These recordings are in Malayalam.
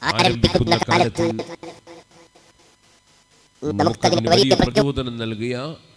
ആരംഭിക്കുന്ന കാലത്ത് നമുക്കതിന് വലിയ പ്രചോദനം നൽകിയ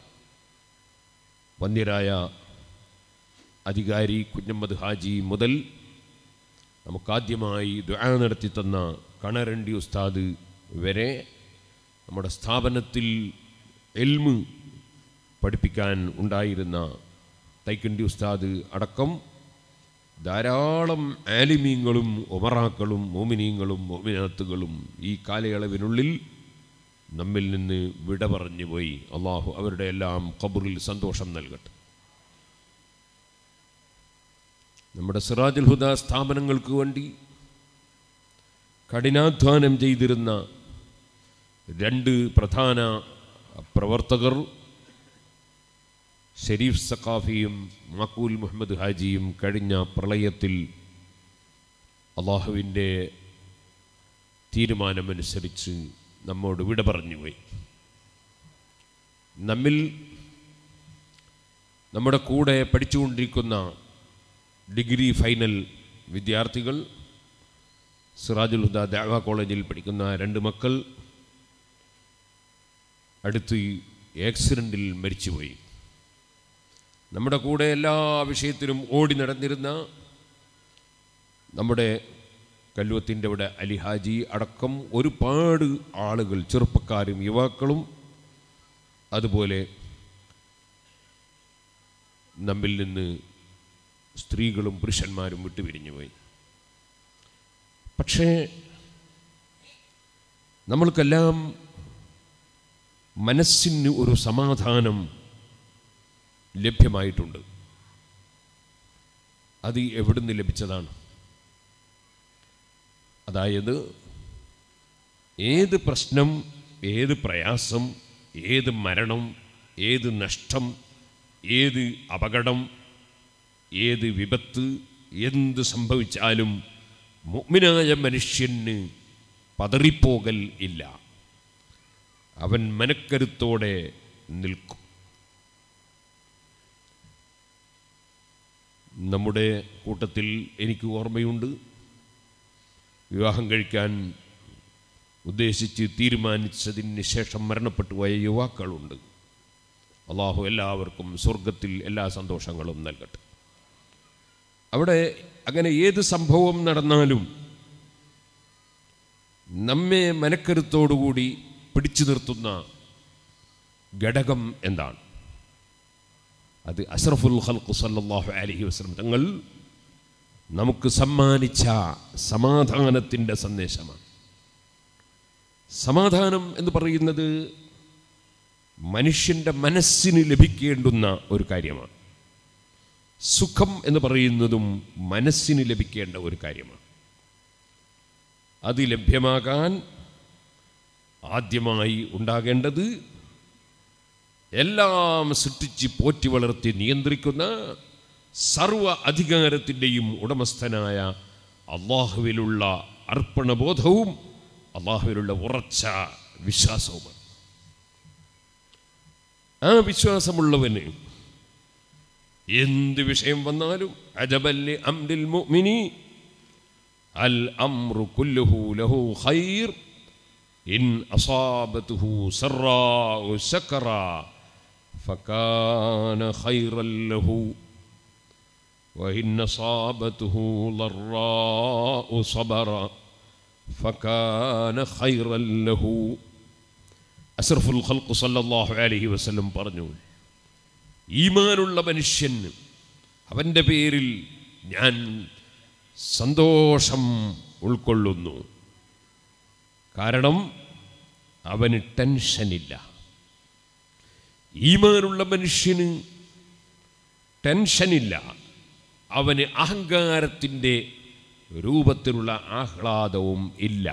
വന്യരായ അധികാരി കുഞ്ഞമ്മദ് ഹാജി മുതൽ നമുക്കാദ്യമായി ദുആ നടത്തി തന്ന കണരണ്ടി ഉസ്താദ് വരെ നമ്മുടെ സ്ഥാപനത്തിൽ എൽമ് പഠിപ്പിക്കാൻ ഉണ്ടായിരുന്ന തൈക്കണ്ടി ഉസ്താദ് അടക്കം ധാരാളം ആലിമീങ്ങളും ഒമറാക്കളും മോമിനീങ്ങളും മോമിനാത്തുകളും ഈ കാലയളവിനുള്ളിൽ നമ്മിൽ നിന്ന് വിട പറഞ്ഞു പോയി അള്ളാഹു അവരുടെ എല്ലാം ഖബറിൽ സന്തോഷം നൽകട്ടെ നമ്മുടെ സിറാജുൽ ഹുദ സ്ഥാപനങ്ങൾക്ക് വേണ്ടി കഠിനാധ്വാനം ചെയ്തിരുന്ന രണ്ട് പ്രധാന പ്രവർത്തകർ ഷെരീഫ് സഖാഫിയും മക്കൂൽ മുഹമ്മദ് ഹാജിയും കഴിഞ്ഞ പ്രളയത്തിൽ അള്ളാഹുവിൻ്റെ തീരുമാനമനുസരിച്ച് നമ്മോട് വിട പറഞ്ഞുപോയി നമ്മിൽ നമ്മുടെ കൂടെ പഠിച്ചുകൊണ്ടിരിക്കുന്ന ഡിഗ്രി ഫൈനൽ വിദ്യാർത്ഥികൾ സിറാജുൽ ഹുദ ദേവ കോളേജിൽ പഠിക്കുന്ന രണ്ട് മക്കൾ അടുത്ത് ആക്സിഡൻറ്റിൽ മരിച്ചുപോയി നമ്മുടെ കൂടെ എല്ലാ വിഷയത്തിലും ഓടി നടന്നിരുന്ന നമ്മുടെ കല്ലുവത്തിൻ്റെ അവിടെ അലിഹാജി അടക്കം ഒരുപാട് ആളുകൾ ചെറുപ്പക്കാരും യുവാക്കളും അതുപോലെ നമ്മിൽ നിന്ന് സ്ത്രീകളും പുരുഷന്മാരും വിട്ടുപിരിഞ്ഞു പോയി പക്ഷേ നമ്മൾക്കെല്ലാം മനസ്സിന് ഒരു സമാധാനം ലഭ്യമായിട്ടുണ്ട് അത് എവിടുന്ന് ലഭിച്ചതാണ് അതായത് ഏത് പ്രശ്നം ഏത് പ്രയാസം ഏത് മരണം ഏത് നഷ്ടം ഏത് അപകടം ഏത് വിപത്ത് എന്ത് സംഭവിച്ചാലും മുഗ്മിനായ മനുഷ്യന് പതറിപ്പോകൽ ഇല്ല അവൻ മനക്കരുത്തോടെ നിൽക്കും നമ്മുടെ കൂട്ടത്തിൽ എനിക്ക് ഓർമ്മയുണ്ട് വിവാഹം കഴിക്കാൻ ഉദ്ദേശിച്ച് തീരുമാനിച്ചതിന് ശേഷം മരണപ്പെട്ടു പോയ യുവാക്കളുണ്ട് അള്ളാഹു എല്ലാവർക്കും സ്വർഗത്തിൽ എല്ലാ സന്തോഷങ്ങളും നൽകട്ടെ അവിടെ അങ്ങനെ ഏത് സംഭവം നടന്നാലും നമ്മെ മനക്കരുത്തോടുകൂടി പിടിച്ചു നിർത്തുന്ന ഘടകം എന്താണ് അത് അഷ്റഫുൽ ഖൽഖ് സല്ലല്ലാഹു അലൈഹി വസല്ലം തങ്ങൾ നമുക്ക് സമ്മാനിച്ച സമാധാനത്തിൻ്റെ സന്ദേശമാണ് സമാധാനം എന്ന് പറയുന്നത് മനുഷ്യൻ്റെ മനസ്സിന് ലഭിക്കേണ്ടുന്ന ഒരു കാര്യമാണ് സുഖം എന്ന് പറയുന്നതും മനസ്സിന് ലഭിക്കേണ്ട ഒരു കാര്യമാണ് അത് ലഭ്യമാകാൻ ആദ്യമായി ഉണ്ടാകേണ്ടത് എല്ലാം സൃഷ്ടിച്ച് പോറ്റി വളർത്തി നിയന്ത്രിക്കുന്ന സർവ അധികാരത്തിൻ്റെയും ഉടമസ്ഥനായ അള്ളാഹുവിലുള്ള അർപ്പണബോധവും അള്ളാഹുവിലുള്ള ഉറച്ച വിശ്വാസവുമാണ് ആ വിശ്വാസമുള്ളവന് എന്ത് വിഷയം വന്നാലും അജബല്ലി അംരിൽ മുഅ്മിനി അൽ അംറു കുല്ലുഹു ലഹു ഖൈർ ഇൻ അസാബത്തുഹു സറാഉ സക്കറ ഫകാന ഖൈറൻ ലഹു وإن أصابته ضراء صبر فكان خيرا له അസർഫുൽ ഖൽഖ് സല്ലല്ലാഹു അലൈഹി വസല്ലം പറഞ്ഞു ഈമാനുള്ള മനുഷ്യൻ അവൻ്റെ പേരിൽ ഞാൻ സന്തോഷം ഉൾക്കൊള്ളുന്നു കാരണം അവന് ടെൻഷനില്ല ഈമാനുള്ള മനുഷ്യന് ടെൻഷനില്ല അവന് അഹങ്കാരത്തിൻ്റെ രൂപത്തിലുള്ള ആഹ്ലാദവും ഇല്ല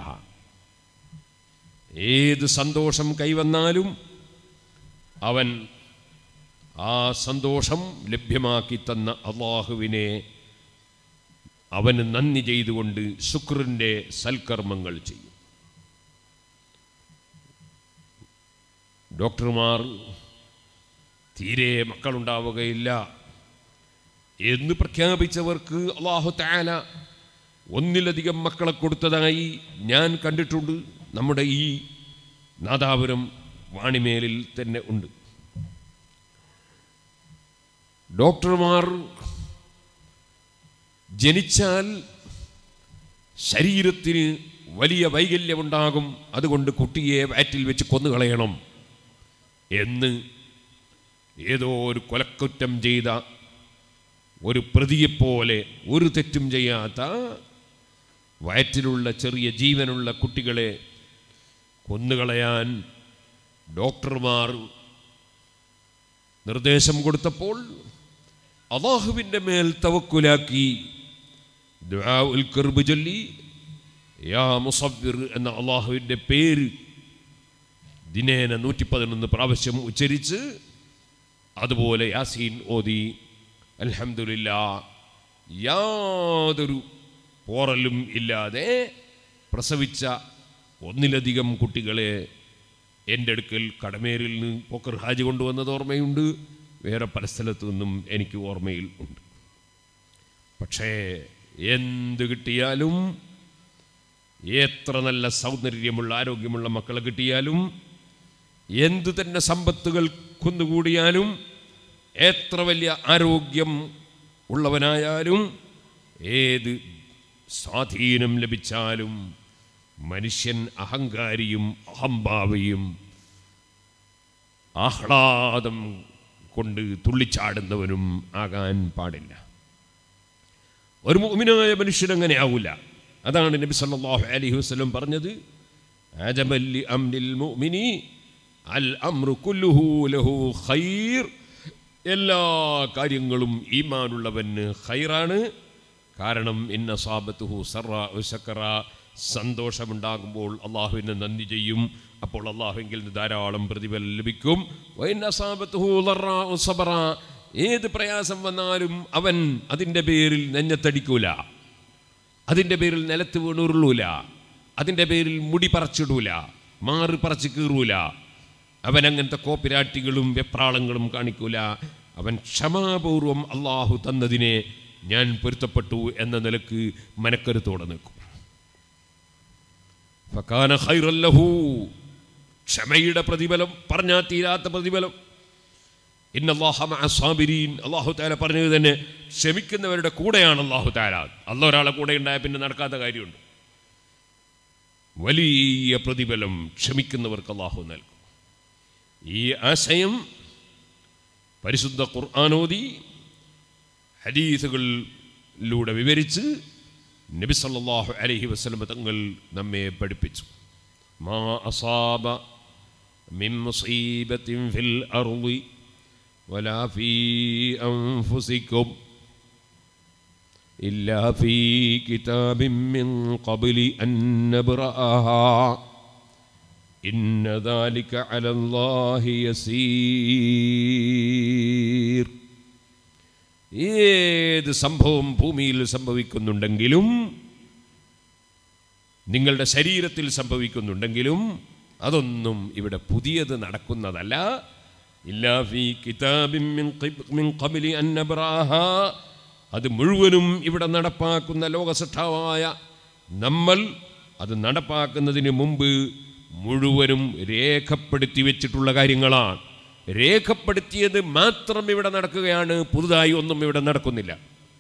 ഏത് സന്തോഷം കൈവന്നാലും അവൻ ആ സന്തോഷം ലഭ്യമാക്കി തന്ന അള്ളാഹുവിനെ അവന് നന്ദി ചെയ്തുകൊണ്ട് ശുക്രൻ്റെ സൽക്കർമ്മങ്ങൾ ചെയ്യും ഡോക്ടർമാർ തീരെ മക്കളുണ്ടാവുകയില്ല എന്ന് പ്രഖ്യാപിച്ചവർക്ക് അള്ളാഹു താല ഒന്നിലധികം മക്കളെ കൊടുത്തതായി ഞാൻ കണ്ടിട്ടുണ്ട് നമ്മുടെ ഈ നാദാപുരം വാണിമേലിൽ തന്നെ ഉണ്ട് ഡോക്ടർമാർ ജനിച്ചാൽ ശരീരത്തിന് വലിയ വൈകല്യമുണ്ടാകും അതുകൊണ്ട് കുട്ടിയെ വയറ്റിൽ വെച്ച് കൊന്നുകളയണം എന്ന് ഏതോ ഒരു കൊലക്കുറ്റം ചെയ്ത ഒരു പ്രതിയെപ്പോലെ ഒരു തെറ്റും ചെയ്യാത്ത വയറ്റിലുള്ള ചെറിയ ജീവനുള്ള കുട്ടികളെ കൊന്നുകളയാൻ ഡോക്ടർമാർ നിർദ്ദേശം കൊടുത്തപ്പോൾ അള്ളാഹുവിൻ്റെ മേൽ തവക്കുലാക്കി ദുആ ഉൽ കർബ് ചൊല്ലി യാ മുസവ്വിർ എന്ന അള്ളാഹുവിൻ്റെ പേര് ദിനേന നൂറ്റി പതിനൊന്ന് പ്രാവശ്യം ഉച്ചരിച്ച് അതുപോലെ യാസീൻ ഓതി അൽഹംദുലില്ല യാതൊരു പോറലും ഇല്ലാതെ പ്രസവിച്ച ഒന്നിലധികം കുട്ടികളെ എൻ്റെ അടുക്കൽ കടമേരിൽ നിന്ന് പോക്കർ ഹാജി കൊണ്ടുവന്നത് ഓർമ്മയുണ്ട് വേറെ പല സ്ഥലത്തു നിന്നും എനിക്ക് ഓർമ്മയിൽ ഉണ്ട് പക്ഷേ എന്ത് കിട്ടിയാലും എത്ര നല്ല സൗന്ദര്യമുള്ള ആരോഗ്യമുള്ള മക്കളെ കിട്ടിയാലും എന്തു തന്നെ സമ്പത്തുകൾ കുന്നുകൂടിയാലും എത്ര വലിയ ആരോഗ്യം ഉള്ളവനായാലും ഏത് സ്വാധീനം ലഭിച്ചാലും മനുഷ്യൻ അഹങ്കാരിയും അഹംഭാവിയും ആഹ്ലാദം കൊണ്ട് തുള്ളിച്ചാടുന്നവനും ആകാൻ പാടില്ല ഒരു മുഅ്മിനായ മനുഷ്യൻ അങ്ങനെ ആവില്ല അതാണ് നബി സല്ലല്ലാഹു അലൈഹി വസല്ലം പറഞ്ഞത് അജമല്ലി അംനിൽ മുഅ്മിനി അൽ അംറു കുല്ലുഹു ലഹു ഖൈർ എല്ലാ കാര്യങ്ങളും ഈമാനുള്ളവന് ഖൈറാണ് കാരണം ഇന്ന സാബത്തുഹു സറ ശക്കറ സന്തോഷമുണ്ടാകുമ്പോൾ അള്ളാഹുവിനെ നന്ദി ചെയ്യും അപ്പോൾ അള്ളാഹുവിൽ നിന്ന് ധാരാളം പ്രതിഫലം ലഭിക്കും വൈന്ന സാബത്തുഹു ലറ സബറ ഏത് പ്രയാസം വന്നാലും അവൻ അതിൻ്റെ പേരിൽ നെഞ്ഞത്തടിക്കൂല അതിൻ്റെ പേരിൽ നിലത്ത് വീണുരുളൂല അതിൻ്റെ പേരിൽ മുടി പറിച്ചിടൂല മാറി പറിച്ച് കീറൂല അവൻ അങ്ങനത്തെ കോപ്പിരാട്ടികളും വെപ്രാളങ്ങളും കാണിക്കൂല അവൻ ക്ഷമാപൂർവം അള്ളാഹു തന്നതിനെ ഞാൻ പൊരുത്തപ്പെട്ടു എന്ന നിലക്ക് മനക്കരുത്തോടെ നിൽക്കും ഫക്കാന ഖൈറല്ലഹു ക്ഷമയുടെ പ്രതിഫലം പറഞ്ഞാൽ തീരാത്ത പ്രതിഫലം ഇന്നല്ലാഹീൻ അള്ളാഹു താല പറഞ്ഞത് തന്നെ ക്ഷമിക്കുന്നവരുടെ കൂടെയാണ് അള്ളാഹു താല അല്ല ഒരാളെ കൂടെ ഉണ്ടായ പിന്നെ നടക്കാത്ത കാര്യമുണ്ട് വലിയ പ്രതിഫലം ക്ഷമിക്കുന്നവർക്ക് അള്ളാഹു നൽകും ഈ ആശയം പരിശുദ്ധ ഖുർആാനോദി ഹദീസുകളിലൂടെ വിവരിച്ച് നബി സല്ലല്ലാഹു അലൈഹി വസല്ലം തങ്ങൾ നമ്മെ പഠിപ്പിച്ചു മാ അസാബ മിൻ മുസീബത്തിൻ ഫിൽ അർളി ولا في أنفسكم إلا في كتاب من قبل أن نبرأها إن ذلك على الله يسير ഏത് സംഭവം ഭൂമിയിൽ സംഭവിക്കുന്നുണ്ടെങ്കിലും നിങ്ങളുടെ ശരീരത്തിൽ സംഭവിക്കുന്നുണ്ടെങ്കിലും അതൊന്നും ഇവിടെ പുതിയത് നടക്കുന്നതല്ല ഇല്ലാ ഫീ കിതാബിൻ മിൻ ഖിബ് മിൻ ഖബ്ലി അൻ നബ്റാഹാ അത് മുഴുവനും ഇവിടെ നടപ്പാക്കുന്ന ലോകസൃഷ്ടാവായ നമ്മൾ അത് നടപ്പാക്കുന്നതിന് മുമ്പ് മുഴുവനും രേഖപ്പെടുത്തി വെച്ചിട്ടുള്ള കാര്യങ്ങളാണ് രേഖപ്പെടുത്തിയത് മാത്രം ഇവിടെ നടക്കുകയാണ് പുതുതായി ഒന്നും ഇവിടെ നടക്കുന്നില്ല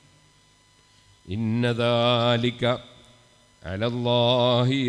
ഇന്നദാലിക അലല്ലാഹി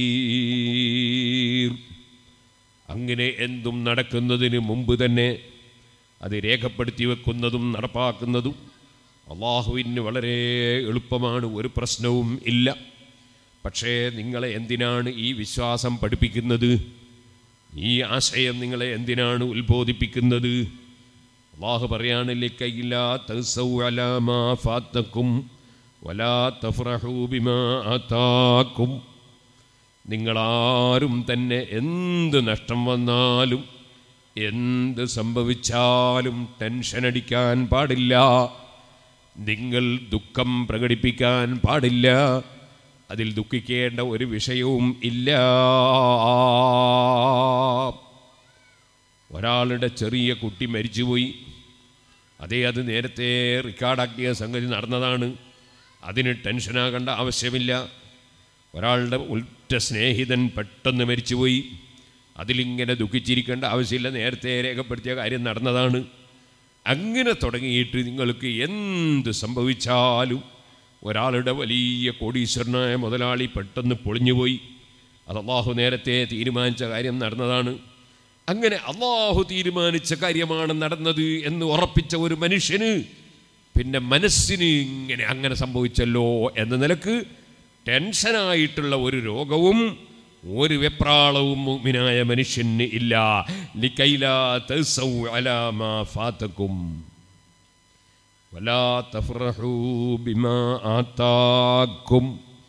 യസീർ അങ്ങനെ എന്തും നടക്കുന്നതിന് മുമ്പ് തന്നെ അത് രേഖപ്പെടുത്തി വെക്കുന്നതും നടപ്പാക്കുന്നതും അള്ളാഹുവിന് വളരെ എളുപ്പമാണ് ഒരു പ്രശ്നവും ഇല്ല പക്ഷേ നിങ്ങളെ എന്തിനാണ് ഈ വിശ്വാസം പഠിപ്പിക്കുന്നത് ഈ ആശയം നിങ്ങളെ എന്തിനാണ് ഉത്ബോധിപ്പിക്കുന്നത് അള്ളാഹു പറയാനില്ലേ കയ്യില്ലാ ഫാത്തക്കും വലാ തഫ്രഹൂ ബിമാ ആതാക്കും നിങ്ങളാരും തന്നെ എന്ത് നഷ്ടം വന്നാലും എന്ത് സംഭവിച്ചാലും ടെൻഷൻ അടിക്കാൻ പാടില്ല നിങ്ങൾ ദുഃഖം പ്രകടിപ്പിക്കാൻ പാടില്ല അതിൽ ദുഃഖിക്കേണ്ട ഒരു വിഷയവും ഇല്ല ഒരാളുടെ ചെറിയ കുട്ടി മരിച്ചുപോയി അതേ അത് നേരത്തെ റെക്കോർഡാക്കിയ സംഗതി നടന്നതാണ് അതിന് ടെൻഷനാകേണ്ട ആവശ്യമില്ല ഒരാളുടെ ഉറ്റ സ്നേഹിതൻ പെട്ടെന്ന് മരിച്ചുപോയി അതിലിങ്ങനെ ദുഃഖിച്ചിരിക്കേണ്ട ആവശ്യമില്ല നേരത്തെ രേഖപ്പെടുത്തിയ കാര്യം നടന്നതാണ് അങ്ങനെ തുടങ്ങിയിട്ട് നിങ്ങൾക്ക് എന്ത് സംഭവിച്ചാലും ഒരാളുടെ വലിയ കോടീശ്വരനായ മുതലാളി പെട്ടെന്ന് പൊളിഞ്ഞുപോയി അത് അള്ളാഹു നേരത്തെ തീരുമാനിച്ച കാര്യം നടന്നതാണ് അങ്ങനെ അള്ളാഹു തീരുമാനിച്ച കാര്യമാണ് നടന്നത് എന്ന് ഉറപ്പിച്ച ഒരു മനുഷ്യന് പിന്നെ മനസ്സിന് ഇങ്ങനെ അങ്ങനെ സംഭവിച്ചല്ലോ എന്ന നിലക്ക് ടെൻഷനായിട്ടുള്ള ഒരു രോഗവും ഒരു വെപ്രാളവും മുഅ്മിനായ മനുഷ്യന് ഇല്ല ലിക്കൈലാ തസൗ അലാ മാ ഫാതക്കും വലാ തഫ്റഹൂ ബിമാ ആതാക്കും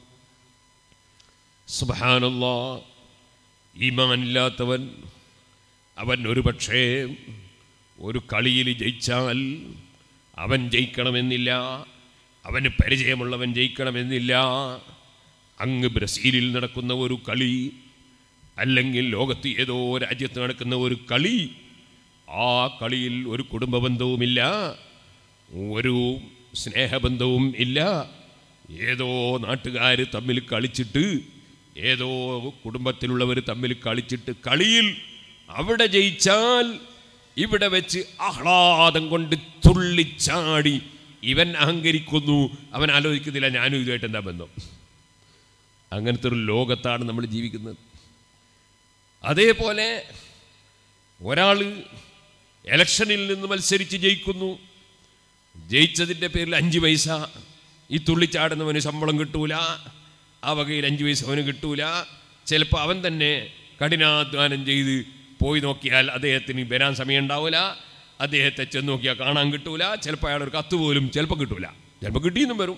സുബ്ഹാനല്ലാ ഈമാനില്ലാത്തവൻ അവൻ ഒരു പക്ഷേ ഒരു കളിയിൽ ജയിച്ചാൽ അവൻ ജയിക്കണമെന്നില്ല അവന് പരിചയമുള്ളവൻ ജയിക്കണമെന്നില്ല അങ്ങ് ബ്രസീലിൽ നടക്കുന്ന ഒരു കളി അല്ലെങ്കിൽ ലോകത്ത് ഏതോ രാജ്യത്ത് നടക്കുന്ന ഒരു കളി ആ കളിയിൽ ഒരു കുടുംബ ബന്ധവുമില്ല ഒരു സ്നേഹബന്ധവും ഇല്ല ഏതോ നാട്ടുകാർ തമ്മിൽ കളിച്ചിട്ട് ഏതോ കുടുംബത്തിലുള്ളവർ തമ്മിൽ കളിച്ചിട്ട് കളിയിൽ അവിടെ ജയിച്ചാൽ ഇവിടെ വെച്ച് ആഹ്ലാദം കൊണ്ട് തുള്ളിച്ചാടി ഇവൻ അഹങ്കരിക്കുന്നു അവൻ ആലോചിക്കുന്നില്ല ഞാനും ഇതുമായിട്ട് എന്താ ബന്ധം അങ്ങനത്തെ ഒരു ലോകത്താണ് നമ്മൾ ജീവിക്കുന്നത് അതേപോലെ ഒരാൾ ഇലക്ഷനിൽ നിന്ന് മത്സരിച്ച് ജയിക്കുന്നു ജയിച്ചതിൻ്റെ പേരിൽ അഞ്ച് പൈസ ഈ തുള്ളിച്ചാടുന്നവന് ശമ്പളം കിട്ടൂല ആ വകയിൽ അഞ്ച് പൈസ അവന് കിട്ടൂല ചിലപ്പോൾ അവൻ തന്നെ കഠിനാധ്വാനം ചെയ്ത് പോയി നോക്കിയാൽ അദ്ദേഹത്തിന് വരാൻ സമയം ഉണ്ടാവില്ല അദ്ദേഹത്തെ ചെന്ന് നോക്കിയാൽ കാണാൻ കിട്ടൂല ചിലപ്പോൾ അയാൾ ഒരു കത്ത് പോലും ചിലപ്പോൾ കിട്ടൂല ചിലപ്പോൾ കിട്ടിയെന്നും വരും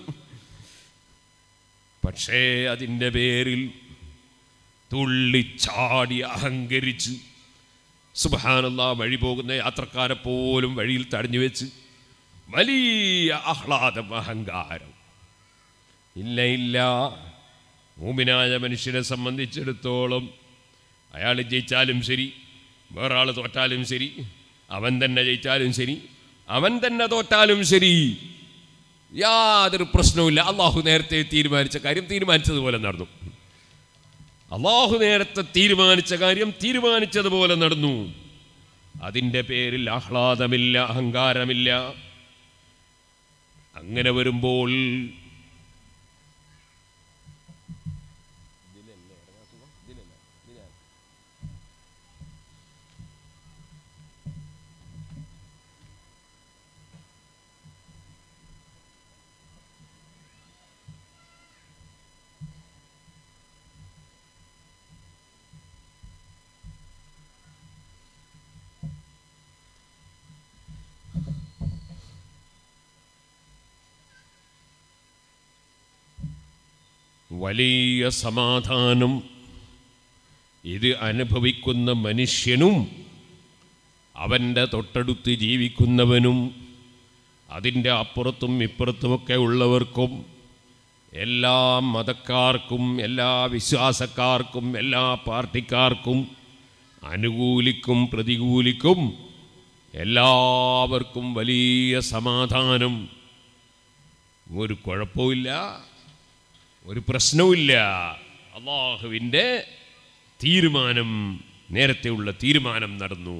പക്ഷേ അതിൻ്റെ പേരിൽ തുള്ളിച്ചാടി അഹങ്കരിച്ച് സുബഹാനല്ല വഴി പോകുന്ന യാത്രക്കാരെ പോലും വഴിയിൽ തടഞ്ഞു വെച്ച് വലിയ ആഹ്ലാദം അഹങ്കാരം ഇല്ല ഇല്ല മൂമിനായ മനുഷ്യനെ സംബന്ധിച്ചിടത്തോളം അയാൾ ജയിച്ചാലും ശരി വേറെ ആൾ തോറ്റാലും ശരി അവൻ തന്നെ ജയിച്ചാലും ശരി അവൻ തന്നെ തോറ്റാലും ശരി യാതൊരു പ്രശ്നവുമില്ല അള്ളാഹു നേരത്തെ തീരുമാനിച്ച കാര്യം തീരുമാനിച്ചതുപോലെ നടന്നു അള്ളാഹു നേരത്തെ തീരുമാനിച്ച കാര്യം തീരുമാനിച്ചതുപോലെ നടന്നു അതിൻ്റെ പേരിൽ ആഹ്ലാദമില്ല അഹങ്കാരമില്ല അങ്ങനെ വരുമ്പോൾ വലിയ സമാധാനം ഇത് അനുഭവിക്കുന്ന മനുഷ്യനും അവൻ്റെ തൊട്ടടുത്ത് ജീവിക്കുന്നവനും അതിൻ്റെ അപ്പുറത്തും ഇപ്പുറത്തുമൊക്കെ ഉള്ളവർക്കും എല്ലാ മതക്കാർക്കും എല്ലാ വിശ്വാസക്കാർക്കും എല്ലാ പാർട്ടിക്കാർക്കും അനുകൂലിക്കും പ്രതികൂലിക്കും എല്ലാവർക്കും വലിയ സമാധാനം ഒരു കുഴപ്പമില്ല ഒരു പ്രശ്നവുമില്ല അള്ളാഹുവിൻ്റെ തീരുമാനം നേരത്തെയുള്ള തീരുമാനം നടന്നു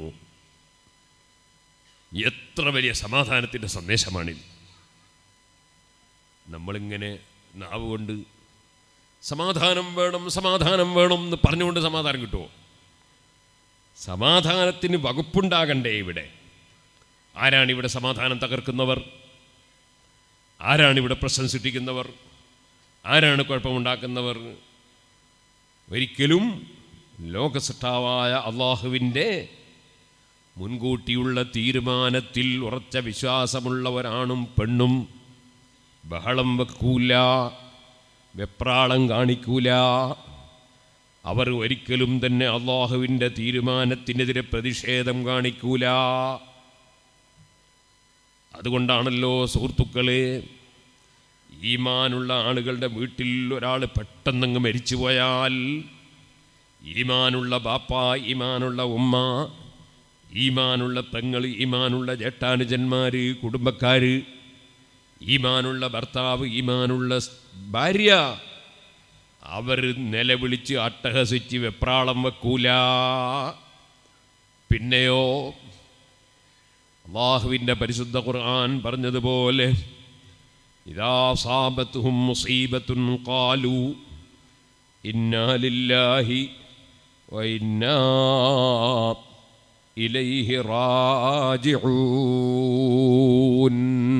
എത്ര വലിയ സമാധാനത്തിൻ്റെ സന്ദേശമാണിത് നമ്മളിങ്ങനെ നാവ് കൊണ്ട് സമാധാനം വേണം സമാധാനം വേണം എന്ന് പറഞ്ഞുകൊണ്ട് സമാധാനം കിട്ടുമോ സമാധാനത്തിന് വകുപ്പുണ്ടാകണ്ടേ ഇവിടെ ആരാണ് ഇവിടെ സമാധാനം തകർക്കുന്നവർ ആരാണ് ഇവിടെ പ്രശ്നം സൃഷ്ടിക്കുന്നവർ ആരാണ് കുഴപ്പമുണ്ടാക്കുന്നവർ ഒരിക്കലും ലോകസൃഷ്ടാവായ അള്ളാഹുവിൻ്റെ മുൻകൂട്ടിയുള്ള തീരുമാനത്തിൽ ഉറച്ച വിശ്വാസമുള്ളവരാണും പെണ്ണും ബഹളം വെക്കൂല വെപ്രാളം കാണിക്കൂല അവർ ഒരിക്കലും തന്നെ അള്ളാഹുവിൻ്റെ തീരുമാനത്തിനെതിരെ പ്രതിഷേധം കാണിക്കൂല അതുകൊണ്ടാണല്ലോ സുഹൃത്തുക്കളെ ഈമാനുള്ള ആളുകളുടെ വീട്ടിൽ ഒരാൾ പെട്ടെന്നങ്ങ് മരിച്ചുപോയാൽ ഈമാനുള്ള ബാപ്പ ഈമാനുള്ള ഉമ്മ ഈമാനുള്ള പെങ്ങൾ ഈമാനുള്ള ജേട്ടാനുജന്മാർ കുടുംബക്കാർ ഈമാനുള്ള ഭർത്താവ് ഈമാനുള്ള സ് ഭാര്യ അവർ നിലവിളിച്ച് അട്ടഹസിച്ച് വെപ്രാളം വെക്കൂല പിന്നെയോ അള്ളാഹുവിൻ്റെ പരിശുദ്ധ ഖുർആൻ പറഞ്ഞതുപോലെ ഇതാ സാബത്തുഹും മുസീബത്തുൻ കാലു ഇന്നാ ലില്ലാഹി വഇന്നാ ഇലൈഹി റാജിഊൻ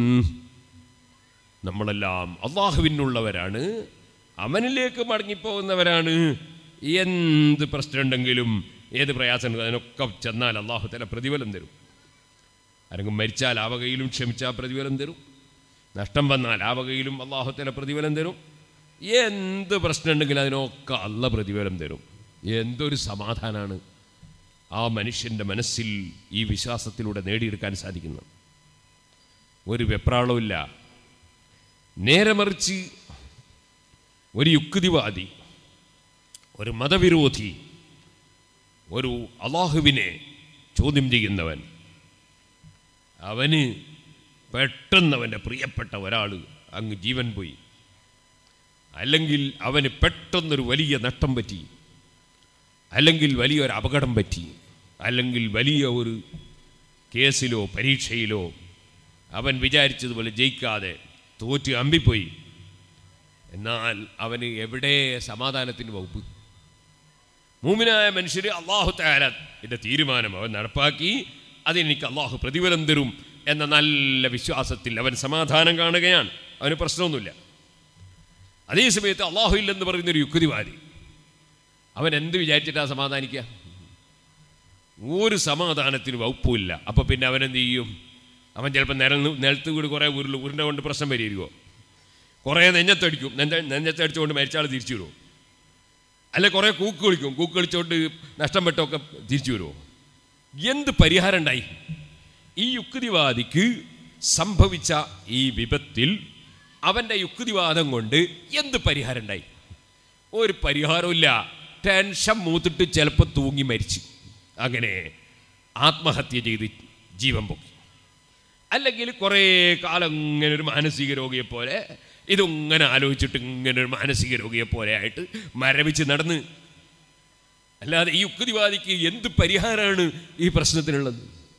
നമ്മളെല്ലാം അള്ളാഹുവിനുള്ളവരാണ് അവനിലേക്ക് മടങ്ങിപ്പോകുന്നവരാണ് എന്ത് പ്രശ്നമുണ്ടെങ്കിലും ഏത് പ്രയാസം ഉണ്ടെങ്കിലും അതിനൊക്കെ ചെന്നാൽ അള്ളാഹു തല പ്രതിഫലം തരും ആരെങ്കിലും മരിച്ചാൽ ആ വകയിലും ക്ഷമിച്ചാൽ പ്രതിഫലം തരും നഷ്ടം വന്നാൽ ആ വകയിലും അള്ളാഹു തല പ്രതിഫലം തരും എന്ത് പ്രശ്നമുണ്ടെങ്കിലും അതിനൊക്കെ അല്ല പ്രതിഫലം തരും എന്തൊരു സമാധാനമാണ് ആ മനുഷ്യൻ്റെ മനസ്സിൽ ഈ വിശ്വാസത്തിലൂടെ നേടിയെടുക്കാൻ സാധിക്കുന്നത് ഒരു വെപ്രാളമില്ല നേരെ മറിച്ച് ഒരു യുക്തിവാദി ഒരു മതവിരോധി ഒരു അള്ളാഹുവിനെ ചോദ്യം ചെയ്യുന്നവൻ അവന് പെട്ടെന്ന് അവൻ്റെ പ്രിയപ്പെട്ട ഒരാൾ അങ്ങ് ജീവൻ പോയി അല്ലെങ്കിൽ അവന് പെട്ടെന്നൊരു വലിയ നഷ്ടം പറ്റി അല്ലെങ്കിൽ വലിയൊരു അപകടം പറ്റി അല്ലെങ്കിൽ വലിയ ഒരു കേസിലോ പരീക്ഷയിലോ അവൻ വിചാരിച്ചതുപോലെ ജയിക്കാതെ തോറ്റ് അമ്പിപ്പോയി എന്നാൽ അവന് എവിടെ സമാധാനത്തിന് വകുപ്പ് മൂമിനായ മനുഷ്യർ അള്ളാഹു താരൻ്റെ തീരുമാനം അവൻ നടപ്പാക്കി അതെനിക്ക് അള്ളാഹു പ്രതിഫലം തരും എന്ന നല്ല വിശ്വാസത്തിൽ അവൻ സമാധാനം കാണുകയാണ് അവന് പ്രശ്നമൊന്നുമില്ല അതേ സമയത്ത് അള്ളാഹു ഇല്ലെന്ന് പറയുന്നൊരു യുക്തിവാദി അവൻ എന്ത് വിചാരിച്ചിട്ടാ സമാധാനിക്കുക ഒരു സമാധാനത്തിന് വകുപ്പുമില്ല അപ്പോൾ പിന്നെ അവൻ എന്ത് ചെയ്യും അവൻ ചിലപ്പോൾ നില നിലത്ത് വീട് കുറേ ഉരുള് ഉരുണ്ട കൊണ്ട് പ്രശ്നം പരിഹരിക്കുമോ കുറേ നെഞ്ഞത്തടിക്കും നെഞ്ഞ നെഞ്ഞത്തടിച്ചുകൊണ്ട് മരിച്ചാൾ തിരിച്ചു വരുമോ അല്ലെ കുറേ കൂക്ക് കളിക്കും കൂക്ക് കളിച്ചുകൊണ്ട് നഷ്ടം പെട്ടൊക്കെ തിരിച്ചു വരുമോ എന്ത് പരിഹാരം ഉണ്ടായി ഈ യുക്തിവാദിക്ക് സംഭവിച്ച ഈ വിപത്തിൽ അവൻ്റെ യുക്തിവാദം കൊണ്ട് എന്ത് പരിഹാരം ഉണ്ടായി ഒരു പരിഹാരമില്ല ടെൻഷൻ മൂത്തിട്ട് ചിലപ്പോൾ തൂങ്ങി മരിച്ചു അങ്ങനെ ആത്മഹത്യ ചെയ്ത് ജീവൻ പൊക്കി അല്ലെങ്കിൽ കുറേ കാലം ഇങ്ങനെ ഒരു മാനസിക രോഗിയെ പോലെ ഇതിങ്ങനെ ആലോചിച്ചിട്ട് ഇങ്ങനെ ഒരു മാനസിക രോഗിയെ പോലെ ആയിട്ട് മരവിച്ച് നടന്ന് അല്ലാതെ ഈ യുക്തിവാദിക്ക് എന്ത് പരിഹാരമാണ് ഈ പ്രശ്നത്തിനുള്ളത്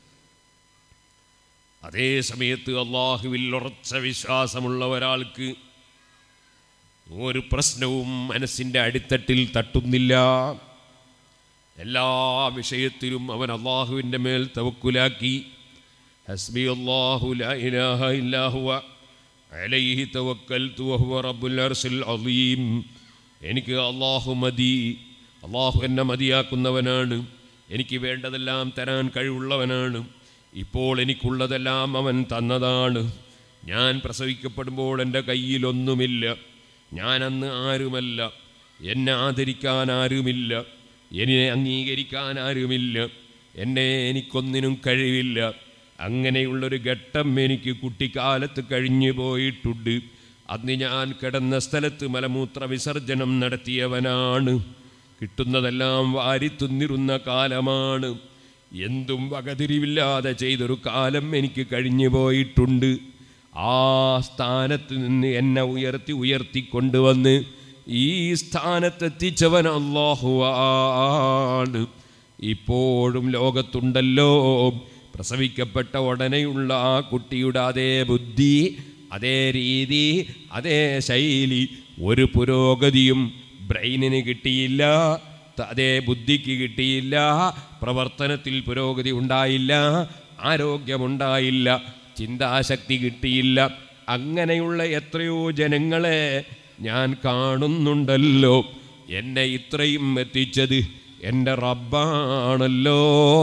അതേ സമയത്ത് അള്ളാഹുവിൽ ഉറച്ച വിശ്വാസമുള്ള ഒരാൾക്ക് ഒരു പ്രശ്നവും മനസ്സിൻ്റെ അടിത്തട്ടിൽ തട്ടുന്നില്ല എല്ലാ വിഷയത്തിലും അവൻ അള്ളാഹുവിൻ്റെ മേൽ തവക്കുലാക്കി ഹസ്ബി അള്ളാഹു ലാ ഇലാഹ ഇല്ലാ ഹുവ അലൈഹി തവക്കൽതു വഹുവ റബ്ബുൽ അർശിൽ അളീം എനിക്ക് അള്ളാഹു മതി അള്ളാഹു എന്നെ മതിയാക്കുന്നവനാണ് എനിക്ക് വേണ്ടതെല്ലാം തരാൻ കഴിവുള്ളവനാണ് ഇപ്പോൾ എനിക്കുള്ളതെല്ലാം അവൻ തന്നതാണ് ഞാൻ പ്രസവിക്കപ്പെടുമ്പോൾ എൻ്റെ കയ്യിലൊന്നുമില്ല ഞാൻ അന്ന് ആരുമല്ല എന്നെ ആദരിക്കാൻ ആരുമില്ല എന്നെ അംഗീകരിക്കാൻ ആരുമില്ല എന്നെ എനിക്കൊന്നിനും കഴിവില്ല അങ്ങനെയുള്ളൊരു ഘട്ടം എനിക്ക് കുട്ടിക്കാലത്ത് കഴിഞ്ഞു പോയിട്ടുണ്ട് അന്ന് ഞാൻ കിടന്ന സ്ഥലത്ത് മലമൂത്ര വിസർജനം നടത്തിയവനാണ് കിട്ടുന്നതെല്ലാം വാരിത്തുന്നിരുന്ന കാലമാണ് എന്തും വകതിരിവില്ലാതെ ചെയ്തൊരു കാലം എനിക്ക് കഴിഞ്ഞു പോയിട്ടുണ്ട് ആ സ്ഥാനത്ത് നിന്ന് എന്നെ ഉയർത്തി ഉയർത്തി കൊണ്ടുവന്ന് ഈ സ്ഥാനത്തെത്തിച്ചവൻ അള്ളാഹുവാണ് ഇപ്പോഴും ലോകത്തുണ്ടല്ലോ പ്രസവിക്കപ്പെട്ട ഉടനെയുള്ള ആ കുട്ടിയുടെ അതേ ബുദ്ധി അതേ രീതി അതേ ശൈലി ഒരു പുരോഗതിയും ബ്രെയിനിന് കിട്ടിയില്ല ത- അതേ ബുദ്ധിക്ക് കിട്ടിയില്ല പ്രവർത്തനത്തിൽ പുരോഗതി ഉണ്ടായില്ല ആരോഗ്യമുണ്ടായില്ല ചിന്താശക്തി കിട്ടിയില്ല അങ്ങനെയുള്ള എത്രയോ ജനങ്ങളെ ഞാൻ കാണുന്നുണ്ടല്ലോ എന്നെ ഇത്രയും എത്തിച്ചത് എൻ്റെ റബ്ബാണല്ലോ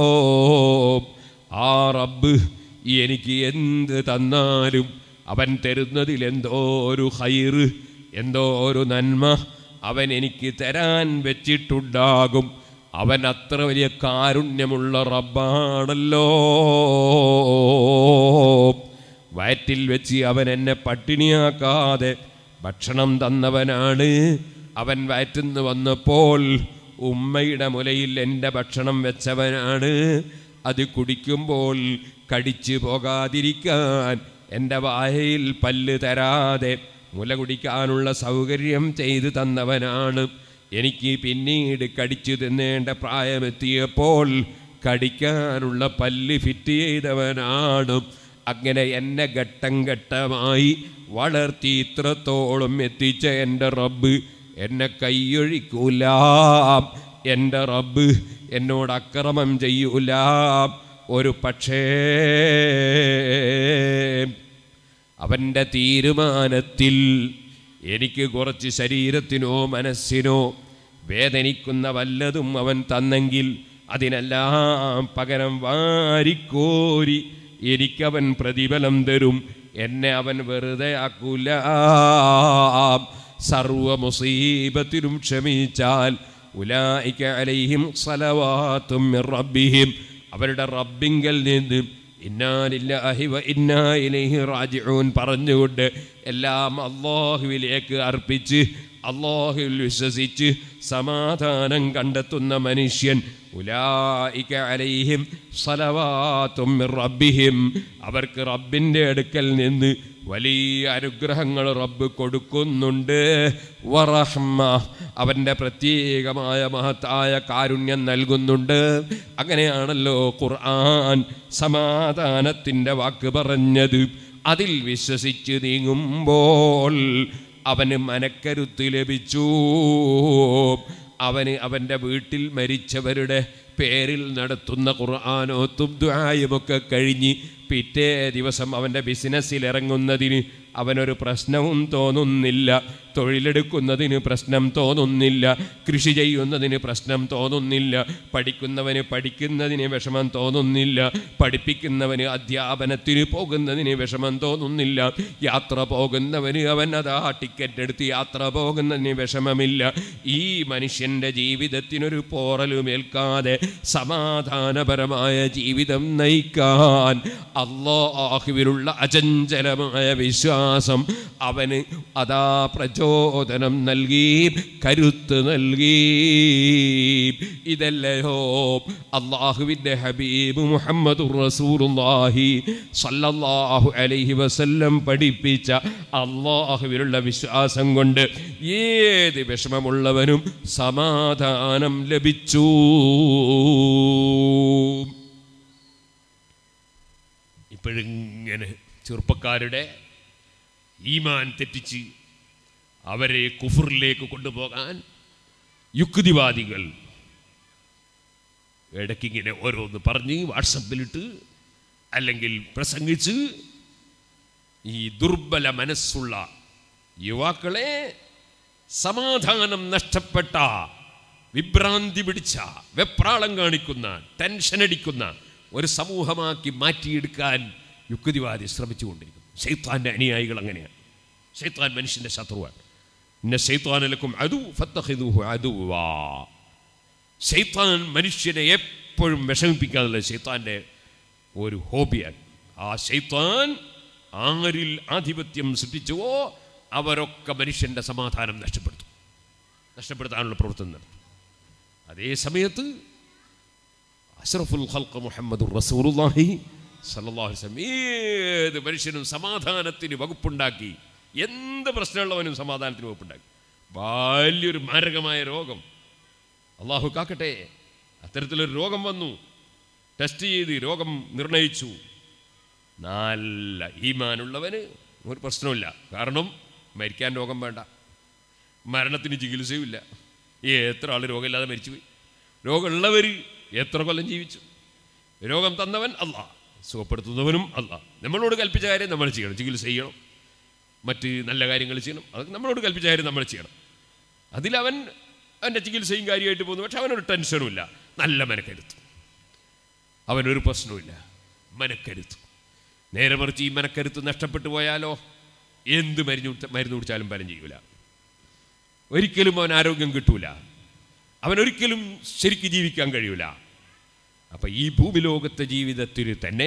ആ റബ്ബ് എനിക്ക് എന്ത് തന്നാലും അവൻ തരുന്നതിൽ എന്തോ ഒരു ഹൈറ് എന്തോ ഒരു നന്മ അവൻ എനിക്ക് തരാൻ വെച്ചിട്ടുണ്ടാകും അവൻ അത്ര വലിയ കാരുണ്യമുള്ള റബ്ബാണല്ലോ വയറ്റിൽ വെച്ച് അവൻ എന്നെ പട്ടിണിയാക്കാതെ ഭക്ഷണം തന്നവനാണ് അവൻ വയറ്റിന്ന് വന്നപ്പോൾ ഉമ്മയുടെ മുലയിൽ എൻ്റെ ഭക്ഷണം വെച്ചവനാണ് അത് കുടിക്കുമ്പോൾ കടിച്ചു പോകാതിരിക്കാൻ എൻ്റെ വായയിൽ പല്ല് തരാതെ മുല കുടിക്കാനുള്ള സൗകര്യം ചെയ്തു തന്നവനാണ് എനിക്ക് പിന്നീട് കടിച്ചു തിന്നേണ്ട പ്രായമെത്തിയപ്പോൾ കടിക്കാനുള്ള പല്ല് ഫിറ്റ് ചെയ്തവനാണ് അങ്ങനെ എന്നെ ഘട്ടം ഘട്ടമായി വളർത്തി ഇത്രത്തോളം എത്തിച്ച എൻ്റെ റബ്ബ് എന്നെ കൈയൊഴിക്കൂല എൻ്റെ റബ്ബ് എന്നോട് അക്രമം ചെയ്യൂല ഒരു പക്ഷേ അവൻ്റെ തീരുമാനത്തിൽ എനിക്ക് കുറച്ച് ശരീരത്തിനോ മനസ്സിനോ വേദനിക്കുന്ന വല്ലതും അവൻ തന്നെങ്കിൽ അതിനെല്ലാം പകരം വാരിക്കോരി എനിക്കവൻ പ്രതിഫലം തരും എന്നെ അവൻ വെറുതെ ആക്കൂല സർവ മുസീബത്തിലും ക്ഷമിച്ചാൽ ഉലായിക്ക അലൈഹിം സലവാത്തും മിർ റബ്ബിഹിം അവരുടെ റബ്ബിങ്കൽ നിന്ന് ഇന്നാലില്ലാഹി വ ഇന്നാ ഇലൈഹി റാജിഊൻ പറഞ്ഞുകൊണ്ട് എല്ലാം അള്ളാഹുവിലേക്ക് അർപ്പിച്ച് അള്ളാഹുവിൽ വിശ്വസിച്ച് സമാധാനം കണ്ടെത്തുന്ന മനുഷ്യൻ ഉലായിക അലൈഹിം സലവാത്തും മിർ റബ്ബിഹിം അവർക്ക് റബ്ബിൻ്റെ അടുക്കൽ നിന്ന് വലിയ അനുഗ്രഹങ്ങൾ റബ്ബ് കൊടുക്കുന്നുണ്ട് വറഹ്മ അവൻ്റെ പ്രത്യേകമായ മഹത്തായ കാരുണ്യം നൽകുന്നുണ്ട് അങ്ങനെയാണല്ലോ ഖുർആൻ സമാധാനത്തിൻ്റെ വാക്ക് പറഞ്ഞത് അതിൽ വിശ്വസിച്ച് നീങ്ങുമ്പോൾ അവന് മനക്കരുത്ത് ലഭിച്ചു അവന് അവൻ്റെ വീട്ടിൽ മരിച്ചവരുടെ പേരിൽ നടത്തുന്ന ഖുർആാനോത്തും ദ്വായുമൊക്കെ കഴിഞ്ഞ് പിറ്റേ ദിവസം അവൻ്റെ ബിസിനസ്സിൽ ഇറങ്ങുന്നതിന് അവനൊരു പ്രശ്നവും തോന്നുന്നില്ല തൊഴിലെടുക്കുന്നതിന് പ്രശ്നം തോന്നുന്നില്ല കൃഷി ചെയ്യുന്നതിന് പ്രശ്നം തോന്നുന്നില്ല പഠിക്കുന്നവന് പഠിക്കുന്നതിന് വിഷമം തോന്നുന്നില്ല പഠിപ്പിക്കുന്നവന് അധ്യാപനത്തിന് പോകുന്നതിന് വിഷമം തോന്നുന്നില്ല യാത്ര പോകുന്നവന് അവൻ അതാ ടിക്കറ്റ് എടുത്ത് യാത്ര പോകുന്നതിന് വിഷമമില്ല ഈ മനുഷ്യൻ്റെ ജീവിതത്തിനൊരു പോറലുമേൽക്കാതെ സമാധാനപരമായ ജീവിതം നയിക്കാൻ അള്ളാഹുവിലുള്ള അചഞ്ചലമായ വിശ്വാസം അവന് അതാ പ്രചോദനം നൽകി കരുത്ത് നൽകി ഇതല്ലയോ അള്ളാഹുവിൻ്റെ ഹബീബ് മുഹമ്മദ് റസൂലുള്ളാഹി സല്ലല്ലാഹു അലൈഹി വസല്ലം പഠിപ്പിച്ച അള്ളാഹുവിലുള്ള വിശ്വാസം കൊണ്ട് ഏത് വിഷമമുള്ളവനും സമാധാനം ലഭിച്ചു ഇപ്പോഴിങ്ങനെ ചെറുപ്പക്കാരുടെ ഈമാൻ തെറ്റിച്ച് അവരെ കുഫറിലേക്ക് കൊണ്ടുപോകാൻ യുക്തിവാദികൾ ഇടയ്ക്കിങ്ങനെ ഓരോന്ന് പറഞ്ഞ് വാട്സപ്പിലിട്ട് അല്ലെങ്കിൽ പ്രസംഗിച്ച് ഈ ദുർബല മനസ്സുള്ള യുവാക്കളെ സമാധാനം നഷ്ടപ്പെട്ട വിഭ്രാന്തി പിടിച്ച വെപ്രാളം കാണിക്കുന്ന ടെൻഷൻ അടിക്കുന്ന ഒരു സമൂഹമാക്കി മാറ്റിയെടുക്കാൻ യുക്തിവാദി ശ്രമിച്ചുകൊണ്ടിരിക്കുന്നു ഷെയ്ത്താൻ്റെ അനുയായികൾ അങ്ങനെയാണ് ഷെയ്ത്താൻ മനുഷ്യൻ്റെ ശത്രുവാണ് ഇന്ന ഷെയ്ത്താനലക്കും അതു ഫത്തഹിദുഹു അതുവാ ഷെയ്ത്താൻ മനുഷ്യനെ എപ്പോഴും വിഷമിപ്പിക്കാനുള്ള ഷെയ്ത്താൻ്റെ ഒരു ഹോബിയാണ് ആ ഷെയ്ത്താൻ ആരിൽ ആധിപത്യം സൃഷ്ടിച്ചുവോ അവരൊക്കെ മനുഷ്യൻ്റെ സമാധാനം നഷ്ടപ്പെടുത്തും നഷ്ടപ്പെടുത്താനുള്ള പ്രവർത്തനം നടത്തും അതേ സമയത്ത് അഷ്റഫുൽ ഖൽഖ് മുഹമ്മദ് റസൂലുള്ളാഹി സല്ലല്ലാഹു അലൈഹി വസല്ലം ഏത് മനുഷ്യനും സമാധാനത്തിന് വകുപ്പുണ്ടാക്കി എന്ത് പ്രശ്നമുള്ളവനും സമാധാനത്തിന് വകുപ്പുണ്ടാക്കി വലിയൊരു മാരകമായ രോഗം അള്ളാഹു കാക്കട്ടെ അത്തരത്തിലൊരു രോഗം വന്നു ടെസ്റ്റ് ചെയ്ത് രോഗം നിർണയിച്ചു നല്ല ഈമാനുള്ളവന് ഒരു പ്രശ്നമില്ല കാരണം മരിക്കാൻ രോഗം വേണ്ട മരണത്തിന് ചികിത്സയുമില്ല എത്ര ആൾ രോഗമില്ലാതെ മരിച്ചുപോയി രോഗമുള്ളവർ എത്ര കൊല്ലം ജീവിച്ചു രോഗം തന്നവൻ അല്ല സുഖപ്പെടുത്തുന്നവനും അല്ല നമ്മളോട് കൽപ്പിച്ച കാര്യം നമ്മൾ ചെയ്യണം ചികിത്സ ചെയ്യണം മറ്റ് നല്ല കാര്യങ്ങൾ ചെയ്യണം അതൊക്കെ നമ്മളോട് കൽപ്പിച്ച കാര്യം നമ്മൾ ചെയ്യണം അതിലവൻ അവൻ്റെ ചികിത്സയും കാര്യമായിട്ട് പോകുന്നു പക്ഷെ അവനൊരു ടെൻഷനും ഇല്ല നല്ല മനക്കരുത്ത് അവനൊരു പ്രശ്നവുമില്ല മനക്കരുത്ത് നേരെ മറിച്ച് ഈ മനക്കരുത്ത് നഷ്ടപ്പെട്ടു പോയാലോ എന്ത് മരുന്ന് കുടിച്ച- മരുന്ന് കുടിച്ചാലും ഫലം ചെയ്യൂല ഒരിക്കലും അവൻ ആരോഗ്യം കിട്ടൂല അവനൊരിക്കലും ശരിക്ക് ജീവിക്കാൻ കഴിയൂല അപ്പൊ ഈ ഭൂമിലോകത്തെ ജീവിതത്തിന് തന്നെ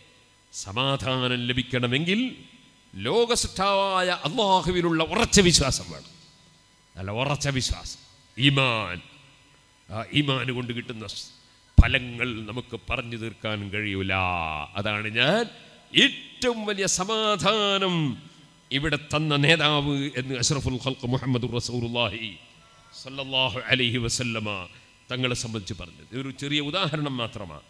സമാധാനം ലഭിക്കണമെങ്കിൽ ലോകസൃഷ്ടാവായ അള്ളാഹുവിനുള്ള ഉറച്ച വിശ്വാസം വേണം നല്ല ഉറച്ച വിശ്വാസം ഈമാൻ ആ ഈമാൻ കൊണ്ട് കിട്ടുന്ന സ് ഫലങ്ങൾ നമുക്ക് പറഞ്ഞു തീർക്കാൻ കഴിയൂല അതാണ് ഞാൻ ഏറ്റവും വലിയ സമാധാനം ഇവിടെ തന്ന നേതാവ് എന്ന് അഷ്റഫുൽ ഖൽഖ് മുഹമ്മദ് റസൂലുള്ളാഹി സല്ലല്ലാഹു അലൈഹി വസല്ലമ തങ്ങളെ സംബന്ധിച്ച് പറഞ്ഞത് ഒരു ചെറിയ ഉദാഹരണം മാത്രമാണ്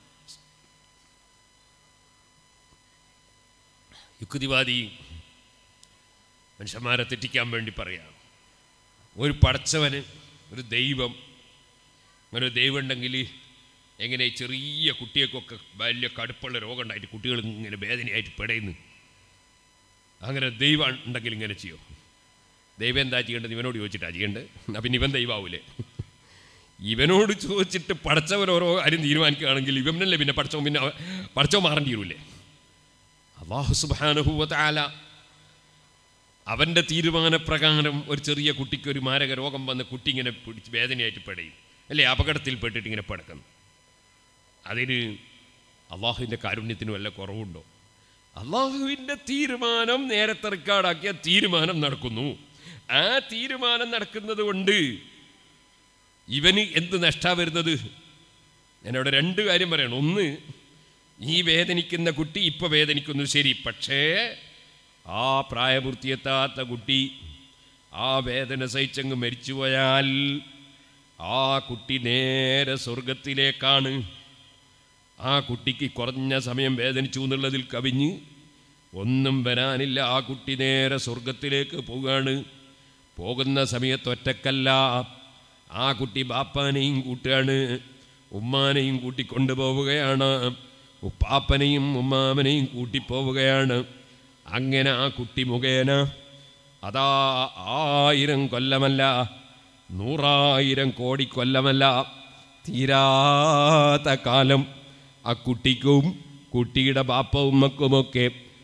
യുക്തിവാദി മനുഷ്യന്മാരെ തെറ്റിക്കാൻ വേണ്ടി പറയാം ഒരു പടച്ചവന് ഒരു ദൈവം അങ്ങനെ ഒരു ദൈവം ഉണ്ടെങ്കിൽ എങ്ങനെ ഈ ചെറിയ കുട്ടികൾക്കൊക്കെ വലിയ കടുപ്പുള്ള രോഗം ഉണ്ടായിട്ട് കുട്ടികൾ ഇങ്ങനെ വേദനയായിട്ട് പെടയുന്നു അങ്ങനെ ദൈവം ഉണ്ടെങ്കിൽ ഇങ്ങനെ ചെയ്യോ ദൈവം എന്താ ചെയ്യേണ്ടത് ഇവനോട് ചോദിച്ചിട്ടാ ചെയ്യേണ്ടത് എന്നാ പിന്നെ ഇവൻ ദൈവമാവൂലേ ഇവനോട് ചോദിച്ചിട്ട് പടച്ചവൻ ഓരോ കാര്യം തീരുമാനിക്കുകയാണെങ്കിൽ ഇവനല്ലേ പിന്നെ പടച്ചവൻ പിന്നെ അവ- പടച്ചവൻ മാറേണ്ടി വരൂലേ അള്ളാഹു സുബാനുഭൂവത്താല അവൻ്റെ തീരുമാനപ്രകാരം ഒരു ചെറിയ കുട്ടിക്ക് ഒരു മാരക രോഗം വന്ന് കുട്ടി ഇങ്ങനെ പിടിച്ച് വേദനയായിട്ട് പെടയും അല്ലേ അപകടത്തിൽ പെട്ടിട്ട് ഇങ്ങനെ പടക്കുന്നു അതിന് അള്ളാഹുവിൻ്റെ കാരുണ്യത്തിന് വല്ല കുറവുണ്ടോ അള്ളാഹുവിൻ്റെ തീരുമാനം നേരത്തെ റെക്കോർഡാക്കിയ തീരുമാനം നടക്കുന്നു ആ തീരുമാനം നടക്കുന്നത് കൊണ്ട് ഇവന് എന്ത് നഷ്ടാ വരുന്നത് ഞാനവിടെ രണ്ട് കാര്യം പറയണം ഒന്ന് ഈ വേദനിക്കുന്ന കുട്ടി ഇപ്പൊ വേദനിക്കുന്നു ശരി പക്ഷേ ആ പ്രായപൂർത്തിയെത്താത്ത കുട്ടി ആ വേദന സഹിച്ചങ്ങ് മരിച്ചുപോയാൽ ആ കുട്ടി നേരെ സ്വർഗത്തിലേക്കാണ് ആ കുട്ടിക്ക് കുറഞ്ഞ സമയം വേദനിച്ചു എന്നുള്ളതിൽ കവിഞ്ഞ് ഒന്നും വരാനില്ല ആ കുട്ടി നേരെ സ്വർഗത്തിലേക്ക് പോവുകയാണ് പോകുന്ന സമയത്ത് ഒറ്റക്കല്ല ആ കുട്ടി ബാപ്പാനെയും കൂട്ടുകയാണ് ഉമ്മാനെയും കൂട്ടിക്കൊണ്ടുപോവുകയാണ് ഉപ്പാപ്പനെയും ഉമ്മാമനെയും കൂട്ടിപ്പോവുകയാണ് അങ്ങനെ ആ കുട്ടി മുഖേന അതാ ആയിരം കൊല്ലമല്ല നൂറായിരം കോടി കൊല്ലമല്ല തീരാത്ത കാലം ആ കുട്ടിക്കും കുട്ടിയുടെ ബാപ്പ ഉമ്മക്കുമൊക്കെ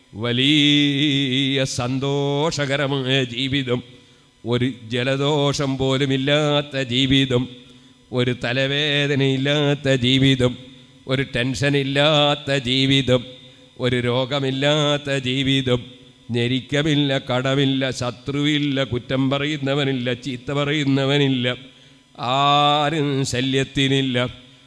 വലിയ സന്തോഷകരമായ ജീവിതം ഒരു ജലദോഷം പോലുമില്ലാത്ത ജീവിതം ഒരു തലവേദനയില്ലാത്ത ജീവിതം ഒരു ടെൻഷനില്ലാത്ത ജീവിതം ഒരു രോഗമില്ലാത്ത ജീവിതം ഞെരിക്കമില്ല കടമില്ല ശത്രുവില്ല കുറ്റം പറയുന്നവനില്ല ചീത്ത പറയുന്നവനില്ല ആരും ശല്യത്തിനില്ല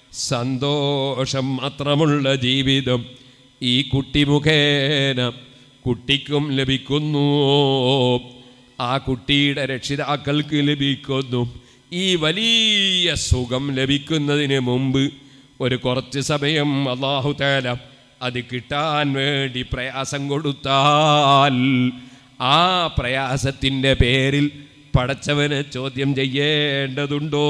സന്തോഷം മാത്രമുള്ള ജീവിതം ഈ കുട്ടി മുഖേന കുട്ടിക്കും ലഭിക്കുന്നു ആ കുട്ടിയുടെ രക്ഷിതാക്കൾക്ക് ലഭിക്കുന്നു ഈ വലിയ സുഖം ലഭിക്കുന്നതിന് മുമ്പ് ഒരു കുറച്ച് സമയം അള്ളാഹു താല അത് കിട്ടാൻ വേണ്ടി പ്രയാസം കൊടുത്താൽ ആ പ്രയാസത്തിൻ്റെ പേരിൽ പടച്ചവനെ ചോദ്യം ചെയ്യേണ്ടതുണ്ടോ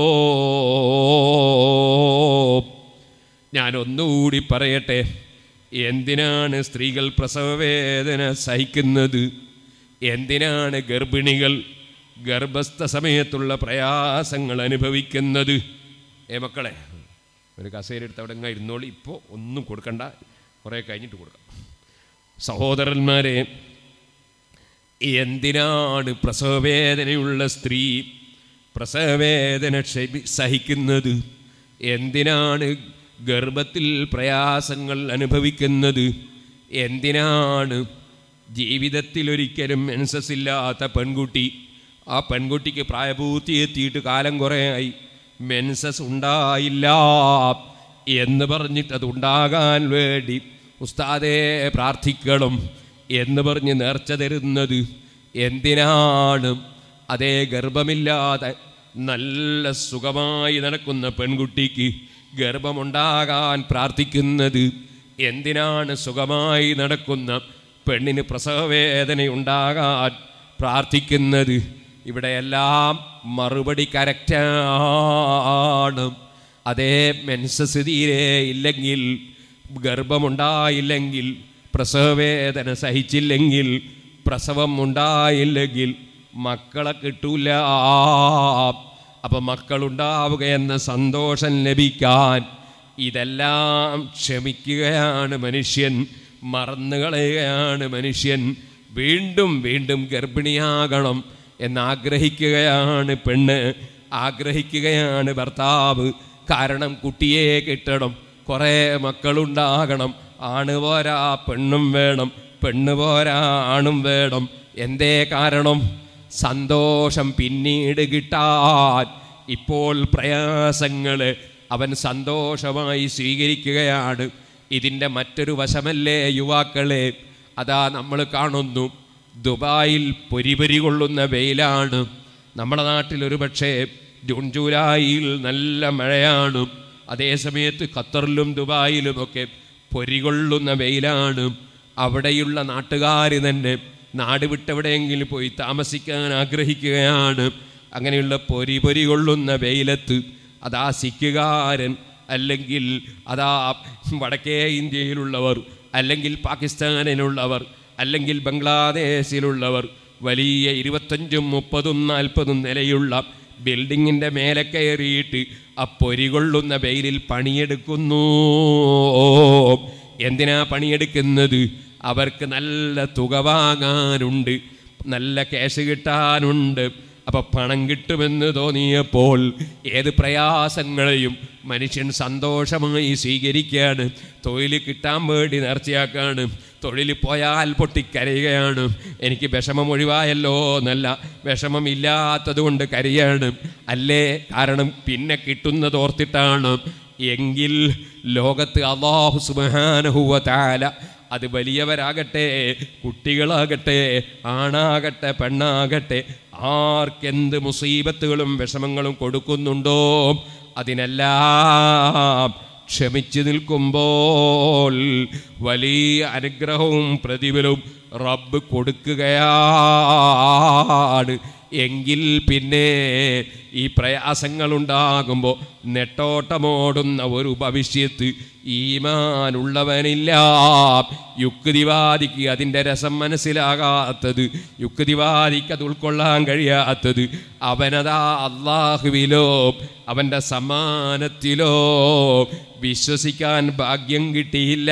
ഞാൻ ഒന്നുകൂടി പറയട്ടെ എന്തിനാണ് സ്ത്രീകൾ പ്രസവവേദന സഹിക്കുന്നത് എന്തിനാണ് ഗർഭിണികൾ ഗർഭസ്ഥ സമയത്തുള്ള പ്രയാസങ്ങൾ അനുഭവിക്കുന്നത് ഏ മക്കളെ ഒരു കസേര എടുത്ത് അവിടെ അങ്ങ് ഇരുന്നോളി ഇപ്പോൾ ഒന്നും കൊടുക്കണ്ട കുറേ കഴിഞ്ഞിട്ട് കൊടുക്കാം സഹോദരന്മാരെ എന്തിനാണ് പ്രസവവേദനയുള്ള സ്ത്രീ പ്രസവവേദന ക്ഷമി സഹിക്കുന്നത് എന്തിനാണ് ഗർഭത്തിൽ പ്രയാസങ്ങൾ അനുഭവിക്കുന്നത് എന്തിനാണ് ജീവിതത്തിൽ ഒരിക്കലും മെൻസസ് ഇല്ലാത്ത പെൺകുട്ടി ആ പെൺകുട്ടിക്ക് പ്രായപൂർത്തി എത്തിയിട്ട് കാലം കുറേയായി മെൻസസ് ഉണ്ടായില്ല എന്ന് പറഞ്ഞിട്ട് അത് ഉണ്ടാകാൻ വേണ്ടി ഉസ്താദെ പ്രാർത്ഥിക്കണം എന്ന് പറഞ്ഞ് നേർച്ച തരുന്നത് എന്തിനാണ് അതേ ഗർഭമില്ലാതെ നല്ല സുഖമായി നടക്കുന്ന പെൺകുട്ടിക്ക് ഗർഭമുണ്ടാകാൻ പ്രാർത്ഥിക്കുന്നത് എന്തിനാണ് സുഖമായി നടക്കുന്ന പെണ്ണിന് പ്രസവവേദനയുണ്ടാകാൻ പ്രാർത്ഥിക്കുന്നത് ഇവിടെയെല്ലാം മറുപടി കറക്റ്റാണ് അതേ മെൻസസ് തീരെ ഇല്ലെങ്കിൽ ഗർഭമുണ്ടായില്ലെങ്കിൽ പ്രസവവേദന സഹിച്ചില്ലെങ്കിൽ പ്രസവം ഉണ്ടായില്ലെങ്കിൽ മക്കളെ കിട്ടൂല അപ്പം മക്കളുണ്ടാവുക എന്ന സന്തോഷം ലഭിക്കാൻ ഇതെല്ലാം ക്ഷമിക്കുകയാണ് മനുഷ്യൻ മറന്നുകളയുകയാണ് മനുഷ്യൻ വീണ്ടും വീണ്ടും ഗർഭിണിയാകണം എന്നാഗ്രഹിക്കുകയാണ് പെണ്ണ് ആഗ്രഹിക്കുകയാണ് ഭർത്താവ് കാരണം കുട്ടിയെ കിട്ടണം കുറേ മക്കളുണ്ടാകണം ആണ് പോരാ പെണ്ണും വേണം പെണ്ണ് പോരാ ആണും വേണം എന്തേ കാരണം സന്തോഷം പിന്നീട് കിട്ടാൻ ഇപ്പോൾ പ്രയാസങ്ങൾ അവൻ സന്തോഷമായി സ്വീകരിക്കുകയാണ് ഇതിൻ്റെ മറ്റൊരു വശമല്ലേ യുവാക്കളെ അതാ നമ്മൾ കാണുന്നു ദുബായിൽ പൊരിപൊരി കൊള്ളുന്ന വെയിലാണ് നമ്മുടെ നാട്ടിൽ ഒരു പക്ഷേ ജൂൺ ജൂലൈയിൽ നല്ല മഴയാണ് അതേ സമയത്ത് ഖത്തറിലും ദുബായിലുമൊക്കെ പൊരികൊള്ളുന്ന വെയിലാണ് അവിടെയുള്ള നാട്ടുകാർ തന്നെ നാട് വിട്ടെവിടെയെങ്കിലും പോയി താമസിക്കാൻ ആഗ്രഹിക്കുകയാണ് അങ്ങനെയുള്ള പൊരി പൊരി കൊള്ളുന്ന വെയിലത്ത് അതാ സിക്കുകാരൻ അല്ലെങ്കിൽ അതാ വടക്കേ ഇന്ത്യയിലുള്ളവർ അല്ലെങ്കിൽ പാകിസ്ഥാനിലുള്ളവർ അല്ലെങ്കിൽ ബംഗ്ലാദേശിലുള്ളവർ വലിയ ഇരുപത്തഞ്ചും മുപ്പതും നാൽപ്പതും നിലയുള്ള ബിൽഡിങ്ങിൻ്റെ മേലെ കയറിയിട്ട് ആ പൊരികൊള്ളുന്ന വെയിലിൽ പണിയെടുക്കുന്നു എന്തിനാ പണിയെടുക്കുന്നത് അവർക്ക് നല്ല തുക വാങ്ങാനുണ്ട് നല്ല ക്യാഷ് കിട്ടാനുണ്ട് അപ്പൊ പണം കിട്ടുമെന്ന് തോന്നിയപ്പോൾ ഏത് പ്രയാസങ്ങളെയും മനുഷ്യൻ സന്തോഷമായി സ്വീകരിക്കുകയാണ് തൊഴിൽ കിട്ടാൻ വേണ്ടി നേർച്ചയാക്കാണ് തൊഴിൽ പോയാൽ പൊട്ടിക്കരയുകയാണ് എനിക്ക് വിഷമം ഒഴിവായല്ലോ എന്നല്ല വിഷമം ഇല്ലാത്തത് കൊണ്ട് കരയാണ് അല്ലേ കാരണം പിന്നെ കിട്ടുന്നത് ഓർത്തിട്ടാണ് എങ്കിൽ ലോകത്ത് അള്ളാഹു സുബാനഹുവ താല അത് വലിയവരാകട്ടെ കുട്ടികളാകട്ടെ ആണാകട്ടെ പെണ്ണാകട്ടെ ആർക്കെന്ത് മുസീബത്തുകളും വിഷമങ്ങളും കൊടുക്കുന്നുണ്ടോ അതിനെല്ലാം ക്ഷമിച്ചു നിൽക്കുമ്പോൾ വലിയ അനുഗ്രഹവും പ്രതിഫലവും റബ്ബ് കൊടുക്കുകയാണ് എങ്കിൽ പിന്നെ ഈ പ്രയാസങ്ങളുണ്ടാകുമ്പോൾ നെട്ടോട്ടമോടുന്ന ഒരു ഭവിഷ്യത്ത് ഈമാനുള്ളവനില്ല യുക്തിവാദിക്ക് അതിൻ്റെ രസം മനസ്സിലാകാത്തത് യുക്തിവാദിക്ക് അത് ഉൾക്കൊള്ളാൻ കഴിയാത്തത് അവനതാ അള്ളാഹുവിലോ അവൻ്റെ സമ്മാനത്തിലോ വിശ്വസിക്കാൻ ഭാഗ്യം കിട്ടിയില്ല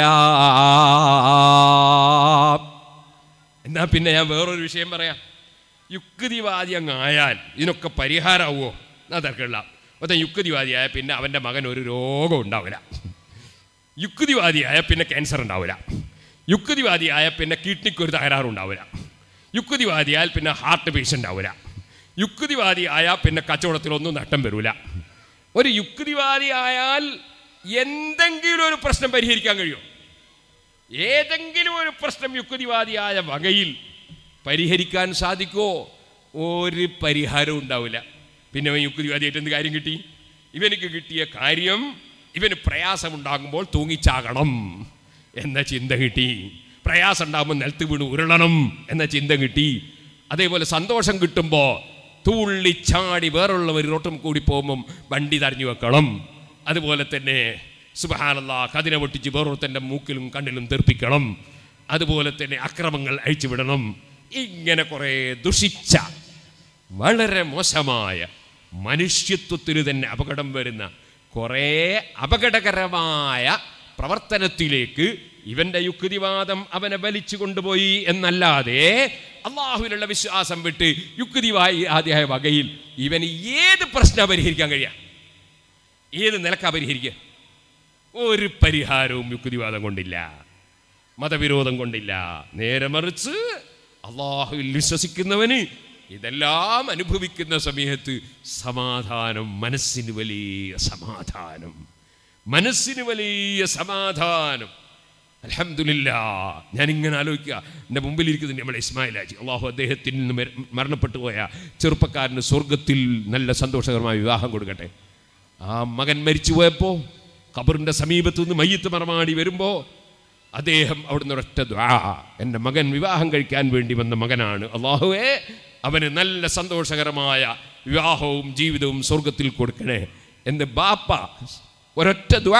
എന്നാ പിന്നെ ഞാൻ വേറൊരു വിഷയം പറയാം യുക്തിവാദി അങ്ങ് ആയാൽ ഇതിനൊക്കെ പരിഹാരമാവുമോ എന്നാ തിരക്കുള്ള ഒത്തൻ യുക്തിവാദിയായ പിന്നെ അവൻ്റെ മകൻ ഒരു രോഗം ഉണ്ടാവില്ല യുക്തിവാദിയായ പിന്നെ ക്യാൻസർ ഉണ്ടാവില്ല യുക്തിവാദിയായ പിന്നെ കിഡ്നിക്ക് ഒരു തകരാറുണ്ടാവില്ല യുക്തിവാദിയായാൽ പിന്നെ ഹാർട്ട് പേഷ്യൻ്റ് ആവില്ല യുക്തിവാദിയായാൽ പിന്നെ കച്ചവടത്തിലൊന്നും നഷ്ടം വരില്ല ഒരു യുക്തിവാദിയായാൽ എന്തെങ്കിലും ഒരു പ്രശ്നം പരിഹരിക്കാൻ കഴിയും ഏതെങ്കിലും ഒരു പ്രശ്നം യുക്തിവാദിയായ വകയിൽ പരിഹരിക്കാൻ സാധിക്കുമോ ഒരു പരിഹാരവും ഉണ്ടാവില്ല പിന്നെ അവൻ യുക്തിവാദിയായിട്ട് എന്ത് കാര്യം കിട്ടി ഇവനിക്ക് കിട്ടിയ കാര്യം ഇവന് പ്രയാസമുണ്ടാകുമ്പോൾ തൂങ്ങിച്ചാകണം എന്ന ചിന്ത കിട്ടി പ്രയാസം ഉണ്ടാകുമ്പോൾ നിലത്ത് വീണ് ഉരുളണം എന്ന ചിന്ത കിട്ടി അതേപോലെ സന്തോഷം കിട്ടുമ്പോൾ തുള്ളിച്ചാടി വേറുള്ളവർ റോട്ടും കൂടി പോകുമ്പം വണ്ടി തടഞ്ഞു വെക്കണം അതുപോലെ തന്നെ സുബഹാനല്ല കതിനെ പൊട്ടിച്ച് വേറൊരുത്തൻ്റെ മൂക്കിലും കണ്ണിലും തെറിപ്പിക്കണം അതുപോലെ തന്നെ അക്രമങ്ങൾ അഴിച്ചുവിടണം ഇങ്ങനെ കുറേ ദുഷിച്ച വളരെ മോശമായ മനുഷ്യത്വത്തിന് തന്നെ അപകടം വരുന്ന കുറേ അപകടകരമായ പ്രവർത്തനത്തിലേക്ക് ഇവന്റെ യുക്തിവാദം അവനെ വലിച്ചു കൊണ്ടുപോയി എന്നല്ലാതെ അള്ളാഹുവിനുള്ള വിശ്വാസം വിട്ട് യുക്തിവായി ആദ്യമായ വകയിൽ ഇവന് ഏത് പ്രശ്നം പരിഹരിക്കാൻ കഴിയാം ഏത് നിലക്കാ പരിഹരിക്കുക ഒരു പരിഹാരവും യുക്തിവാദം കൊണ്ടില്ല മതവിരോധം കൊണ്ടില്ല നേരെ മറിച്ച് അള്ളാഹുവിൽ വിശ്വസിക്കുന്നവന് ഇതെല്ലാം അനുഭവിക്കുന്ന സമയത്ത് സമാധാനം മനസ്സിന് വലിയ സമാധാനം മനസ്സിന് വലിയ സമാധാനം അലഹമില്ല ഞാനിങ്ങനെ ആലോചിക്കുക എൻ്റെ മുമ്പിലിരിക്കുന്നത് നമ്മുടെ ഇസ്മായിൽ ആജി അള്ളാഹു അദ്ദേഹത്തിൽ നിന്ന് മര- മരണപ്പെട്ടു പോയ ചെറുപ്പക്കാരന് സ്വർഗത്തിൽ നല്ല സന്തോഷകരമായ വിവാഹം കൊടുക്കട്ടെ ആ മകൻ മരിച്ചു പോയപ്പോൾ ഖബറിൻ്റെ സമീപത്തു നിന്ന് മയ്യത്ത് മറമാടി വരുമ്പോൾ അദ്ദേഹം അവിടുന്ന് ഒരൊറ്റ ദ്വാ എൻ്റെ മകൻ വിവാഹം കഴിക്കാൻ വേണ്ടി വന്ന മകനാണ് അള്ളാഹുവേ അവന് നല്ല സന്തോഷകരമായ വിവാഹവും ജീവിതവും സ്വർഗത്തിൽ കൊടുക്കണേ എൻ്റെ ബാപ്പ ഒരൊറ്റ ദ്വാ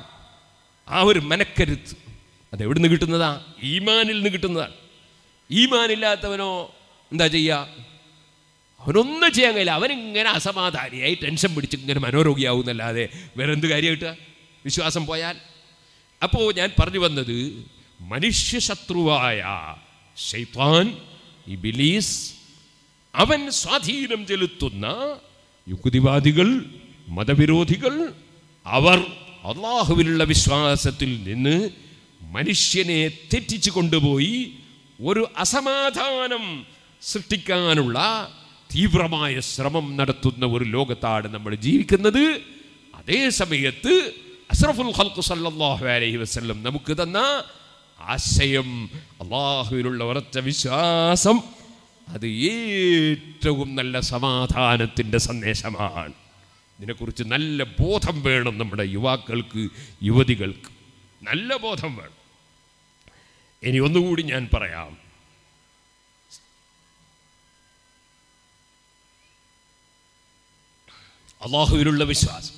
ആ ഒരു മനക്കരുത്ത് അത് എവിടുന്ന് കിട്ടുന്നതാ ഈമാനിൽ നിന്ന് കിട്ടുന്നതാണ് ഈമാനില്ലാത്തവനോ എന്താ ചെയ്യുക അവനൊന്നും ചെയ്യാൻ കഴിയില്ല അവനിങ്ങനെ അസമാധാനിയായി ടെൻഷൻ പിടിച്ച് ഇങ്ങനെ മനോരോഗിയാവുന്നല്ലാതെ വേറെ എന്ത് കാര്യം കിട്ടുക വിശ്വാസം പോയാൽ അപ്പോൾ ഞാൻ പറഞ്ഞു വന്നത് മനുഷ്യശത്രുവായ ഷെയ്ത്താൻ ഇബിലീസ് അവൻ സ്വാധീനം ചെലുത്തുന്ന യുക്തിവാദികൾ മതവിരോധികൾ അവർ അള്ളാഹുവിലുള്ള വിശ്വാസത്തിൽ നിന്ന് മനുഷ്യനെ തെറ്റിച്ചു കൊണ്ടുപോയി ഒരു അസമാധാനം സൃഷ്ടിക്കാനുള്ള തീവ്രമായ ശ്രമം നടത്തുന്ന ഒരു ലോകത്താണ് നമ്മൾ ജീവിക്കുന്നത് അതേ സമയത്ത് അസ്രഫുൽ ഖൽഖ് സല്ലല്ലാഹു അലൈഹി വസല്ലം നമുക്ക് തന്ന ആശയം അള്ളാഹുവിനുള്ള ഉറച്ച വിശ്വാസം അത് ഏറ്റവും നല്ല സമാധാനത്തിൻ്റെ സന്ദേശമാണ് ഇതിനെക്കുറിച്ച് നല്ല ബോധം വേണം നമ്മുടെ യുവാക്കൾക്ക് യുവതികൾക്ക് നല്ല ബോധം വേണം ഇനി ഒന്നുകൂടി ഞാൻ പറയാം അള്ളാഹുവിലുള്ള വിശ്വാസം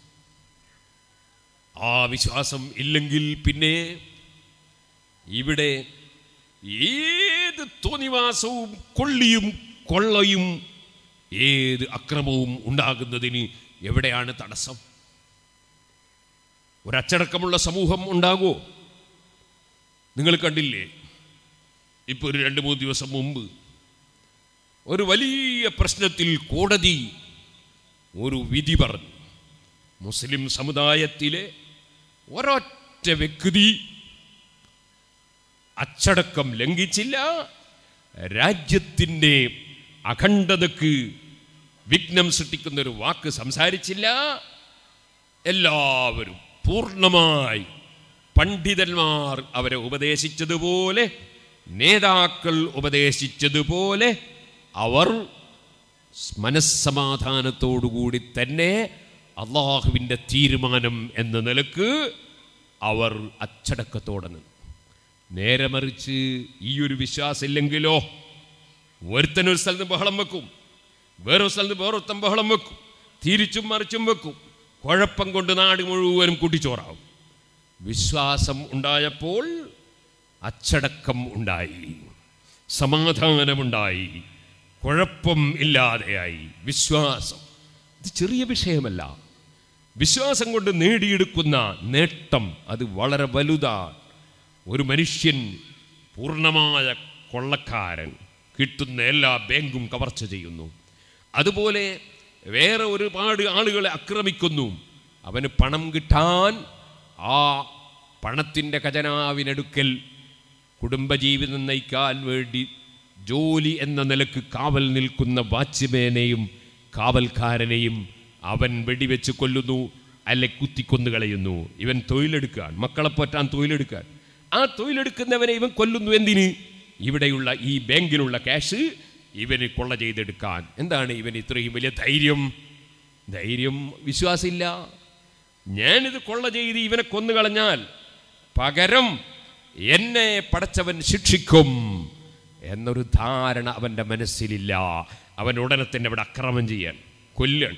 ആ വിശ്വാസം ഇല്ലെങ്കിൽ പിന്നെ ഇവിടെ ഏത് തോന്നിവാസവും കൊള്ളിയും കൊള്ളയും ഏത് അക്രമവും ഉണ്ടാകുന്നതിന് എവിടെയാണ് തടസ്സം ഒരച്ചടക്കമുള്ള സമൂഹം ഉണ്ടാകുമോ നിങ്ങൾ കണ്ടില്ലേ ഇപ്പോൾ ഒരു രണ്ട് മൂന്ന് ദിവസം മുമ്പ് ഒരു വലിയ പ്രശ്നത്തിൽ കോടതി ഒരു വിധി പറഞ്ഞു മുസ്ലിം സമുദായത്തിലെ ഒരൊറ്റ വ്യക്തി അച്ചടക്കം ലംഘിച്ചില്ല രാജ്യത്തിൻ്റെ അഖണ്ഡതക്ക് വിഘ്നം സൃഷ്ടിക്കുന്ന ഒരു വാക്ക് സംസാരിച്ചില്ല എല്ലാവരും പൂർണ്ണമായി പണ്ഡിതന്മാർ അവരെ ഉപദേശിച്ചതുപോലെ നേതാക്കൾ ഉപദേശിച്ചതുപോലെ അവർ മനസ്സമാധാനത്തോടുകൂടി തന്നെ അള്ളാഹുവിൻ്റെ തീരുമാനം എന്ന നിലക്ക് അവർ അച്ചടക്കത്തോടെ നിന്നു നേരെ മറിച്ച് ഈ ഒരു വിശ്വാസം ഇല്ലെങ്കിലോ ഒരുത്തൻ ഒരു സ്ഥലത്ത് ബഹളം വെക്കും വേറൊരു സ്ഥലത്ത് വേറൊരുത്തൻ ബഹളം വെക്കും തിരിച്ചും മറിച്ചും വെക്കും കുഴപ്പം കൊണ്ട് നാട് മുഴുവനും കുട്ടിച്ചോറാവും വിശ്വാസം ഉണ്ടായപ്പോൾ അച്ചടക്കം ഉണ്ടായി സമാധാനമുണ്ടായി കുഴപ്പം ഇല്ലാതെയായി വിശ്വാസം ഇത് ചെറിയ വിഷയമല്ല വിശ്വാസം കൊണ്ട് നേടിയെടുക്കുന്ന നേട്ടം അത് വളരെ വലുതാണ് ഒരു മനുഷ്യൻ പൂർണ്ണമായ കൊള്ളക്കാരൻ കിട്ടുന്ന എല്ലാ ബാങ്കും കവർച്ച ചെയ്യുന്നു അതുപോലെ വേറെ ഒരുപാട് ആളുകളെ ആക്രമിക്കുന്നു അവന് പണം കിട്ടാൻ ആ പണത്തിൻ്റെ ഖജനാവിനടുക്കൽ കുടുംബജീവിതം നയിക്കാൻ വേണ്ടി ജോലി എന്ന നിലക്ക് കാവൽ നിൽക്കുന്ന വാച്ച്മാനെയും കാവൽക്കാരനെയും അവൻ വെടിവെച്ച് കൊല്ലുന്നു അല്ലെ കുത്തിക്കൊന്നു കളയുന്നു ഇവൻ തൊഴിലെടുക്കാൻ മക്കളെ പോറ്റാൻ തൊഴിലെടുക്കാൻ ആ തൊഴിലെടുക്കുന്നവനെ ഇവൻ കൊല്ലുന്നു എന്തിന് ഇവിടെയുള്ള ഈ ബാങ്കിലുള്ള ക്യാഷ് ഇവന് കൊള്ള ചെയ്തെടുക്കാൻ എന്താണ് ഇവൻ ഇത്രയും വലിയ ധൈര്യം ധൈര്യം വിശ്വാസമില്ല ഞാനിത് കൊള്ള ചെയ്ത് ഇവനെ കൊന്നുകളഞ്ഞാൽ പകരം എന്നെ പടച്ചവൻ ശിക്ഷിക്കും എന്നൊരു ധാരണ അവൻ്റെ മനസ്സിലില്ല അവൻ ഉടനെ തന്നെ അവിടെ അക്രമം ചെയ്യാൻ കൊല്ലൻ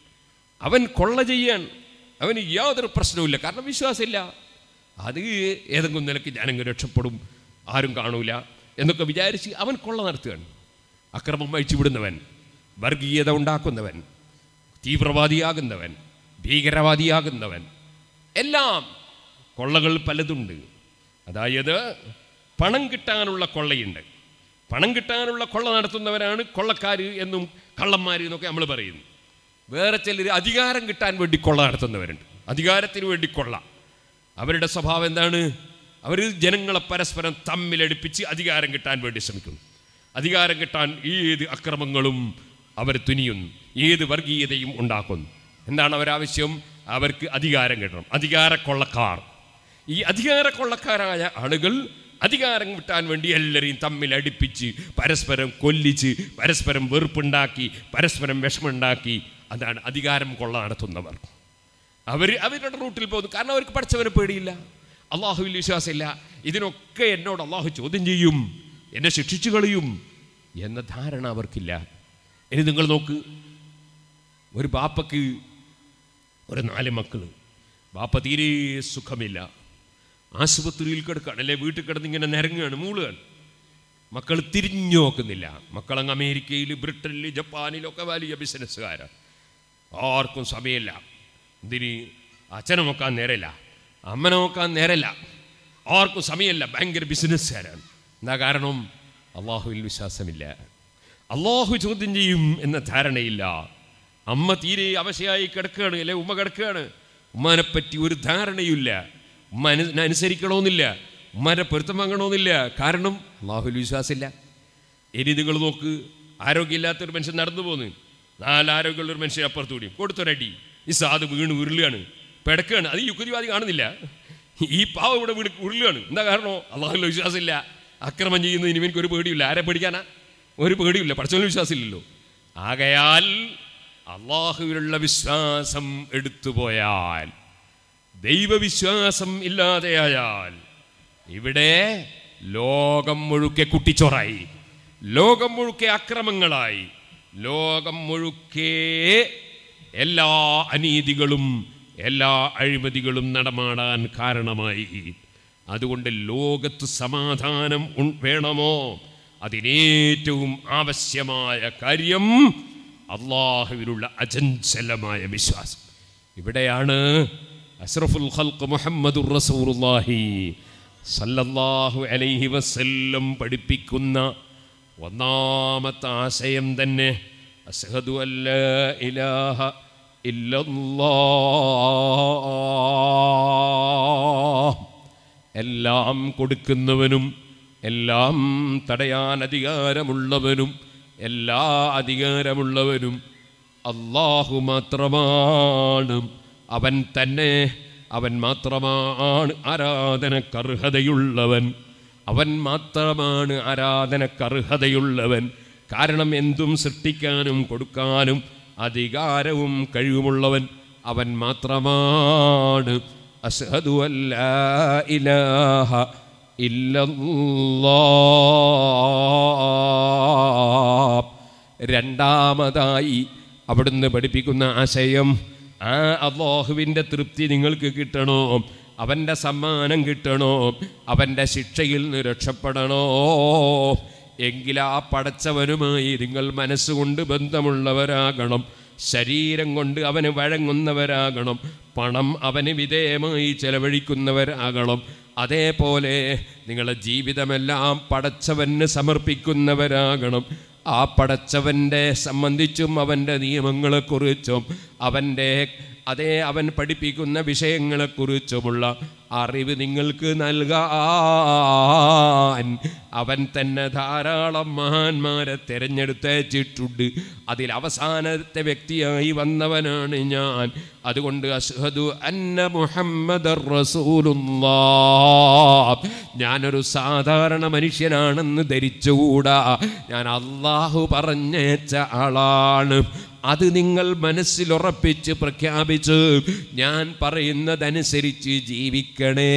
അവൻ കൊള്ള ചെയ്യാൻ അവന് യാതൊരു പ്രശ്നവുമില്ല കാരണം വിശ്വാസമില്ല അത് ഏതെങ്കിലും നിലയ്ക്ക് ഞാനങ്ങ് രക്ഷപ്പെടും ആരും കാണൂല എന്നൊക്കെ വിചാരിച്ച് അവൻ കൊള്ള നടത്തുകയാണ് അക്രമം അഴിച്ചുവിടുന്നവൻ വർഗീയത ഉണ്ടാക്കുന്നവൻ തീവ്രവാദിയാകുന്നവൻ ഭീകരവാദിയാകുന്നവൻ എല്ലാം കൊള്ളകൾ പലതുണ്ട് അതായത് പണം കിട്ടാനുള്ള കൊള്ളയുണ്ട് പണം കിട്ടാനുള്ള കൊള്ള നടത്തുന്നവരാണ് കൊള്ളക്കാർ എന്നും കള്ളന്മാർ എന്നൊക്കെ നമ്മൾ പറയുന്നു വേറെ ചിലർ അധികാരം കിട്ടാൻ വേണ്ടി കൊള്ള നടത്തുന്നവരുണ്ട് അധികാരത്തിന് വേണ്ടി കൊള്ള അവരുടെ സ്വഭാവം എന്താണ് അവർ ജനങ്ങളെ പരസ്പരം തമ്മിലടുപ്പിച്ച് അധികാരം കിട്ടാൻ വേണ്ടി ശ്രമിക്കുന്നു അധികാരം കിട്ടാൻ ഏത് അക്രമങ്ങളും അവർ തുനിയുന്നു ഏത് വർഗീയതയും ഉണ്ടാക്കുന്നു എന്താണ് അവരാവശ്യം അവർക്ക് അധികാരം കിട്ടണം അധികാര കൊള്ളക്കാർ ഈ അധികാര കൊള്ളക്കാരായ ആളുകൾ അധികാരം കിട്ടാൻ വേണ്ടി എല്ലാവരെയും തമ്മിൽ അടുപ്പിച്ച് പരസ്പരം കൊല്ലിച്ച് പരസ്പരം വെറുപ്പുണ്ടാക്കി പരസ്പരം വിഷമുണ്ടാക്കി അതാണ് അധികാരം കൊള്ള നടത്തുന്നവർ അവർ അവരുടെ റൂട്ടിൽ പോകുന്നു കാരണം അവർക്ക് പഠിച്ചവനെ പേടിയില്ല അള്ളാഹുവിൽ വിശ്വാസമില്ല ഇതിനൊക്കെ എന്നോട് അള്ളാഹു ചോദ്യം ചെയ്യും എന്നെ ശിക്ഷിച്ചു കളയും എന്ന ധാരണ അവർക്കില്ല ഇനി നിങ്ങൾ നോക്ക് ഒരു ബാപ്പക്ക് ഒരു നാല് മക്കൾ ബാപ്പ തീരെ സുഖമില്ല ആശുപത്രിയിൽ കിടക്കുകയാണ് അല്ലെ വീട്ടിൽ കിടന്ന് ഇങ്ങനെ നിരങ്ങുകയാണ് മൂളുകയാണ് മക്കൾ തിരിഞ്ഞു നോക്കുന്നില്ല മക്കളങ്ങ് അമേരിക്കയിൽ ബ്രിട്ടനിൽ ജപ്പാനിലൊക്കെ വലിയ ബിസിനസ്സുകാരാണ് ആർക്കും സമയമില്ല എന്തിന് അച്ഛനെ നോക്കാൻ നേരമില്ല അമ്മനെ നോക്കാൻ നേരമില്ല ആർക്കും സമയമില്ല ഭയങ്കര ബിസിനസ്സുകാരാണ് എന്താ കാരണം അള്ളാഹുവിൽ വിശ്വാസമില്ല അള്ളാഹു ചോദ്യം ചെയ്യും എന്ന ധാരണയില്ല അമ്മ തീരെ അവശയായി കിടക്കുകയാണ് അല്ലെ ഉമ്മ കിടക്കുകയാണ് ഉമ്മാനെ പറ്റി ഒരു ധാരണയുമില്ല ഉമ്മ അനു- അനുസരിക്കണമെന്നില്ല ഉമ്മാനെ പൊരുത്തം വാങ്ങണമെന്നില്ല കാരണം അള്ളാഹുവിൽ വിശ്വാസമില്ല ഇനി നിങ്ങൾ നോക്ക് ആരോഗ്യമില്ലാത്തൊരു മനുഷ്യൻ നടന്നു പോന്നു നാല് ആരോഗ്യമുള്ള ഒരു മനുഷ്യൻ അപ്പുറത്ത് കൂടി കൊടുത്തൊരടി ഈ സാധു വീണ് ഉരുളുകയാണ് പിടക്കുകയാണ് അത് ഈ യുക്തിവാദി കാണുന്നില്ല ഈ പാവം ഇവിടെ വീട് ഉരുളാണ് എന്താ കാരണോ അള്ളാഹുല്ല വിശ്വാസമില്ല അക്രമം ചെയ്യുന്നതിന് ഇവനക്ക് ഒരു പേടിയില്ല ആരെ പേടിക്കാനാ ഒരു പേടിയില്ല പഠിച്ചവന് വിശ്വാസമില്ലല്ലോ ആകയാൽ അള്ളാഹുവിലുള്ള വിശ്വാസം എടുത്തുപോയാൽ ദൈവവിശ്വാസം ഇല്ലാതെയായാൽ ഇവിടെ ലോകം മുഴുക്കെ കുട്ടിച്ചോറായി ലോകം മുഴുക്കെ അക്രമങ്ങളായി ലോകം മുഴുക്കെ എല്ലാ അനീതികളും എല്ലാ അഴിമതികളും നടമാടാൻ കാരണമായി അതുകൊണ്ട് ലോകത്ത് സമാധാനം ഉൺ- വേണമോ അതിനേറ്റവും ആവശ്യമായ കാര്യം അള്ളാഹുവിലുള്ള അചഞ്ചലമായ വിശ്വാസം ഇവിടെയാണ് അഷ്റഫുൽ ഖൽഖ് മുഹമ്മദുർ റസൂലുള്ളാഹി സല്ലല്ലാഹു അലൈഹി വസല്ലം പഠിപ്പിക്കുന്ന ഒന്നാമത്തെ ആശയം തന്നെ അസ്ഹദു അല്ല ഇലാഹ ഇല്ലല്ലാഹ് എല്ലാം കൊടുക്കുന്നവനും എല്ലാം തടയാൻ അധികാരമുള്ളവനും എല്ലാ അധികാരമുള്ളവനും അള്ളാഹു മാത്രമാണ് അവൻ തന്നെ അവൻ മാത്രമാണ് ആരാധനക്കർഹതയുള്ളവൻ അവൻ മാത്രമാണ് ആരാധനക്കർഹതയുള്ളവൻ കാരണം എന്തും സൃഷ്ടിക്കാനും കൊടുക്കാനും അധികാരവും കഴിവുമുള്ളവൻ അവൻ മാത്രമാണ് അഷ്ഹദു അല്ലാ ഇലാഹ ഇല്ലല്ലാഹ് രണ്ടാമതായി അവിടുന്ന് പഠിപ്പിക്കുന്ന ആശയം ആ അള്ളാഹുവിൻ്റെ തൃപ്തി നിങ്ങൾക്ക് കിട്ടണോ അവൻ്റെ സമ്മാനം കിട്ടണോ അവൻ്റെ ശിക്ഷയിൽ നിന്ന് രക്ഷപ്പെടണോ എങ്കിൽ ആ പടച്ചവനുമായി നിങ്ങൾ മനസ്സുകൊണ്ട് ബന്ധമുള്ളവരാകണം ശരീരം കൊണ്ട് അവന് വഴങ്ങുന്നവരാകണം പണം അവന് വിധേയമായി ചെലവഴിക്കുന്നവരാകണം അതേപോലെ നിങ്ങളുടെ ജീവിതമെല്ലാം പടച്ചവന് സമർപ്പിക്കുന്നവരാകണം ആ പടച്ചവൻ്റെ സംബന്ധിച്ചും അവൻ്റെ നിയമങ്ങളെക്കുറിച്ചും അവൻ്റെ അതേ അവൻ പഠിപ്പിക്കുന്ന വിഷയങ്ങളെക്കുറിച്ചുമുള്ള അറിവ് നിങ്ങൾക്ക് നൽകാൻ അവൻ തന്നെ ധാരാളം മഹാന്മാരെ തിരഞ്ഞെടുത്തയച്ചിട്ടുണ്ട് അതിൽ അവസാനത്തെ വ്യക്തിയായി വന്നവനാണ് ഞാൻ അതുകൊണ്ട് അഷ്ഹദു അന്ന മുഹമ്മദ് ഞാനൊരു സാധാരണ മനുഷ്യനാണെന്ന് ധരിച്ചുകൂടാ ഞാൻ അള്ളാഹു പറഞ്ഞേച്ച ആളാണ് അത് നിങ്ങൾ മനസ്സിൽ ഉറപ്പിച്ച് പ്രഖ്യാപിച്ച് ഞാൻ പറയുന്നതനുസരിച്ച് ജീവിക്കണേ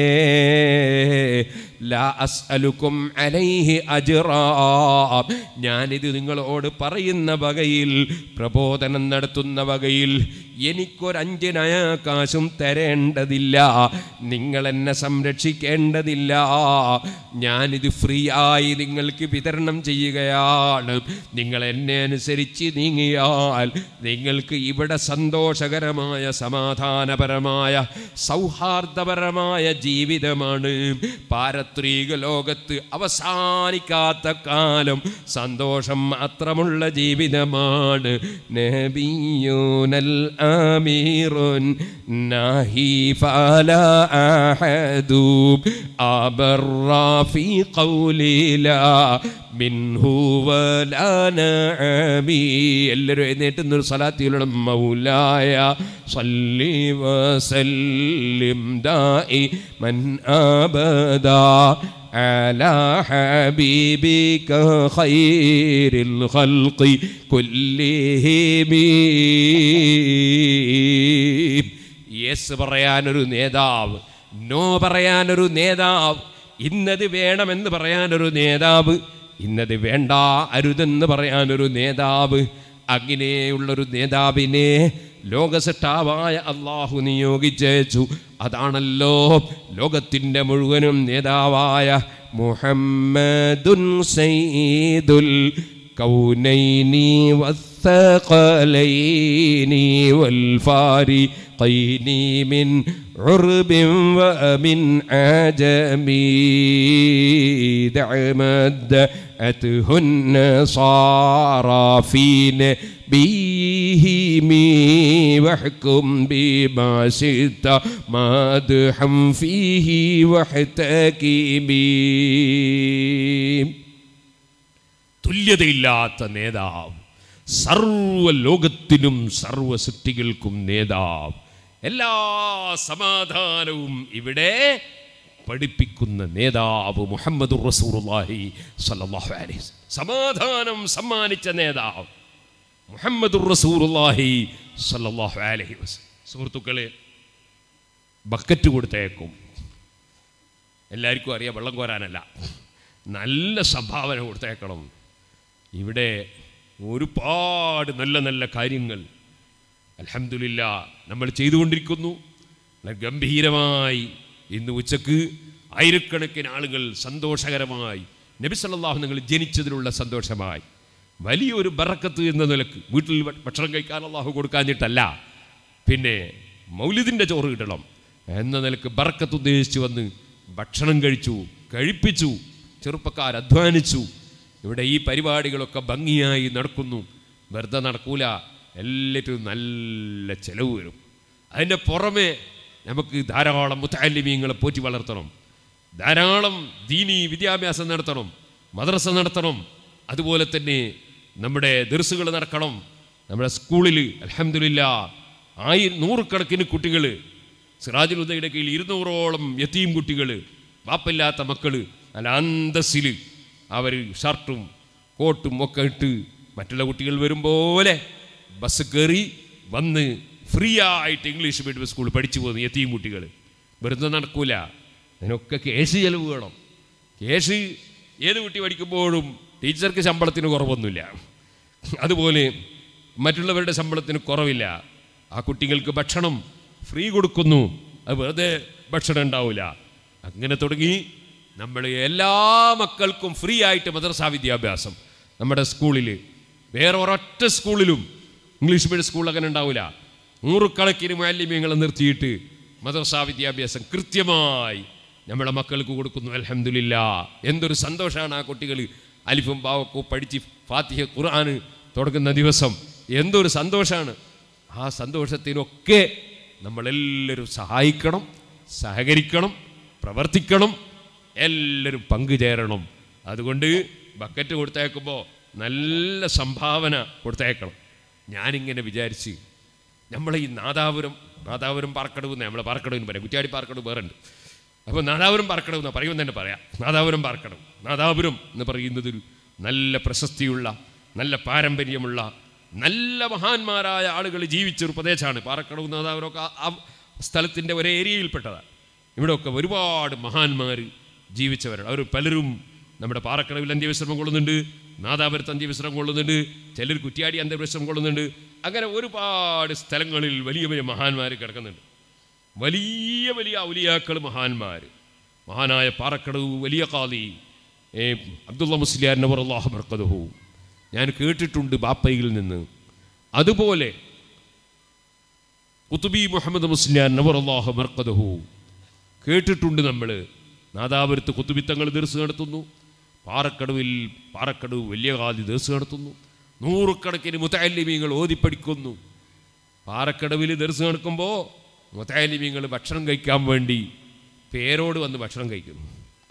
ലാ അസ്അലുക്കും അലൈഹി അജ്റാ ഞാനിത് നിങ്ങളോട് പറയുന്ന വകയിൽ പ്രബോധനം നടത്തുന്ന വകയിൽ എനിക്കൊരഞ്ചിനയ കാശും തരേണ്ടതില്ല നിങ്ങൾ എന്നെ സംരക്ഷിക്കേണ്ടതില്ല ഞാനിത് ഫ്രീ ആയി നിങ്ങൾക്ക് വിതരണം ചെയ്യുകയാണ് നിങ്ങൾ എന്നെ അനുസരിച്ച് നീങ്ങിയാൽ നിങ്ങൾക്ക് ഇവിടെ സന്തോഷകരമായ സമാധാനപരമായ സൗഹാർദ്ദപരമായ ജീവിതമാണ് പാരത്രിക ലോകത്ത് അവസാനിക്കാത്ത കാലം സന്തോഷം മാത്രമുള്ള ജീവിതമാണ് നബിയൂനൽ അമീറുൻ നാഹി ഫല അഹദു അബറാ ഫി ഖൗലില മിൻഹു വലാ നഅമി എല്ലാവരും എഴുന്നേറ്റ് ഒരു സലാത്തിലുള്ള മൗലായ സല്ലി വസല്ലിം ദായി മൻ അബദാ على حبيبك خير الخلق كلهم യെസ് പറയാനൊരു നേതാവ് നോ പറയാനൊരു നേതാവ് ഇന്നത് വേണമെന്ന് പറയാനൊരു നേതാവ് ഇന്നത് വേണ്ട അരുതെന്ന് പറയാനൊരു നേതാവ് അങ്ങനെയുള്ളൊരു നേതാവിനെ ലോകസട്ടാവായ അള്ളാഹു നിയോഗിച്ചേച്ചു അതാണല്ലോ ലോകത്തിൻ്റെ മുഴുവനും നേതാവായ മുഹമ്മദുൻ സയ്യിദുൽ കൗനൈനി والثقلين والفارقين من عرب ومن عجم دعمت أته النصارى في نبيهم واحكم بما شئت مادحا فيه واحتكم തുല്യതയില്ലാത്ത നേതാവ് സർവ ലോകത്തിനും സർവ സൃഷ്ടികൾക്കും നേതാവ് എല്ലാ സമാധാനവും ഇവിടെ പഠിപ്പിക്കുന്ന നേതാവ് മുഹമ്മദ് റസൂറുല്ലാഹി സല്ലല്ലാഹു അലൈഹി വസല്ലം. സമാധാനം സമ്മാനിച്ച നേതാവ് മുഹമ്മദ് റസൂറുല്ലാഹി സല്ലല്ലാഹു അലൈഹി വസല്ലം. സുഹൃത്തുക്കളെ ബക്കറ്റ് കൊടുത്തേക്കും എല്ലാവർക്കും അറിയാം വെള്ളം കോരാനല്ല നല്ല സംഭാവന കൊടുത്തേക്കണം ഇവിടെ ഒരുപാട് നല്ല നല്ല കാര്യങ്ങൾ അലഹമില്ല നമ്മൾ ചെയ്തുകൊണ്ടിരിക്കുന്നു നല്ല ഗംഭീരമായി ഇന്ന് ഉച്ചക്ക് ആയിരക്കണക്കിന് ആളുകൾ സന്തോഷകരമായി നബി സല്ലല്ലാഹു നിങ്ങൾ ജനിച്ചതിലുള്ള സന്തോഷമായി വലിയൊരു ബറക്കത്ത് എന്ന നിലക്ക് വീട്ടിൽ ഭ- ഭക്ഷണം കഴിക്കാൻ അള്ളാഹു കൊടുക്കാഞ്ഞിട്ടല്ല പിന്നെ മൗലിദിൻ്റെ ചോറ് കിട്ടണം എന്ന നിലക്ക് ബറക്കത്ത് ഉദ്ദേശിച്ച് വന്ന് ഭക്ഷണം കഴിച്ചു കഴിപ്പിച്ചു ചെറുപ്പക്കാർ അധ്വാനിച്ചു ഇവിടെ ഈ പരിപാടികളൊക്കെ ഭംഗിയായി നടക്കുന്നു വെറുതെ നടക്കൂല എല്ലാറ്റിനും നല്ല ചെലവ് വരും അതിൻ്റെ പുറമെ നമുക്ക് ധാരാളം മുത്താലിമീങ്ങളെ പോറ്റി വളർത്തണം ധാരാളം ദീനി വിദ്യാഭ്യാസം നടത്തണം മദ്രസ നടത്തണം അതുപോലെ തന്നെ നമ്മുടെ ദർസുകൾ നടക്കണം നമ്മുടെ സ്കൂളിൽ അലഹമില്ല ആയി നൂറുകണക്കിന് കുട്ടികൾ സിറാജുൽ ഉദയുടെ കീഴിൽ ഇരുന്നൂറോളം യത്തീം കുട്ടികൾ വാപ്പില്ലാത്ത മക്കൾ നല്ല അന്തസ്സിൽ അവർ ഷർട്ടും കോട്ടും ഒക്കെ ഇട്ട് മറ്റുള്ള കുട്ടികൾ വരും പോലെ ബസ് കയറി വന്ന് ഫ്രീ ആയിട്ട് ഇംഗ്ലീഷ് മീഡിയം സ്കൂളിൽ പഠിച്ചു പോകുന്നു യത്തീം കുട്ടികൾ വെറുതെ നടക്കൂല അതിനൊക്കെ കേസ് ചെലവ് വേണം കേസ് ഏത് കുട്ടി പഠിക്കുമ്പോഴും ടീച്ചർക്ക് ശമ്പളത്തിന് കുറവൊന്നുമില്ല അതുപോലെ മറ്റുള്ളവരുടെ ശമ്പളത്തിന് കുറവില്ല ആ കുട്ടികൾക്ക് ഭക്ഷണം ഫ്രീ കൊടുക്കുന്നു അത് വെറുതെ ഭക്ഷണം ഉണ്ടാവില്ല അങ്ങനെ തുടങ്ങി നമ്മൾ എല്ലാ മക്കൾക്കും ഫ്രീ ആയിട്ട് മദ്രസാ വിദ്യാഭ്യാസം നമ്മുടെ സ്കൂളിൽ വേറെ ഒരൊറ്റ സ്കൂളിലും ഇംഗ്ലീഷ് മീഡിയം സ്കൂൾ അങ്ങനെ ഉണ്ടാവില്ല നൂറുകണക്കിന് മാലിന്യങ്ങളെ നിർത്തിയിട്ട് മദ്രസാ വിദ്യാഭ്യാസം കൃത്യമായി നമ്മുടെ മക്കൾക്ക് കൊടുക്കുന്നു അലഹമില്ല എന്തൊരു സന്തോഷമാണ് ആ കുട്ടികൾ അലിഫും ബാവക്കും പഠിച്ച് ഫാത്തിഹ ഖുർആന് തുടങ്ങുന്ന ദിവസം എന്തൊരു സന്തോഷമാണ് ആ സന്തോഷത്തിനൊക്കെ നമ്മളെല്ലാവരും സഹായിക്കണം സഹകരിക്കണം പ്രവർത്തിക്കണം എല്ലാവരും പങ്കുചേരണം അതുകൊണ്ട് ബക്കറ്റ് കൊടുത്തേക്കുമ്പോൾ നല്ല സംഭാവന കൊടുത്തേക്കണം ഞാനിങ്ങനെ വിചാരിച്ച് നമ്മളെ ഈ നാദാപുരം നാദാപുരം പാർക്കടവ് എന്ന് നമ്മളെ പാർക്കടവ് എന്ന് പറയാം കുറ്റിയാടി പാർക്കടവ് വേറെ ഉണ്ട് അപ്പോൾ നാദാപുരം പാർക്കടവ് എന്ന് പറയുമെന്ന് തന്നെ പറയാം നാദാപുരം പാർക്കടവ് നാദാപുരം എന്ന് പറയുന്നത് ഒരു നല്ല പ്രശസ്തിയുള്ള നല്ല പാരമ്പര്യമുള്ള നല്ല മഹാന്മാരായ ആളുകൾ ജീവിച്ച ഒരു പ്രദേശമാണ് പാറക്കടവ് നാദാപുരമൊക്കെ ആ- ആ സ്ഥലത്തിൻ്റെ ഒരേ ഏരിയയിൽപ്പെട്ടതാണ് ഇവിടെയൊക്കെ ഒരുപാട് മഹാന്മാർ ജീവിച്ചവരാണ് അവർ പലരും നമ്മുടെ പാറക്കടവിൽ അന്ത്യവിശ്രമം കൊള്ളുന്നുണ്ട് നാദാപുരത്ത് അന്ത്യവിശ്രമം കൊള്ളുന്നുണ്ട് ചിലർ കുറ്റിയാടി അന്ത്യവിശ്രമം കൊള്ളുന്നുണ്ട് അങ്ങനെ ഒരുപാട് സ്ഥലങ്ങളിൽ വലിയ വലിയ മഹാന്മാർ കിടക്കുന്നുണ്ട് വലിയ വലിയ ഔലിയാക്കൾ മഹാന്മാർ മഹാനായ പാറക്കടവ് വലിയ കാതി ഏ, അബ്ദുള്ള മുസ്ലിയാർ നവർ അള്ളാഹു ബർക്കതുഹു ഞാൻ കേട്ടിട്ടുണ്ട് ബാപ്പയിൽ നിന്ന് അതുപോലെ കുത്തുബി മുഹമ്മദ് മുസ്ലിയാർ നവർ അള്ളാഹു ബർക്കതുഹു കേട്ടിട്ടുണ്ട് നമ്മൾ നാദാപുരത്ത് കുത്തുബിത്തങ്ങൾ ദർസ് നടത്തുന്നു പാറക്കടവിൽ പാറക്കടവ് വലിയ കാതി ദർസ് നടത്തുന്നു നൂറുകണക്കിന് മുത്തല്ലിമീങ്ങൾ ഓതിപ്പടിക്കുന്നു പാറക്കടവിൽ ദർസ് നടക്കുമ്പോൾ മുത്തല്ലിമീങ്ങൾ ഭക്ഷണം കഴിക്കാൻ വേണ്ടി പേരോട് വന്ന് ഭക്ഷണം കഴിക്കുന്നു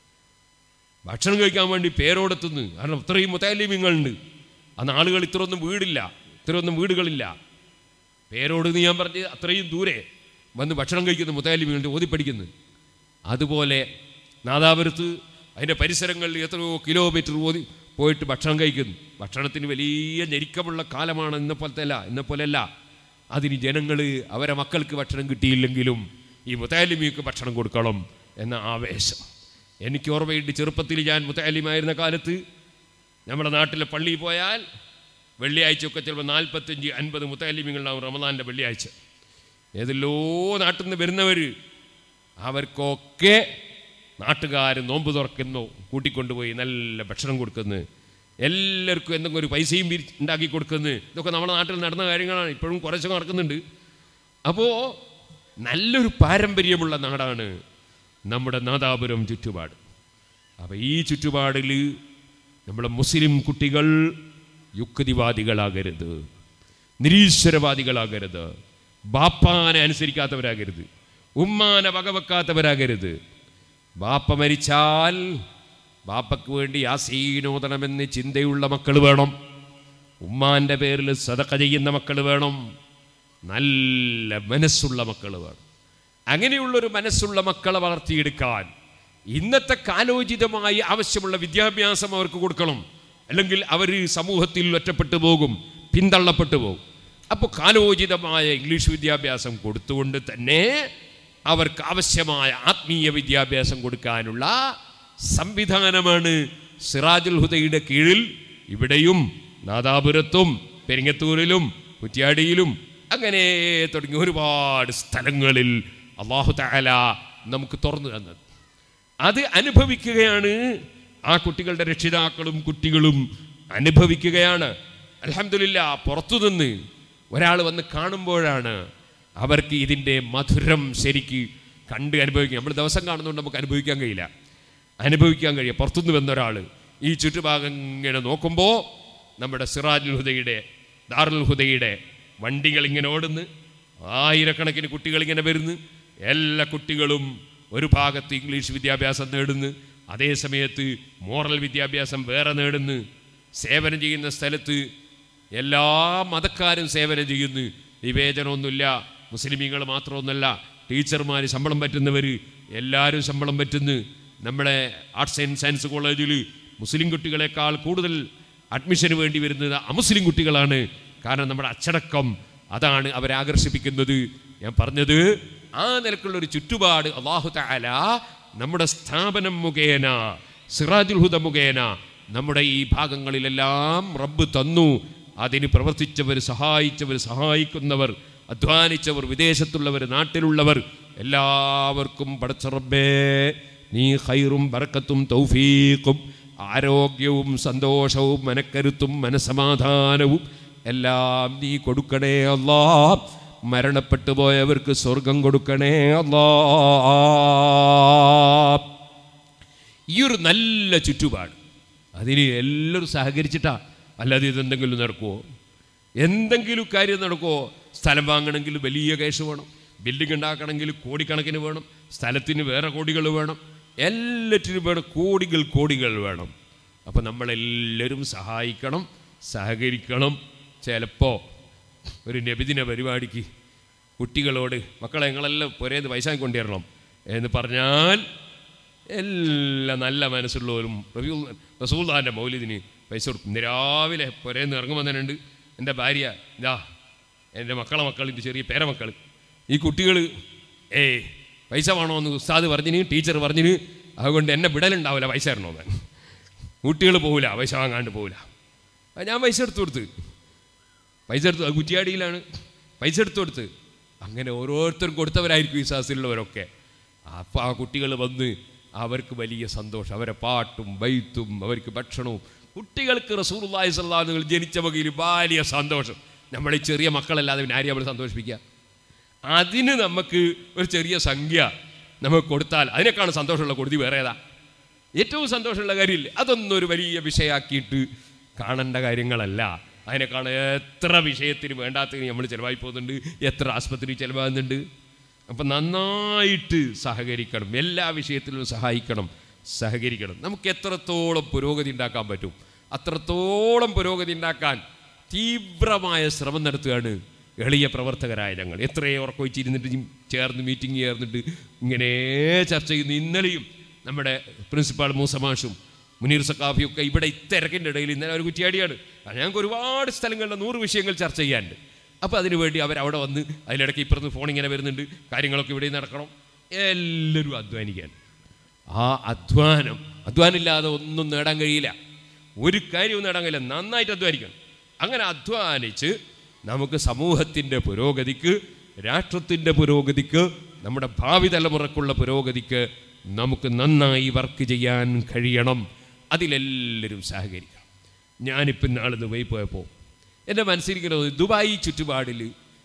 ഭക്ഷണം കഴിക്കാൻ വേണ്ടി പേരോടെത്തുന്നു കാരണം ഇത്രയും മുത്തല്ലിമീങ്ങളുണ്ട് അന്ന് ആളുകൾ ഇത്രയൊന്നും വീടില്ല ഇത്രയൊന്നും വീടുകളില്ല പേരോട് എന്ന് ഞാൻ പറഞ്ഞ് അത്രയും ദൂരെ വന്ന് ഭക്ഷണം കഴിക്കുന്നു മുത്തല്ലിമീങ്ങളുണ്ട് ഓതിപ്പടിക്കുന്നു അതുപോലെ നാദാപുരത്ത് അതിൻ്റെ പരിസരങ്ങളിൽ എത്രയോ കിലോമീറ്റർ ഓതി പോയിട്ട് ഭക്ഷണം കഴിക്കുന്നു ഭക്ഷണത്തിന് വലിയ ഞെരുക്കമുള്ള കാലമാണ് ഇന്ന പോലത്തെ അല്ല ഇന്ന പോലെയല്ല അതിന് ജനങ്ങൾ അവരെ മക്കൾക്ക് ഭക്ഷണം കിട്ടിയില്ലെങ്കിലും ഈ മുത്താലിമിക്ക് ഭക്ഷണം കൊടുക്കണം എന്ന ആവേശം എനിക്ക് ഓർമ്മയുണ്ട് ചെറുപ്പത്തിൽ ഞാൻ മുത്താലിമായിരുന്ന കാലത്ത് നമ്മുടെ നാട്ടിലെ പള്ളിയിൽ പോയാൽ വെള്ളിയാഴ്ചയൊക്കെ ചിലപ്പോൾ നാൽപ്പത്തഞ്ച് അൻപത് മുത്താലിമികളുണ്ടാവും റമദാൻ്റെ വെള്ളിയാഴ്ച ഏതെല്ലോ നാട്ടിൽ നിന്ന് വരുന്നവർ അവർക്കൊക്കെ നാട്ടുകാർ നോമ്പ് തുറക്കുന്നു കൂട്ടിക്കൊണ്ടുപോയി നല്ല ഭക്ഷണം കൊടുക്കുന്നു എല്ലാവർക്കും എന്തെങ്കിലും ഒരു പൈസയും പിരി- ഉണ്ടാക്കി കൊടുക്കുന്നു ഇതൊക്കെ നമ്മുടെ നാട്ടിൽ നടന്ന കാര്യങ്ങളാണ് ഇപ്പോഴും കുറച്ചൊക്കെ നടക്കുന്നുണ്ട് അപ്പോൾ നല്ലൊരു പാരമ്പര്യമുള്ള നാടാണ് നമ്മുടെ നാദാപുരം ചുറ്റുപാട് അപ്പോൾ ഈ ചുറ്റുപാടിൽ നമ്മുടെ മുസ്ലിം കുട്ടികൾ യുക്തിവാദികളാകരുത് നിരീശ്വരവാദികളാകരുത് ബാപ്പാനെ അനുസരിക്കാത്തവരാകരുത് ഉമ്മാനെ വകവെക്കാത്തവരാകരുത് ബാപ്പ മരിച്ചാൽ ബാപ്പയ്ക്ക് വേണ്ടി യാസീനോദണമെന്ന് ചിന്തയുള്ള മക്കൾ വേണം ഉമ്മാൻ്റെ പേരിൽ സതക്ക ചെയ്യുന്ന മക്കൾ വേണം നല്ല മനസ്സുള്ള മക്കൾ വേണം അങ്ങനെയുള്ളൊരു മനസ്സുള്ള മക്കളെ വളർത്തിയെടുക്കാൻ ഇന്നത്തെ കാലോചിതമായി ആവശ്യമുള്ള വിദ്യാഭ്യാസം അവർക്ക് കൊടുക്കണം അല്ലെങ്കിൽ അവർ സമൂഹത്തിൽ ഒറ്റപ്പെട്ടു പോകും പിന്തള്ളപ്പെട്ടു പോകും അപ്പോൾ കാലോചിതമായ ഇംഗ്ലീഷ് വിദ്യാഭ്യാസം കൊടുത്തുകൊണ്ട് തന്നെ അവർക്ക് ആവശ്യമായ ആത്മീയ വിദ്യാഭ്യാസം കൊടുക്കാനുള്ള സംവിധാനമാണ് സിറാജുൽ ഹുദയുടെ കീഴിൽ ഇവിടെയും നാദാപുരത്തും പെരിങ്ങത്തൂരിലും കുറ്റ്യാടിയിലും അങ്ങനെ തുടങ്ങി ഒരുപാട് സ്ഥലങ്ങളിൽ അള്ളാഹു തആല നമുക്ക് തുറന്നു തന്നത് അത് അനുഭവിക്കുകയാണ് ആ കുട്ടികളുടെ രക്ഷിതാക്കളും കുട്ടികളും അനുഭവിക്കുകയാണ് അൽഹംദുലില്ലാ പുറത്തുനിന്ന് ഒരാൾ വന്ന് കാണുമ്പോഴാണ് അവർക്ക് ഇതിൻ്റെ മധുരം ശരിക്ക് കണ്ട് അനുഭവിക്കുക നമ്മൾ ദിവസം കാണുന്നതുകൊണ്ട് നമുക്ക് അനുഭവിക്കാൻ കഴിയില്ല അനുഭവിക്കാൻ കഴിയുക പുറത്തുനിന്ന് വന്ന ഒരാൾ ഈ ചുറ്റുഭാഗം ഇങ്ങനെ നോക്കുമ്പോൾ നമ്മുടെ സിറാജുൽ ഹുദയുടെ ദാറുൽ ഹുദയുടെ വണ്ടികൾ ഇങ്ങനെ ഓടുന്നു ആയിരക്കണക്കിന് കുട്ടികൾ ഇങ്ങനെ വരുന്നു എല്ലാ കുട്ടികളും ഒരു ഭാഗത്ത് ഇംഗ്ലീഷ് വിദ്യാഭ്യാസം നേടുന്നു അതേ സമയത്ത് മോറൽ വിദ്യാഭ്യാസം വേറെ നേടുന്നു സേവനം ചെയ്യുന്ന സ്ഥലത്ത് എല്ലാ മതക്കാരും സേവനം ചെയ്യുന്നു വിവേചനമൊന്നുമില്ല മുസ്ലിമീങ്ങൾ മാത്രമൊന്നുമല്ല ടീച്ചർമാർ ശമ്പളം പറ്റുന്നവർ എല്ലാവരും ശമ്പളം പറ്റുന്നു നമ്മുടെ ആർട്സ് ആൻഡ് സയൻസ് കോളേജിൽ മുസ്ലിം കുട്ടികളെക്കാൾ കൂടുതൽ അഡ്മിഷന് വേണ്ടി വരുന്നത് അമുസ്ലിം കുട്ടികളാണ് കാരണം നമ്മുടെ അച്ചടക്കം അതാണ് അവരെ ആകർഷിപ്പിക്കുന്നത് ഞാൻ പറഞ്ഞത് ആ നിലക്കുള്ള ഒരു ചുറ്റുപാട് അള്ളാഹു തആല നമ്മുടെ സ്ഥാപനം മുഖേന സിറാജുൽ ഹുദ മുഖേന നമ്മുടെ ഈ ഭാഗങ്ങളിലെല്ലാം റബ്ബ് തന്നു അതിന് പ്രവർത്തിച്ചവർ സഹായിച്ചവർ സഹായിക്കുന്നവർ അധ്വാനിച്ചവർ വിദേശത്തുള്ളവർ നാട്ടിലുള്ളവർ എല്ലാവർക്കും പടച്ച റബ്ബേ നീ ഖൈറും ബർക്കത്തും തൗഫീഖും ആരോഗ്യവും സന്തോഷവും മനക്കരുത്തും മനസമാധാനവും എല്ലാം നീ കൊടുക്കണേ അല്ലാ മരണപ്പെട്ടു പോയവർക്ക് സ്വർഗം കൊടുക്കണേ അല്ലാ ഈ ഒരു നല്ല ചുറ്റുപാട് അതിന് എല്ലാവരും സഹകരിച്ചിട്ടാ അല്ലാതെ ഇതെന്തെങ്കിലും നടക്കുമോ എന്തെങ്കിലും കാര്യം നടക്കുമോ സ്ഥലം വാങ്ങണമെങ്കിൽ വലിയ കേസ് വേണം ബിൽഡിംഗ് ഉണ്ടാക്കണമെങ്കിൽ കോടിക്കണക്കിന് വേണം സ്ഥലത്തിന് വേറെ കോടികൾ വേണം എല്ലാറ്റിനും വേണം കോടികൾ കോടികൾ വേണം അപ്പം നമ്മളെല്ലാവരും സഹായിക്കണം സഹകരിക്കണം ചിലപ്പോൾ ഒരു നബിദിന പരിപാടിക്ക് കുട്ടികളോട് മക്കളെ നിങ്ങളെല്ലാം പുരേന്ന് പൈസ കൊണ്ടുവരണം എന്ന് പറഞ്ഞാൽ എല്ലാ നല്ല മനസ്സുള്ളവരും റസൂൽദാൻ്റെ മൗലിദിന് പൈസ കൊടുക്കും ഇന്ന് രാവിലെ പുരേന്ന് ഇറങ്ങുമ്പോൾ തന്നെ ഉണ്ട് എൻ്റെ ഭാര്യ ഇതാ എൻ്റെ മക്കളെ മക്കൾ എൻ്റെ ചെറിയ പേരമക്കൾ ഈ കുട്ടികൾ ഏയ് പൈസ വേണമെന്ന് ഉസ്താദ് പറഞ്ഞിന് ടീച്ചർ പറഞ്ഞിന് അതുകൊണ്ട് എന്നെ വിടലുണ്ടാവില്ല പൈസ തരണമെന്ന് കുട്ടികൾ പോവില്ല പൈസ വാങ്ങാണ്ട് പോവില്ല അത് ഞാൻ പൈസ എടുത്തു കൊടുത്ത് പൈസ എടുത്തു അത് കുറ്റിയാടിയിലാണ് പൈസ എടുത്തു കൊടുത്ത് അങ്ങനെ ഓരോരുത്തരും കൊടുത്തവരായിരിക്കും ഈ സാഹസിലുള്ളവരൊക്കെ അപ്പോൾ ആ കുട്ടികൾ വന്ന് അവർക്ക് വലിയ സന്തോഷം അവരെ പാട്ടും ബൈത്തും അവർക്ക് ഭക്ഷണവും കുട്ടികൾക്ക് റസൂർലായി സല്ലാഹുകൾ ജനിച്ച വകയിൽ വലിയ സന്തോഷം നമ്മളെ ഈ ചെറിയ മക്കളല്ലാതെ പിന്നെ ആരെയും നമ്മൾ സന്തോഷിപ്പിക്കുക അതിന് നമുക്ക് ഒരു ചെറിയ സംഖ്യ നമുക്ക് കൊടുത്താൽ അതിനേക്കാണ് സന്തോഷമുള്ള കൊടുതി വേറെ ഏതാ ഏറ്റവും സന്തോഷമുള്ള കാര്യമില്ല അതൊന്നും ഒരു വലിയ വിഷയമാക്കിയിട്ട് കാണേണ്ട കാര്യങ്ങളല്ല അതിനേക്കാൾ എത്ര വിഷയത്തിന് വേണ്ടാത്തതിന് നമ്മൾ ചിലവായി പോകുന്നുണ്ട് എത്ര ആസ്പത്രി ചിലവാകുന്നുണ്ട് അപ്പം നന്നായിട്ട് സഹകരിക്കണം എല്ലാ വിഷയത്തിലും സഹായിക്കണം സഹകരിക്കണം നമുക്ക് എത്രത്തോളം പുരോഗതി ഉണ്ടാക്കാൻ പറ്റും അത്രത്തോളം പുരോഗതി ഉണ്ടാക്കാൻ തീവ്രമായ ശ്രമം നടത്തുകയാണ് എളിയ പ്രവർത്തകരായ ഞങ്ങൾ എത്രയോ ഉറക്കൊഴിച്ചിരുന്നിട്ട് ചേർന്ന് മീറ്റിംഗ് ചേർന്നിട്ട് ഇങ്ങനെ ചർച്ച ചെയ്യുന്നു ഇന്നലെയും നമ്മുടെ പ്രിൻസിപ്പാൾ മൂസമാഷും മുനീർ സക്കാഫിയൊക്കെ ഇവിടെ ഇത്തിരക്കിൻ്റെ ഇടയിൽ ഇന്നലെ ഒരു കുറ്റിയാടിയാണ് അത് ഞങ്ങൾക്ക് ഒരുപാട് സ്ഥലങ്ങളിൽ നൂറ് വിഷയങ്ങൾ ചർച്ച ചെയ്യാനുണ്ട് അപ്പോൾ അതിനുവേണ്ടി അവർ അവിടെ വന്ന് അതിലിടയ്ക്ക് ഇപ്പുറത്ത് ഫോൺ ഇങ്ങനെ വരുന്നുണ്ട് കാര്യങ്ങളൊക്കെ ഇവിടെ നടക്കണം എല്ലാവരും അധ്വാനിക്കാൻ ആ അധ്വാനം അധ്വാനമില്ലാതെ ഒന്നും നേടാൻ കഴിയില്ല ഒരു കാര്യവും നേടാൻ കഴിയില്ല നന്നായിട്ട് അധ്വാനിക്കണം അങ്ങനെ അധ്വാനിച്ച് നമുക്ക് സമൂഹത്തിൻ്റെ പുരോഗതിക്ക് രാഷ്ട്രത്തിൻ്റെ പുരോഗതിക്ക് നമ്മുടെ ഭാവി തലമുറക്കുള്ള പുരോഗതിക്ക് നമുക്ക് നന്നായി വർക്ക് ചെയ്യാൻ കഴിയണം അതിലെല്ലാവരും സഹകരിക്കണം ഞാനിപ്പോൾ നാളെ ദുബായി പോയപ്പോൾ എൻ്റെ മനസ്സിലിരിക്കുന്നത് ദുബായി ചുറ്റുപാടിൽ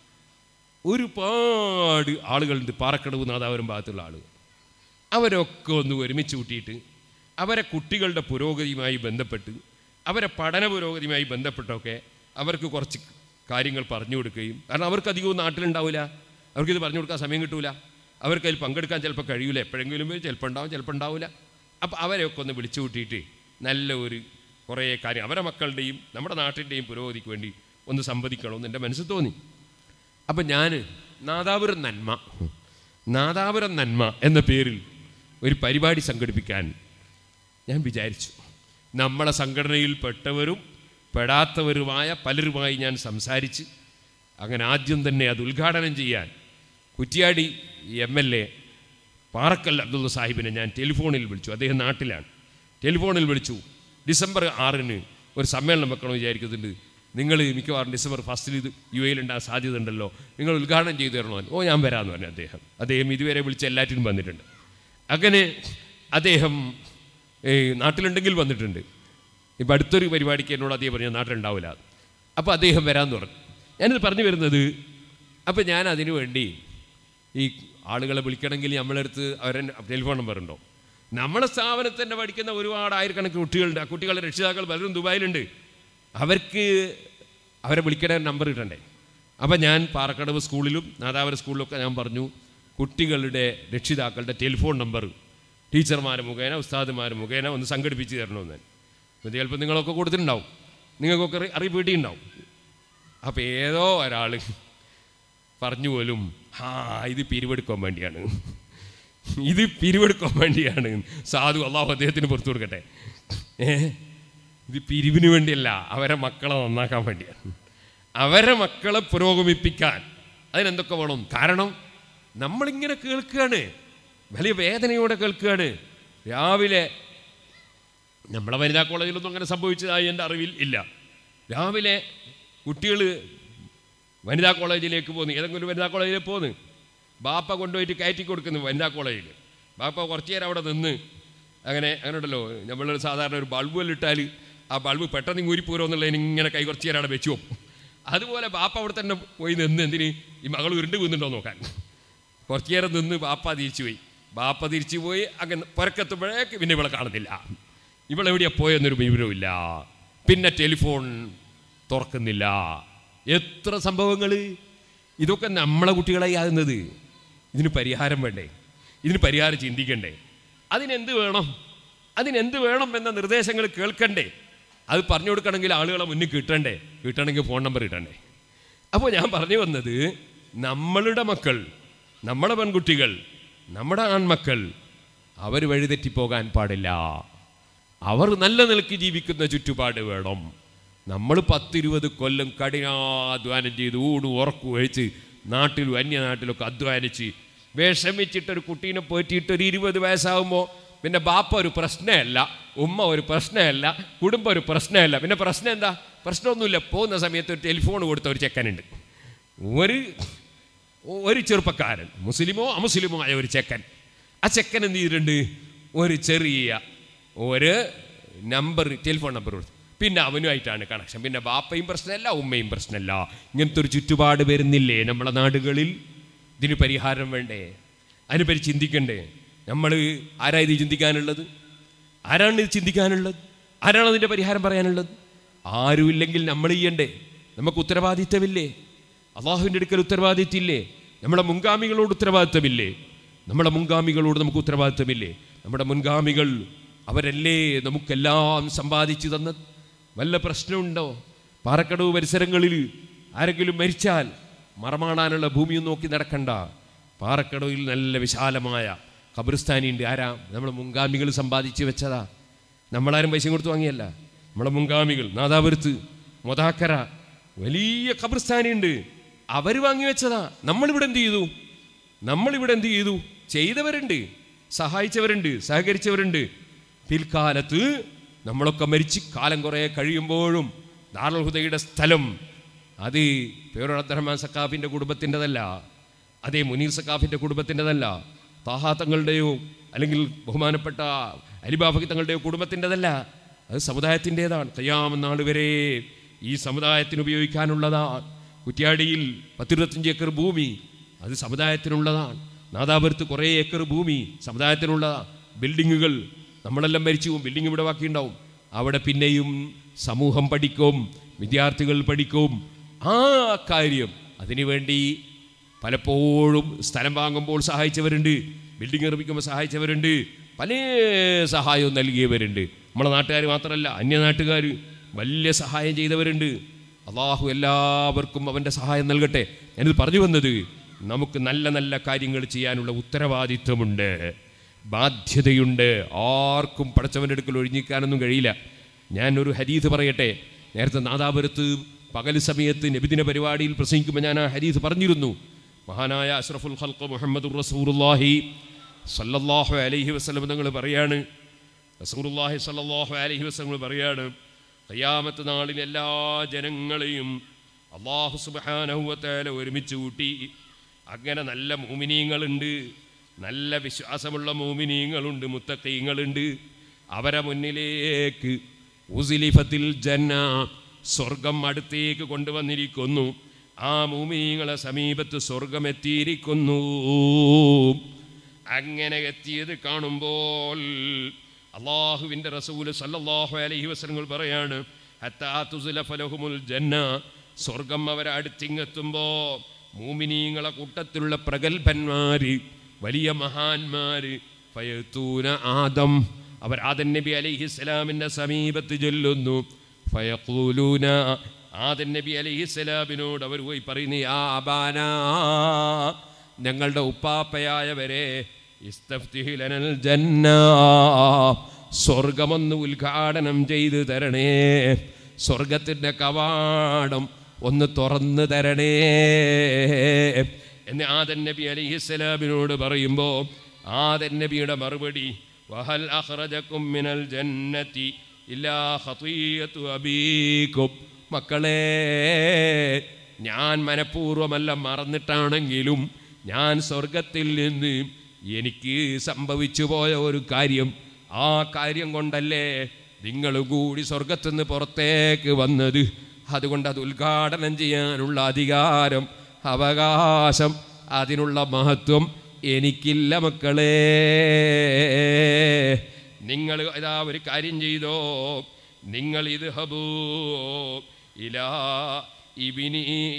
ഒരുപാട് ആളുകളുണ്ട് പാറക്കടവ് നാദാപുരം ഭാഗത്തുള്ള ആളുകൾ അവരൊക്കെ ഒന്ന് ഒരുമിച്ച് കൂട്ടിയിട്ട് അവരെ കുട്ടികളുടെ പുരോഗതിയുമായി ബന്ധപ്പെട്ട് അവരെ പഠന പുരോഗതിയുമായി ബന്ധപ്പെട്ടൊക്കെ അവർക്ക് കുറച്ച് കാര്യങ്ങൾ പറഞ്ഞു കൊടുക്കുകയും കാരണം അവർക്ക് അധികവും നാട്ടിലുണ്ടാവില്ല അവർക്കിത് പറഞ്ഞു കൊടുക്കാൻ സമയം കിട്ടൂല അവർക്ക് അതിൽ പങ്കെടുക്കാൻ ചിലപ്പോൾ കഴിയൂല എപ്പോഴെങ്കിലും ചിലപ്പോൾ ഉണ്ടാവും ചിലപ്പോൾ ഉണ്ടാവില്ല അപ്പോൾ അവരെയൊക്കെ ഒന്ന് വിളിച്ചു കൂട്ടിയിട്ട് നല്ല ഒരു കുറേ കാര്യം അവരെ മക്കളുടെയും നമ്മുടെ നാട്ടിൻ്റെയും പുരോഗതിക്ക് വേണ്ടി ഒന്ന് സംവദിക്കണമെന്ന് എൻ്റെ മനസ്സിൽ തോന്നി അപ്പം ഞാൻ നാദാപുരം നന്മ നാദാപുരം നന്മ എന്ന പേരിൽ ഒരു പരിപാടി സംഘടിപ്പിക്കാൻ ഞാൻ വിചാരിച്ചു നമ്മളെ സംഘടനയിൽ പെട്ടവരും പെടാത്തവരുമായ പലരുമായി ഞാൻ സംസാരിച്ച് അങ്ങനെ ആദ്യം തന്നെ അത് ഉദ്ഘാടനം ചെയ്യാൻ Kuttiyadi M L A Parakkal Abdulla സാഹിബിനെ ഞാൻ ടെലിഫോണിൽ വിളിച്ചു അദ്ദേഹം നാട്ടിലാണ് ടെലിഫോണിൽ വിളിച്ചു ഡിസംബർ ആറിന് ഒരു സമ്മേളനം വെക്കണമെന്ന് വിചാരിക്കുന്നുണ്ട് നിങ്ങൾ മിക്കവാറും ഡിസംബർ ഫസ്റ്റിൽ ഇത് യു എയിലുണ്ടാകാൻ സാധ്യത ഉണ്ടല്ലോ നിങ്ങൾ ഉദ്ഘാടനം ചെയ്തു തരണമെന്ന് ഓ ഞാൻ വരാമെന്ന് പറഞ്ഞു അദ്ദേഹം അദ്ദേഹം ഇതുവരെ വിളിച്ച് എല്ലാറ്റിനും വന്നിട്ടുണ്ട് അങ്ങനെ അദ്ദേഹം ഏ, നാട്ടിലുണ്ടെങ്കിൽ വന്നിട്ടുണ്ട് ഇപ്പം അടുത്തൊരു പരിപാടിക്ക് എന്നോട് അദ്ദേഹം പറഞ്ഞു "ഞാൻ നാട്ടിലുണ്ടാവില്ല അപ്പോൾ അദ്ദേഹം വരാമെന്ന് പറഞ്ഞു ഞാനിത് പറഞ്ഞു വരുന്നത് അപ്പോൾ ഞാൻ അതിനു വേണ്ടി ഈ ആളുകളെ വിളിക്കണമെങ്കിൽ നമ്മളടുത്ത് അവരെ ടെലിഫോൺ നമ്പർ ഉണ്ടോ നമ്മളെ സ്ഥാപനത്തിൽ തന്നെ പഠിക്കുന്ന ഒരുപാട് ആയിരക്കണക്കിന് കുട്ടികളുണ്ട് ആ കുട്ടികളുടെ രക്ഷിതാക്കൾ പലരും ദുബായിലുണ്ട് അവർക്ക് അവരെ വിളിക്കണ നമ്പർ കിട്ടണ്ടേ അപ്പം ഞാൻ പാറക്കടവ് സ്കൂളിലും നാദാപുരം സ്കൂളിലൊക്കെ ഞാൻ പറഞ്ഞു കുട്ടികളുടെ രക്ഷിതാക്കളുടെ ടെലിഫോൺ നമ്പർ ടീച്ചർമാർ മുഖേന ഉസ്താദുമാർ മുഖേന ഒന്ന് സംഘടിപ്പിച്ച് തരണമെന്ന് ഇത് ചിലപ്പോൾ നിങ്ങളൊക്കെ കൊടുത്തിട്ടുണ്ടാവും നിങ്ങൾക്കൊക്കെ അറി- അറിയിപ്പ് കിട്ടിയിട്ടുണ്ടാവും അപ്പോൾ ഏതോ ഒരാൾ പറഞ്ഞു പോലും ആ ഇത് പിരിവെടുക്കാൻ വേണ്ടിയാണ് ഇത് പിരിവെടുക്കാൻ വേണ്ടിയാണ് സാധു അള്ളാഹു അദ്ദേഹത്തിന് പുറത്തു കൊടുക്കട്ടെ ഏ ഇത് പിരിവിന് വേണ്ടിയല്ല അവരെ മക്കളെ നന്നാക്കാൻ വേണ്ടിയാണ് അവരെ മക്കളെ പുരോഗമിപ്പിക്കാൻ അതിനെന്തൊക്കെ വേണം കാരണം നമ്മളിങ്ങനെ കേൾക്കുകയാണ് വലിയ വേദനയോടെ കേൾക്കുകയാണ് രാവിലെ നമ്മളെ വനിതാ കോളേജിലൊന്നും അങ്ങനെ സംഭവിച്ചതായി എൻ്റെ അറിവിൽ ഇല്ല രാവിലെ കുട്ടികൾ വനിതാ കോളേജിലേക്ക് പോകുന്നു ഏതെങ്കിലും ഒരു വനിതാ കോളേജിലേക്ക് പോകുന്നു ബാപ്പ കൊണ്ടുപോയിട്ട് കയറ്റി കൊടുക്കുന്നു വനിതാ കോളേജിൽ ബാപ്പ കുറച്ച് നേരം അവിടെ നിന്ന് അങ്ങനെ അങ്ങനെ ഉണ്ടല്ലോ നമ്മൾ സാധാരണ ഒരു ബൾബ് ഇട്ടാൽ ആ ബൾബ് പെട്ടെന്ന് ഊരിപ്പോരുമെന്നുള്ളതിന് ഇങ്ങനെ കൈ കുറച്ച് നേരം അവിടെ വെച്ചു പോകും അതുപോലെ ബാപ്പ അവിടെ തന്നെ പോയി നിന്ന് എന്തിന് ഈ മകൾ ഉരുണ്ട് വീന്നുണ്ടോ നോക്കാൻ കുറച്ച് നേരം നിന്ന് ബാപ്പ തിരിച്ചു പോയി ബാപ്പ തിരിച്ചു പോയി അങ്ങനെ പുരക്കെത്തുമ്പോഴേക്ക് പിന്നെ ഇവളെ കാണുന്നില്ല ഇവളെവിടെയാ പോയെന്നൊരു വിവരമില്ല പിന്നെ ടെലിഫോൺ തുറക്കുന്നില്ല എത്ര സംഭവങ്ങൾ ഇതൊക്കെ നമ്മളെ കുട്ടികളായി ആകുന്നത് ഇതിന് പരിഹാരം വേണ്ടേ ഇതിന് പരിഹാരം ചിന്തിക്കണ്ടേ അതിനെന്ത് വേണം അതിനെന്ത് വേണം എന്ന നിർദ്ദേശങ്ങൾ കേൾക്കണ്ടേ അത് പറഞ്ഞു കൊടുക്കണമെങ്കിൽ ആളുകളെ മുന്നിൽ കിട്ടണ്ടേ കിട്ടണമെങ്കിൽ ഫോൺ നമ്പർ കിട്ടണ്ടേ അപ്പോൾ ഞാൻ പറഞ്ഞു വന്നത് നമ്മളുടെ മക്കൾ നമ്മുടെ പെൺകുട്ടികൾ നമ്മുടെ ആൺമക്കൾ അവർ വഴിതെറ്റിപ്പോകാൻ പാടില്ല അവർ നല്ല നിലയ്ക്ക് ജീവിക്കുന്ന ചുറ്റുപാട് വേണം നമ്മൾ പത്തിരുപത് കൊല്ലം കഠിനാധ്വാനം ചെയ്ത് ഊണ് ഉറക്കു കഴിച്ച് നാട്ടിലും അന്യനാട്ടിലൊക്കെ അധ്വാനിച്ച് വിഷമിച്ചിട്ടൊരു കുട്ടീനെ പോറ്റിയിട്ട് ഒരു ഇരുപത് വയസ്സാകുമ്പോൾ പിന്നെ ബാപ്പ ഒരു പ്രശ്നമല്ല ഉമ്മ ഒരു പ്രശ്നമല്ല കുടുംബം ഒരു പ്രശ്നമല്ല പിന്നെ പ്രശ്നം എന്താ പ്രശ്നമൊന്നുമില്ല പോകുന്ന സമയത്ത് ഒരു ടെലിഫോൺ കൊടുത്ത ഒരു ചെക്കനുണ്ട് ഒരു ഒരു ചെറുപ്പക്കാരൻ മുസ്ലിമോ അമുസ്ലിമോ ആയ ഒരു ചെക്കൻ ആ ചെക്കൻ എന്ത് ചെയ്തിട്ടുണ്ട് ഒരു ചെറിയ ഒരു നമ്പർ ടെലിഫോൺ നമ്പർ കൊടുത്തു പിന്നെ അവനുമായിട്ടാണ് കണക്ഷൻ പിന്നെ ബാപ്പയും പ്രശ്നമല്ല ഉമ്മയും പ്രശ്നമല്ല ഇങ്ങനത്തെ ഒരു ചുറ്റുപാട് വരുന്നില്ലേ നമ്മളെ നാടുകളിൽ ഇതിന് പരിഹാരം വേണ്ടേ അതിനെപ്പറ്റി ചിന്തിക്കണ്ടേ നമ്മൾ ആരാ ഇത് ചിന്തിക്കാനുള്ളത് ആരാണ് ഇത് ചിന്തിക്കാനുള്ളത് ആരാണ് അതിൻ്റെ പരിഹാരം പറയാനുള്ളത് ആരുമില്ലെങ്കിൽ നമ്മൾ ചെയ്യണ്ടേ നമുക്ക് ഉത്തരവാദിത്തമില്ലേ അള്ളാഹുവിൻ്റെ അടുക്കൽ ഉത്തരവാദിത്തമില്ലേ നമ്മുടെ മുൻഗാമികളോട് ഉത്തരവാദിത്തമില്ലേ നമ്മുടെ മുൻഗാമികളോട് നമുക്ക് ഉത്തരവാദിത്തമില്ലേ നമ്മുടെ മുൻഗാമികൾ അവരല്ലേ നമുക്കെല്ലാം സമ്പാദിച്ചു തന്നത് വല്ല പ്രശ്നമുണ്ടോ പാറക്കടവ് പരിസരങ്ങളിൽ ആരെങ്കിലും മരിച്ചാൽ മറമാടാനുള്ള ഭൂമിയും നോക്കി നടക്കണ്ട പാറക്കടവിൽ നല്ല വിശാലമായ ഖബർസ്ഥാനിയുണ്ട് ആരാ നമ്മുടെ മുൻഗാമികൾ സമ്പാദിച്ചു വെച്ചതാ നമ്മളാരും പൈസ കൊടുത്ത് വാങ്ങിയല്ല നമ്മളെ മുൻഗാമികൾ നാദാപുരത്ത് മൊതാക്കര വലിയ ഖബർസ്ഥാനിയുണ്ട് അവർ വാങ്ങി വെച്ചതാ നമ്മളിവിടെ എന്ത് ചെയ്തു നമ്മളിവിടെ എന്ത് ചെയ്തു ചെയ്തവരുണ്ട് സഹായിച്ചവരുണ്ട് സഹകരിച്ചവരുണ്ട് പിൽക്കാലത്ത് നമ്മളൊക്കെ മരിച്ച് കാലം കുറേ കഴിയുമ്പോഴും ദാറുൽ ഹുദയുടെ സ്ഥലം അത് പേരോട് അബ്ദുറഹ്മാൻ സക്കാഫിൻ്റെ കുടുംബത്തിൻ്റെതല്ല അതേ മുനീർ സക്കാഫിൻ്റെ കുടുംബത്തിൻ്റെതല്ല താഹാത്തങ്ങളുടെയോ അല്ലെങ്കിൽ ബഹുമാനപ്പെട്ട അലിബാഫി തങ്ങളുടെയോ കുടുംബത്തിൻ്റെതല്ല അത് സമുദായത്തിൻ്റെതാണ് കയ്യാമെന്നാൾ വരെ ഈ സമുദായത്തിന് ഉപയോഗിക്കാനുള്ളതാണ് കുറ്റ്യാടിയിൽ പത്തിരുപത്തഞ്ച് ഏക്കർ ഭൂമി അത് സമുദായത്തിനുള്ളതാണ് നാദാപുരത്ത് കുറേ ഏക്കർ ഭൂമി സമുദായത്തിനുള്ളതാണ് ബിൽഡിങ്ങുകൾ നമ്മളെല്ലാം മരിച്ചു പോകും ബിൽഡിംഗ് ഇവിടെ ബാക്കിയുണ്ടാവും അവിടെ പിന്നെയും സമൂഹം പഠിക്കും വിദ്യാർത്ഥികൾ പഠിക്കും ആ കാര്യം അതിനുവേണ്ടി പലപ്പോഴും സ്ഥലം വാങ്ങുമ്പോൾ സഹായിച്ചവരുണ്ട് ബിൽഡിംഗ് നിർമ്മിക്കുമ്പോൾ സഹായിച്ചവരുണ്ട് പല സഹായവും നൽകിയവരുണ്ട് നമ്മളെ നാട്ടുകാർ മാത്രമല്ല അന്യനാട്ടുകാർ വലിയ സഹായം ചെയ്തവരുണ്ട് അള്ളാഹു എല്ലാവർക്കും അവൻ്റെ സഹായം നൽകട്ടെ ഞാനിത് പറഞ്ഞു വന്നത് നമുക്ക് നല്ല നല്ല കാര്യങ്ങൾ ചെയ്യാനുള്ള ഉത്തരവാദിത്വമുണ്ട് ബാധ്യതയുണ്ട് ആർക്കും പടച്ചവൻ്റെ അടുക്കൽ ഒഴിഞ്ഞിക്കാനൊന്നും കഴിയില്ല ഞാൻ ഒരു ഹരീത് പറയട്ടെ നേരത്തെ നാദാപുരത്ത് പകൽ സമയത്ത് നബിദിന പരിപാടിയിൽ പ്രസംഗിക്കുമ്പോൾ ഞാൻ ആ ഹരീത് പറഞ്ഞിരുന്നു മഹാനായ അഷ്റഫുൽ ഖൽഖ് മുഹമ്മദ് റസൂറുല്ലാഹി സല്ലല്ലാഹു അലൈഹി വസല്ലം തങ്ങൾ പറയാണ് റസൂറുല്ലാഹി സല്ലല്ലാഹു അലൈഹി വസല്ലം പറയാണ് ഖിയാമത്ത് നാളിൽ എല്ലാ ജനങ്ങളെയും അള്ളാഹു സുബ്ഹാനഹുവതആല ഒരുമിച്ച് കൂട്ടി അങ്ങനെ നല്ല മൂമിനീങ്ങളുണ്ട് നല്ല വിശ്വാസമുള്ള മൂമിനീങ്ങളുണ്ട് മുത്തക്കീങ്ങളുണ്ട് അവരെ മുന്നിലേക്ക് ഉസിലിഫത്തിൽ ജന്ന സ്വർഗം അടുത്തേക്ക് കൊണ്ടുവന്നിരിക്കുന്നു ആ മൂമിനീങ്ങളെ സമീപത്ത് സ്വർഗം എത്തിയിരിക്കുന്നു അങ്ങനെ എത്തിയത് കാണുമ്പോൾ അള്ളാഹുവിൻ്റെ റസൂല് സല്ലല്ലാഹു അലൈഹി വസല്ലങ്ങൾ പറയാണ് ഹത്താ തുസ്ലഫ ലഹുമുൽ ജന്ന സ്വർഗം അവരെ അടുത്തിങ്ങെത്തുമ്പോൾ മൂമിനീങ്ങളെ കൂട്ടത്തിലുള്ള പ്രഗത്ഭന്മാര് വലിയ മഹാന്മാര് ഫയത്തൂന ആദം അവർ ആദൻ നബി അലൈഹി സ്വലാമിൻ്റെ സമീപത്ത് ചൊല്ലുന്നു ഫയഖൂലൂന ആദൻ നബി അലൈഹി സ്വലാമിനോട് അവർ പോയി പറയുന്നു യാ അബാന ഞങ്ങളുടെ ഉപ്പാപ്പയായവരെ ഇസ്തഫ്തിഹി ലനൽ ജന്ന സ്വർഗമൊന്ന് ഉദ്ഘാടനം ചെയ്തു തരണേ സ്വർഗത്തിൻ്റെ കവാടം ഒന്ന് തുറന്നു തരണേ എന്ന് ആദൻ നബി അലിഹിസ്സലാമിനോട് പറയുമ്പോൾ ആദൻ നബിയുടെ മറുപടി വഹൽ അഖ്റജക്കും മിനൽ ജന്നതി ഇല്ലാ ഖതിയത്തു അബീക്കും മക്കളെ ഞാൻ മനഃപൂർവ്വമല്ല മറന്നിട്ടാണെങ്കിലും ഞാൻ സ്വർഗത്തിൽ നിന്ന് എനിക്ക് സംഭവിച്ചു പോയ ഒരു കാര്യം ആ കാര്യം കൊണ്ടല്ലേ നിങ്ങൾ കൂടി സ്വർഗത്തു നിന്ന് പുറത്തേക്ക് വന്നത് അതുകൊണ്ട് അത് ഉദ്ഘാടനം ചെയ്യാനുള്ള അധികാരം അവകാശം അതിനുള്ള മഹത്വം എനിക്കില്ല മക്കളെ നിങ്ങൾ ഇതാ ഒരു കാര്യം ചെയ്തോ നിങ്ങൾ ഇത് ഹബൂ ഇലാ ഇബിനി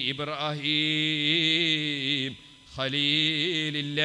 ഇബ്രാഹിം ഖലീലില്ല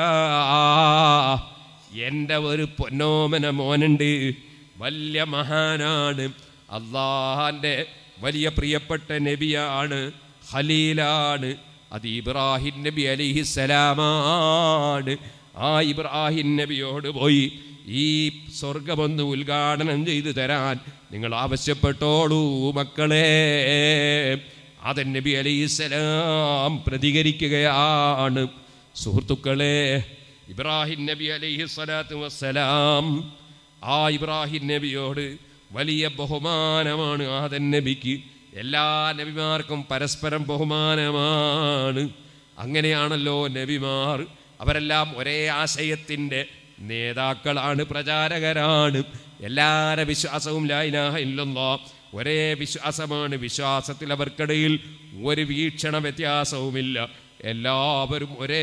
എൻ്റെ ഒരു പൊന്നോമന മോനുണ്ട് വലിയ മഹാനാണ് അള്ളാഹാൻ്റെ വലിയ പ്രിയപ്പെട്ട നബിയാണ് ഖലീലാണ് അത് ഇബ്രാഹിം നബി അലിഹിസലാമാണ് ആ ഇബ്രാഹിം നബിയോട് പോയി ഈ സ്വർഗമൊന്ന് ഉദ്ഘാടനം ചെയ്തു തരാൻ നിങ്ങൾ ആവശ്യപ്പെട്ടോളൂ മക്കളെ അതൻ നബി അലൈഹിസ്സലാം പ്രതികരിക്കുകയാണ് സുഹൃത്തുക്കളെ ഇബ്രാഹിം നബി അലൈഹി സ്വലാത്തു വസ്സലാം ആ ഇബ്രാഹിം നബിയോട് വലിയ ബഹുമാനമാണ് ആദൻ നബിക്ക് എല്ലാ നബിമാർക്കും പരസ്പരം ബഹുമാനമാണ് അങ്ങനെയാണല്ലോ നബിമാർ അവരെല്ലാം ഒരേ ആശയത്തിൻ്റെ നേതാക്കളാണ് പ്രചാരകരാണ് എല്ലാവരുടെ വിശ്വാസവും ലായിലാഹ ഇല്ലല്ലോ ഒരേ വിശ്വാസമാണ് വിശ്വാസത്തിൽ അവർക്കിടയിൽ ഒരു വീക്ഷണ വ്യത്യാസവുമില്ല എല്ലാവരും ഒരേ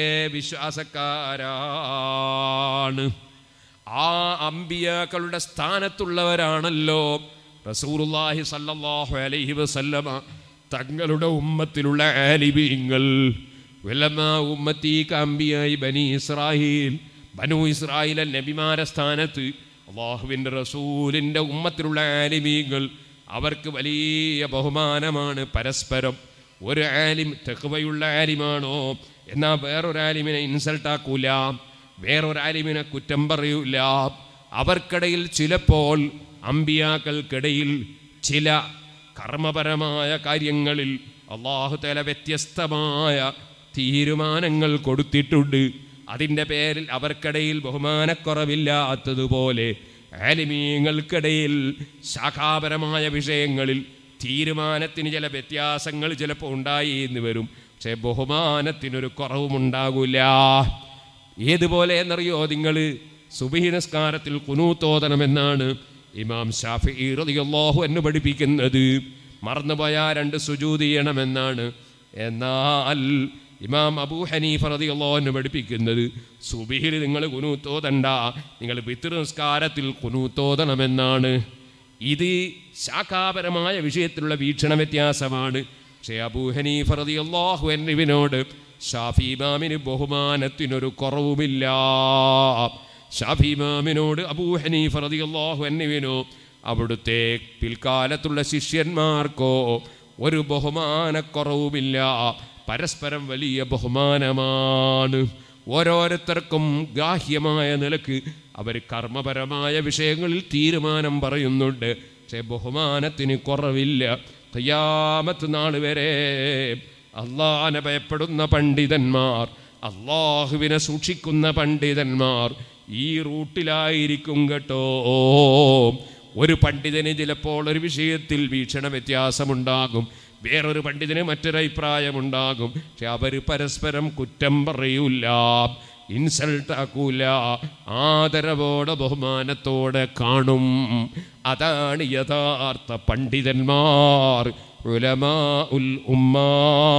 വിശ്വാസക്കാരാണ് ആ അമ്പിയാക്കളുടെ സ്ഥാനത്തുള്ളവരാണല്ലോ റസൂറുല്ലാഹി സല്ലല്ലാഹു അലൈഹി വസല്ലമ തങ്ങളുടെ ഉമ്മത്തിലുള്ള ആലിബീങ്ങൾ വലമാ ഉമ്മത്തി കമ്പിയായി ബനി ഇസ്രായേൽ ബനു ഇസ്രായേൽ നബിമാരെ സ്ഥാനത്ത് അള്ളാഹുവിൻ്റെ റസൂലിൻ്റെ ഉമ്മത്തിലുള്ള ആലിമീങ്ങൾ അവർക്ക് വലിയ ബഹുമാനമാണ് പരസ്പരം ഒരു ആലിം തെക്കുവയുള്ള ആലിമാണോ എന്നാൽ വേറൊരു ആലിമിനെ ഇൻസൾട്ട് ആക്കൂല വേറൊരു ആലിമിനെ കുറ്റം പറയൂല അവർക്കിടയിൽ ചിലപ്പോൾ അമ്പിയാക്കൾക്കിടയിൽ ചില കർമ്മപരമായ കാര്യങ്ങളിൽ അള്ളാഹു തല വ്യത്യസ്തമായ തീരുമാനങ്ങൾ കൊടുത്തിട്ടുണ്ട് അതിൻ്റെ പേരിൽ അവർക്കിടയിൽ ബഹുമാനക്കുറവില്ലാത്തതുപോലെ ആലിമീങ്ങൾക്കിടയിൽ ശാഖാപരമായ വിഷയങ്ങളിൽ തീരുമാനത്തിന് ചില വ്യത്യാസങ്ങൾ ചിലപ്പോൾ ഉണ്ടായി എന്ന് വരും പക്ഷേ ബഹുമാനത്തിനൊരു കുറവുമുണ്ടാകില്ല ഏതുപോലെ എന്നറിയോ നിങ്ങൾ സുബഹി നിസ്കാരത്തിൽ കുനൂത്തോതണമെന്നാണ് ഇമാം ഷാഫി റളിയല്ലാഹു എന്ന് പഠിപ്പിക്കുന്നത് മറന്നുപോയാ രണ്ട് സുജൂത് ചെയ്യണമെന്നാണ് എന്നാൽ ഇമാം അബൂ ഹനീഫ റളിയല്ലാഹു എന്ന് പഠിപ്പിക്കുന്നത് സുബഹിൽ നിങ്ങൾ കുനൂത്തോതണ്ട നിങ്ങൾ പിതൃ നിസ്കാരത്തിൽ കുനൂത്തോതണമെന്നാണ് ഇത് ശാഖാപരമായ വിഷയത്തിലുള്ള വീക്ഷണ വ്യത്യാസമാണ് പക്ഷേ അബൂ ഹനീഫ റളിയല്ലാഹു എന്നിവനോട് ഷാഫി ഇമാമിന് ബഹുമാനത്തിനൊരു കുറവുമില്ല ഷാഫി ഇമാമിനോട് അബൂ ഹനീഫ റളിയല്ലാഹു എന്നിവനോ അവിടുത്തെ പിൽക്കാലത്തുള്ള ശിഷ്യന്മാർക്കോ ഒരു ബഹുമാനക്കുറവുമില്ല പരസ്പരം വലിയ ബഹുമാനമാണ് ഓരോരുത്തർക്കും ഗ്രാഹ്യമായ നിലക്ക് അവർ കർമ്മപരമായ വിഷയങ്ങളിൽ തീരുമാനം പറയുന്നുണ്ട് പക്ഷേ ബഹുമാനത്തിന് കുറവില്ല തയ്യാമത്ത് നാൾ വരെ അള്ളാനെ ഭയപ്പെടുന്ന പണ്ഡിതന്മാർ അള്ളാഹുവിനെ സൂക്ഷിക്കുന്ന പണ്ഡിതന്മാർ ഈ റൂട്ടിലായിരിക്കും കേട്ടോ ഒരു പണ്ഡിതന് ചിലപ്പോൾ ഒരു വിഷയത്തിൽ വീക്ഷണ വ്യത്യാസമുണ്ടാകും വേറൊരു പണ്ഡിതന് മറ്റൊരു അഭിപ്രായമുണ്ടാകും പക്ഷെ അവർ പരസ്പരം കുറ്റം പറയൂല ഇൻസൾട്ട് ആക്കൂല ആദരവോടെ ബഹുമാനത്തോടെ കാണും അതാണ് യഥാർത്ഥ പണ്ഡിതന്മാർ ഉലമാ ഉൽ ഉമ്മാ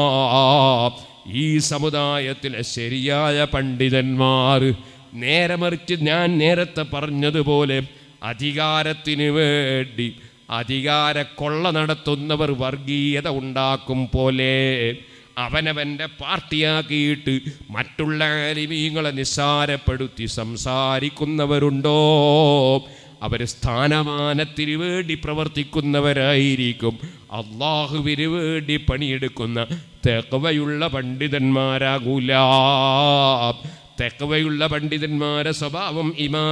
ഈ സമുദായത്തിലെ ശരിയായ പണ്ഡിതന്മാർ നേരെ മറിച്ച് ഞാൻ നേരത്തെ പറഞ്ഞതുപോലെ അധികാരത്തിന് വേണ്ടി അധികാര കൊള്ള നടത്തുന്നവർ വർഗീയത ഉണ്ടാക്കും പോലെ അവനവൻ്റെ പാർട്ടിയാക്കിയിട്ട് മറ്റുള്ള അലിമീങ്ങളെ നിസ്സാരപ്പെടുത്തി സംസാരിക്കുന്നവരുണ്ടോ അവർ സ്ഥാനമാനത്തിന് വേണ്ടി പ്രവർത്തിക്കുന്നവരായിരിക്കും അള്ളാഹുവിന് വേണ്ടി പണിയെടുക്കുന്ന തെക്കവയുള്ള പണ്ഡിതന്മാരാകൂല തെക്കവയുള്ള പണ്ഡിതന്മാരെ സ്വഭാവം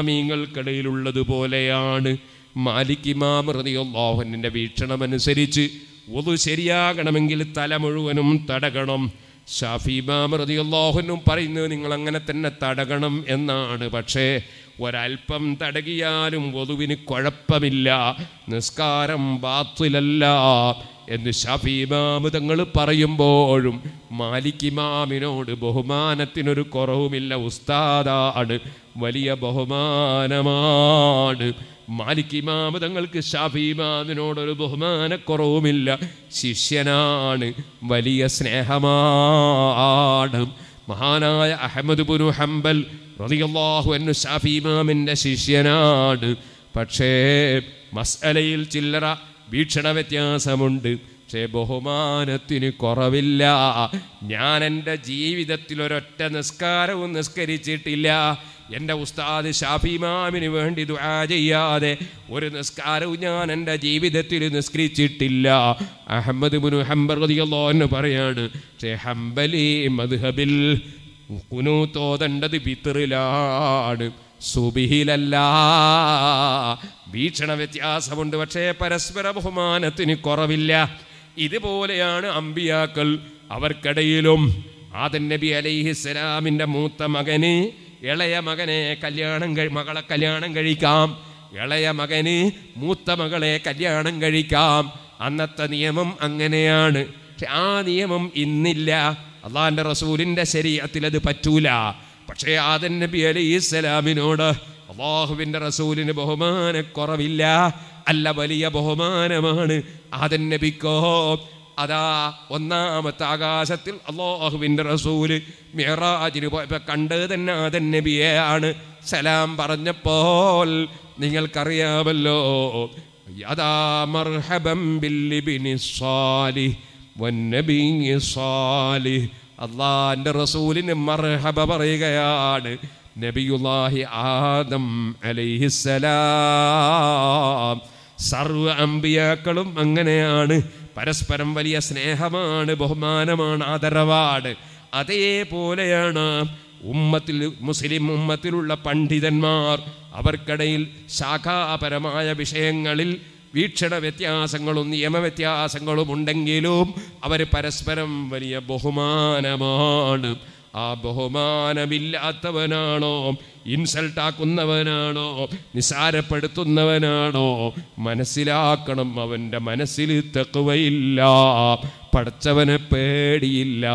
ഇമാമിങ്ങൾക്കിടയിലുള്ളതുപോലെയാണ് മാലിക് ഇമാം റതിയുള്ളാഹുവിൻ്റെ വീക്ഷണമനുസരിച്ച് ഒതു ശരിയാകണമെങ്കിൽ തല മുഴുവനും തടകണം ഷാഫി ഇമാം റതിയുള്ളാഹുനും പറയുന്നത് നിങ്ങൾ അങ്ങനെ തന്നെ തടകണം എന്നാണ് പക്ഷേ ഒരൽപ്പം തടകിയാലും വധുവിന് കുഴപ്പമില്ല നിസ്കാരം ബാത്തിലല്ല എന്ന് ഷാഫി ഇമാമ് തങ്ങൾ പറയുമ്പോഴും മാലിക് ഇമാമിനോട് ബഹുമാനത്തിനൊരു കുറവുമില്ല ഉസ്താദാണ് വലിയ ബഹുമാനമാണ് മാലിക് ഇമാമ് തങ്ങൾക്ക് ഷാഫി ഇമാമിനോടൊരു ബഹുമാനക്കുറവുമില്ല ശിഷ്യനാണ് വലിയ സ്നേഹമാണ് മഹാനായ അഹമ്മദ് ബുനു ഹംബൽ റളിയല്ലാഹു അൻഹു ഷാഫി ഇമാമിൻ്റെ ശിഷ്യനാണ് പക്ഷേ മസ്അലയിൽ ചില്ലറ വീക്ഷണ വ്യത്യാസമുണ്ട് പക്ഷേ ബഹുമാനത്തിന് കുറവില്ല ഞാൻ എൻ്റെ ജീവിതത്തിൽ ഒരൊറ്റ നിസ്കാരവും നിസ്കരിച്ചിട്ടില്ല എൻ്റെ ഉസ്താദ് ഷാഫിമാമിന് വേണ്ടി ദുആ ചെയ്യാതെ ഒരു നിസ്കാരവും ഞാൻ എൻ്റെ ജീവിതത്തിൽ നിസ്കരിച്ചിട്ടില്ല അഹമ്മദ് മുനു ഹംബർ എന്ന് പറയാണ് പക്ഷേ ഹംബലി മദ്ഹബിൽ കുനൂത്തോതേണ്ടത് പിത്തറിലാണ് സുബിഹിലല്ല വീക്ഷണ വ്യത്യാസമുണ്ട് പക്ഷേ പരസ്പര ബഹുമാനത്തിന് കുറവില്ല ഇതുപോലെയാണ് അമ്പിയാക്കൾ അവർക്കിടയിലും ആദൻ നബി അലൈഹിസ്സലാമിൻ്റെ മൂത്ത മകന് ഇളയ മകനെ കല്യാണം കഴി മകളെ കല്യാണം കഴിക്കാം ഇളയ മകന് മൂത്ത മകളെ കല്യാണം കഴിക്കാം അന്നത്തെ നിയമം അങ്ങനെയാണ് പക്ഷെ ആ നിയമം ഇന്നില്ല അള്ളാഹിൻ്റെ റസൂലിൻ്റെ ശരീരത്തിൽ അത് പറ്റൂല പക്ഷേ ആദൻ നബി അലൈഹി സ്വലാമിനോട് അള്ളാഹുവിൻ്റെ റസൂലിന് ബഹുമാനക്കുറവില്ല അല്ല വലിയ ബഹുമാനമാണ് ആദൻ നബിക്കോ അതാ ഒന്നാമത്തെ ആകാശത്തിൽ അള്ളാഹുവിൻ്റെ റസൂല് മിറാജിന് പോയപ്പോൾ കണ്ടത് തന്നെ ആദൻ നബിയെയാണ് സലാം പറഞ്ഞപ്പോൾ നിങ്ങൾക്കറിയാമല്ലോ യഥാ മർഹബം ബില്ലിബിനി സ്വാലിഹ് വന്നബി സ്വാലിഹ് അള്ളാന്റെ റസൂലിന് മർഹബ പറയുകയാണ് നബിയുല്ലാഹി ആദം അലൈഹിസ്സലാം സർവ അമ്പിയാക്കളും അങ്ങനെയാണ് പരസ്പരം വലിയ സ്നേഹമാണ് ബഹുമാനമാണ് ആദരവാണ് അതേപോലെയാണ് ഉമ്മത്തിൽ മുസ്ലിം ഉമ്മത്തിലുള്ള പണ്ഡിതന്മാർ അവർക്കിടയിൽ ശാഖാപരമായ വിഷയങ്ങളിൽ വീക്ഷണ വ്യത്യാസങ്ങളും നിയമവ്യത്യാസങ്ങളും ഉണ്ടെങ്കിലും അവർ പരസ്പരം വലിയ ബഹുമാനമാണ് ആ ബഹുമാനമില്ലാത്തവനാണോ ഇൻസൾട്ടാക്കുന്നവനാണോ നിസാരപ്പെടുത്തുന്നവനാണോ മനസ്സിലാക്കണം അവൻ്റെ മനസ്സിൽ തെക്കുവയില്ല പഠിച്ചവനെ പേടിയില്ല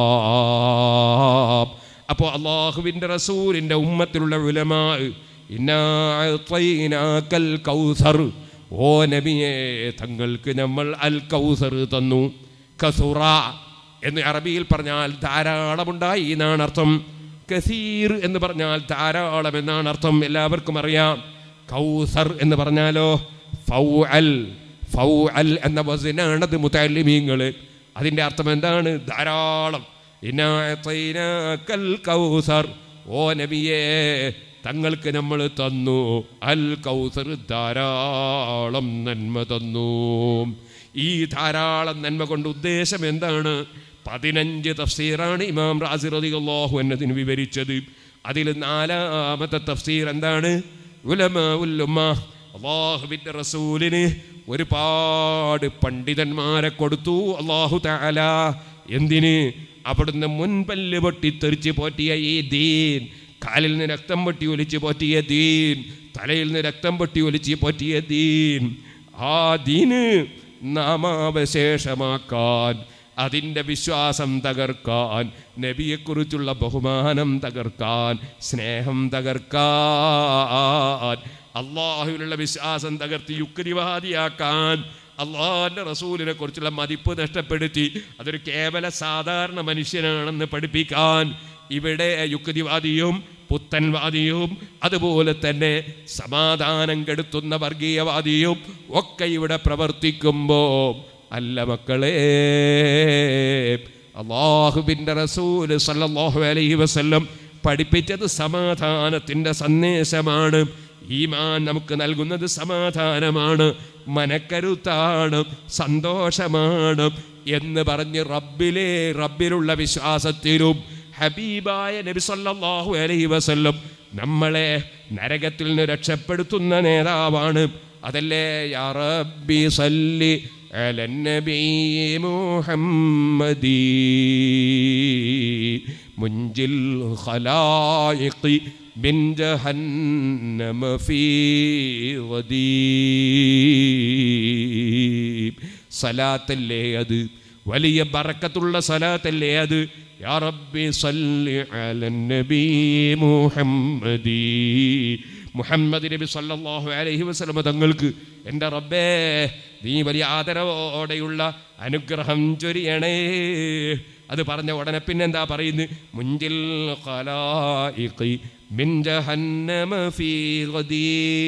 അപ്പോൾ അള്ളാഹുവിൻ്റെ റസൂലിൻ്റെ ഉമ്മത്തിലുള്ള ഉലമാ ഇന്നാക്കൽ കൗസർ ഓ നബിയെ തങ്ങൾക്ക് നമ്മൾ അൽ കൗസർ തന്നു കസുറ എന്ന് അറബിയിൽ പറഞ്ഞാൽ ധാരാളമുണ്ടായി എന്നാണ് അർത്ഥം കസീർ എന്ന് പറഞ്ഞാൽ ധാരാളം എന്നാണ് അർത്ഥം എല്ലാവർക്കും അറിയാം കൗസർ എന്ന് പറഞ്ഞാലോ ഫൗ അൽ ഫൗ അൽ എന്ന വസനാണത് മുത്തലിമീങ്ങൾ അതിൻ്റെ അർത്ഥം എന്താണ് ധാരാളം ഇനാത്തൈനാക്കൽ കൗസർ ഓ നബിയേ തങ്ങൾക്ക് നമ്മൾ തന്നു അൽ കൗസർ ധാരാളം നന്മ തന്നു ഈ ധാരാളം നന്മ കൊണ്ട് ഉദ്ദേശം എന്താണ് പതിനഞ്ച് തഫ്സീറാണ് ഇമാം റാസി റളിയല്ലാഹു എന്നതിന് വിവരിച്ചത് അതിൽ നാലാമത്തെ തഫ്സീർ എന്താണ് ഉലമാ ഉല്ലുമ്മ അള്ളാഹുവിൻ്റെ റസൂലിന് ഒരുപാട് പണ്ഡിതന്മാരെ കൊടുത്തു അള്ളാഹു തആല എന്തിന് അവിടുന്ന് മുൻപല്ല് പൊട്ടിത്തെറിച്ച് പോറ്റിയ ഈ ദീൻ കാലിൽ നിന്ന് രക്തം പൊട്ടി ഒലിച്ച് പോറ്റിയ ദീൻ തലയിൽ നിന്ന് രക്തം പൊട്ടി ഒലിച്ച് പോറ്റിയ ദീൻ ആ ദീന് നാമാവശേഷമാക്കാൻ അതിൻ്റെ വിശ്വാസം തകർക്കാൻ നബിയെക്കുറിച്ചുള്ള ബഹുമാനം തകർക്കാൻ സ്നേഹം തകർക്കാൻ അള്ളാഹുവിലുള്ള വിശ്വാസം തകർത്തി യുക്തിവാദിയാക്കാൻ അള്ളാഹിൻ്റെ റസൂലിനെ കുറിച്ചുള്ള മതിപ്പ് നഷ്ടപ്പെടുത്തി അതൊരു കേവല സാധാരണ മനുഷ്യനാണെന്ന് പഠിപ്പിക്കാൻ ഇവിടെ യുക്തിവാദിയും പുത്തൻവാദിയും അതുപോലെ തന്നെ സമാധാനം കെടുത്തുന്ന വർഗീയവാദിയും ഒക്കെ ഇവിടെ പ്രവർത്തിക്കുമ്പോൾ അല്ല മക്കളെ അള്ളാഹുബിൻ്റെ റസൂല് സല്ലല്ലാഹു അലൈഹി വസല്ലം പഠിപ്പിച്ചത് സമാധാനത്തിൻ്റെ സന്ദേശമാണ് ഈമാൻ നമുക്ക് നൽകുന്നത് സമാധാനമാണ് മനക്കരുത്താണ് സന്തോഷമാണ് എന്ന് പറഞ്ഞ് റബ്ബിലെ റബ്ബിലുള്ള വിശ്വാസത്തിലും ഹബീബായ നബി സല്ലല്ലാഹു അലൈഹി വസല്ലം നമ്മളെ നരകത്തിൽ നിന്ന് രക്ഷപ്പെടുത്തുന്ന നേതാവാണ് അതല്ലേ യാ റബ്ബി സല്ലി അലൻ നബി മുഹമ്മദി മുഞ്ചിൽ ഖലായിഖി ബിൻ ജഹന്നമ ഫീ ഗദീബ് സലാത്തല്ലേ അത് വലിയ ബറക്കത്തുള്ള സലാത്തല്ലേ അത് യാ റബ്ബി സല്ലി അലൻ നബി മുഹമ്മദി മുഹമ്മദ് നബി സല്ലല്ലാഹു അലൈഹി വസല്ലമ തങ്ങൾക്ക് എൻ്റെ റബ്ബേ നീ വലിയ ആദരവോടെയുള്ള അനുഗ്രഹം ചൊരിയണേ അത് പറഞ്ഞ ഉടനെ പിന്നെന്താ പറയുന്നത് മുഞ്ചിൽ ഖലായിഖി മിൻ ജഹന്നമ ഫീ ഗദീ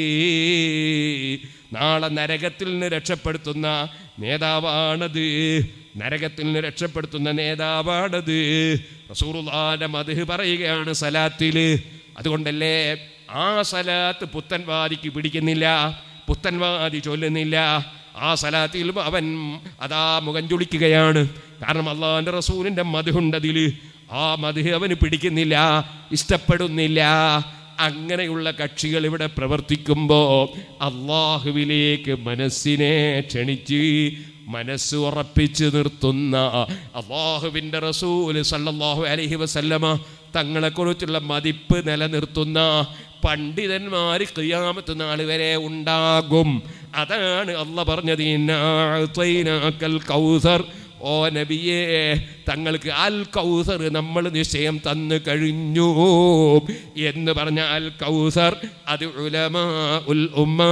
നാളെ നരകത്തിൽ നിന്ന് രക്ഷപ്പെടുത്തുന്ന നേതാവാണത് നരകത്തിൽ നിന്ന് രക്ഷപ്പെടുത്തുന്ന നേതാവാണത് റസൂറുല്ലാന്റെ മധു പറയുകയാണ് സലാത്തില് അതുകൊണ്ടല്ലേ ആ സലാത്ത് പുത്തൻവാദിക്ക് പിടിക്കുന്നില്ല പുത്തൻവാദി ചൊല്ലുന്നില്ല ആ സലാത്തിൽ അവൻ അതാ മുഖം ചുളിക്കുകയാണ് കാരണം അള്ളാഹിൻ്റെ റസൂലിൻ്റെ മധുണ്ടതിൽ ആ മധു അവന് പിടിക്കുന്നില്ല ഇഷ്ടപ്പെടുന്നില്ല അങ്ങനെയുള്ള കക്ഷികൾ ഇവിടെ പ്രവർത്തിക്കുമ്പോൾ അള്ളാഹുവിലേക്ക് മനസ്സിനെ ക്ഷണിച്ച് മനസ്സ് ഉറപ്പിച്ച് നിർത്തുന്ന അള്ളാഹുവിൻ്റെ റസൂല് സല്ലല്ലാഹു അലൈഹി വസല്ലമ തങ്ങളെക്കുറിച്ചുള്ള മതിപ്പ് നിലനിർത്തുന്ന പണ്ഡിതന്മാർ ക്രിയാമത്ത് നാൾ വരെ ഉണ്ടാകും അതാണ് അല്ല പറഞ്ഞത് ഇന്നാഅതൈനാക്കൽ കൗസർ ഓ നബിയേ തങ്ങൾക്ക് അൽ കൗസർ നമ്മൾ നിശ്ചയം തന്നു കഴിഞ്ഞു എന്ന് പറഞ്ഞ അൽ കൗസർ അത് ഉലമാ ഉൽ ഉമ്മാ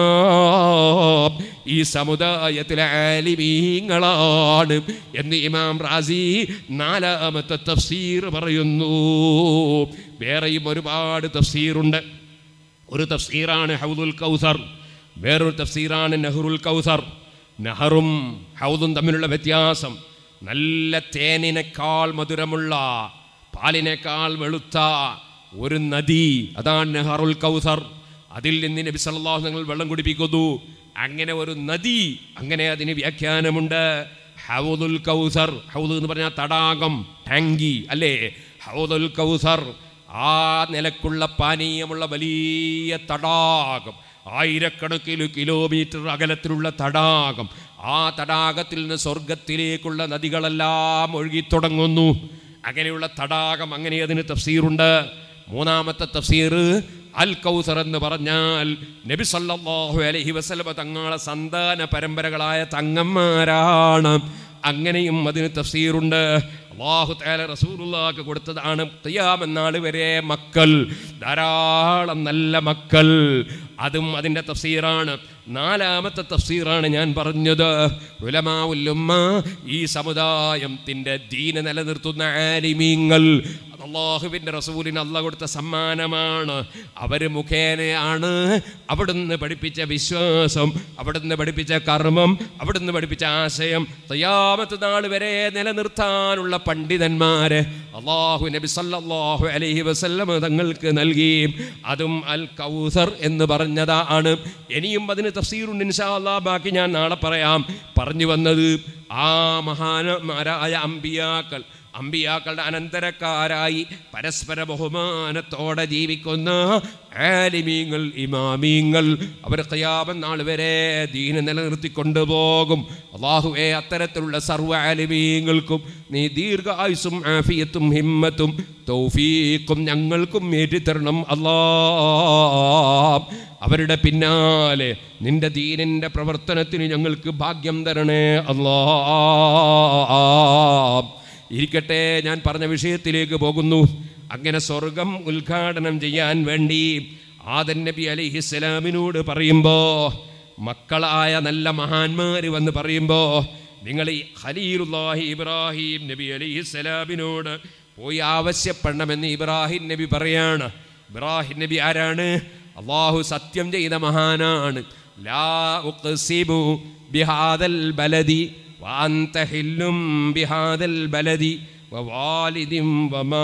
ഈ സമുദായത്തിലെ ആലിമീങ്ങളാണ് എന്ന് ഇമാം റാസി നാലാമത്തെ തഫ്സീർ പറയുന്നു വേറെയും ഒരുപാട് തഫ്സീറുണ്ട് ഒരു തഫ്സീറാണ് ഹൗദുൽ കൗസർ വേറൊരു തഫ്സീറാണ് നെഹ്റുൽ കൗസർ നെഹറും ഹൗദും തമ്മിലുള്ള വ്യത്യാസം നല്ല തേനിനേക്കാൾ മധുരമുള്ള പാലിനേക്കാൾ വെളുത്ത ഒരു നദി അതാണ് നെഹറുൽ കൗസർ അതിൽ നിന്ന് നബി സല്ലല്ലാഹു നിങ്ങൾ വെള്ളം കുടിപ്പിക്കുന്നു അങ്ങനെ ഒരു നദി അങ്ങനെ അതിന് വ്യാഖ്യാനമുണ്ട് ഹൗദുൽ കൗസർ ഹൗദ് എന്ന് പറഞ്ഞാൽ തടാകം ടാങ്കി അല്ലേ ഹൗദുൽ കൗസർ ആ നിലക്കുള്ള പാനീയമുള്ള വലിയ തടാകം ആയിരക്കണക്കിന് കിലോമീറ്റർ അകലത്തിലുള്ള തടാകം ആ തടാകത്തിൽ നിന്ന് സ്വർഗത്തിലേക്കുള്ള നദികളെല്ലാം ഒഴുകിത്തുടങ്ങുന്നു അങ്ങനെയുള്ള തടാകം അങ്ങനെ അതിന് തഫ്സീറുണ്ട് മൂന്നാമത്തെ തഫ്സീർ അൽ കൗസർ എന്ന് പറഞ്ഞാൽ നബി സല്ലല്ലാഹു അലൈഹി വസല്ലമ തങ്ങളെ സന്താന പരമ്പരകളായ തങ്ങന്മാരാണ് അങ്ങനെയും അതിന് തഫ്സീറുണ്ട് അള്ളാഹു തആല റസൂലുള്ളാഹിക്ക് കൊടുത്തതാണ് ഖിയാമനാൾ വരെ മക്കൾ ധാരാളം നല്ല മക്കൾ അതും അതിൻ്റെ തഫ്സീറാണ് നാലാമത്തെ തഫ്സീറാണ് ഞാൻ പറഞ്ഞത് ഉലമാ ഉല്ലുമ്മ ഈ സമുദായത്തിൻ്റെ ദീന നിലനിർത്തുന്ന ആലിമീങ്ങൾ അള്ളാഹുവിൻ്റെ റസൂലിന് അല്ല കൊടുത്ത സമ്മാനമാണ് അവർ മുഖേനയാണ് അവിടുന്ന് പഠിപ്പിച്ച വിശ്വാസം അവിടുന്ന് പഠിപ്പിച്ച കർമ്മം അവിടുന്ന് പഠിപ്പിച്ച ആശയം തയ്യാമത്ത് നാൾ വരെ നിലനിർത്താനുള്ള പണ്ഡിതന്മാരെ അള്ളാഹു നബി സല്ലല്ലാഹു അലൈഹി വസല്ലം തങ്ങൾക്ക് നൽകി അതും അൽ കൗസർ എന്ന് പറഞ്ഞതാണ് ഇനിയും അതിന് തഫ്സീറുണ്ട് ഇൻഷാ അല്ലാഹ് ബാക്കി ഞാൻ നാളെ പറയാം പറഞ്ഞു വന്നത് ആ മഹാനമാരായ അമ്പിയാക്കൾ അമ്പിയാക്കളുടെ അനന്തരക്കാരായി പരസ്പര ബഹുമാനത്തോടെ ജീവിക്കുന്ന ആലിമീങ്ങൾ ഇമാമീങ്ങൾ അവർ കയാപം നാൾ വരെ ദീന നിലനിർത്തിക്കൊണ്ടുപോകും അള്ളാഹുവെ അത്തരത്തിലുള്ള സർവ്വ ആലിമീങ്ങൾക്കും നീ ദീർഘായുസും ആഫിയത്തും ഹിമ്മത്തും തൗഫീഖും ഞങ്ങൾക്കും ഏറ്റിത്തരണം അല്ലാ അവരുടെ പിന്നാലെ നിന്റെ ദീനിൻ്റെ പ്രവർത്തനത്തിന് ഞങ്ങൾക്ക് ഭാഗ്യം തരണേ അല്ലാ ഇരിക്കട്ടെ ഞാൻ പറഞ്ഞ വിഷയത്തിലേക്ക് പോകുന്നു അങ്ങനെ സ്വർഗം ഉദ്ഘാടനം ചെയ്യാൻ വേണ്ടി ആദൻ നബി അലിഹിസ്സലാമിനോട് പറയുമ്പോൾ മക്കളായ നല്ല മഹാന്മാർ വന്ന് പറയുമ്പോൾ നിങ്ങൾ ഈ ഖലീലുല്ലാഹി ഇബ്രാഹിം നബി അലിഹിസ്സലാമിനോട് പോയി ആവശ്യപ്പെടണമെന്ന് ഇബ്രാഹിം നബി പറയാണ് ഇബ്രാഹിം നബി ആരാണ് അള്ളാഹു സത്യം ചെയ്ത മഹാനാണ് ലാ ഉഖ്സിബു ബിഹാദൽ ബലദി وأنت حل بهذا البلد ووالد وما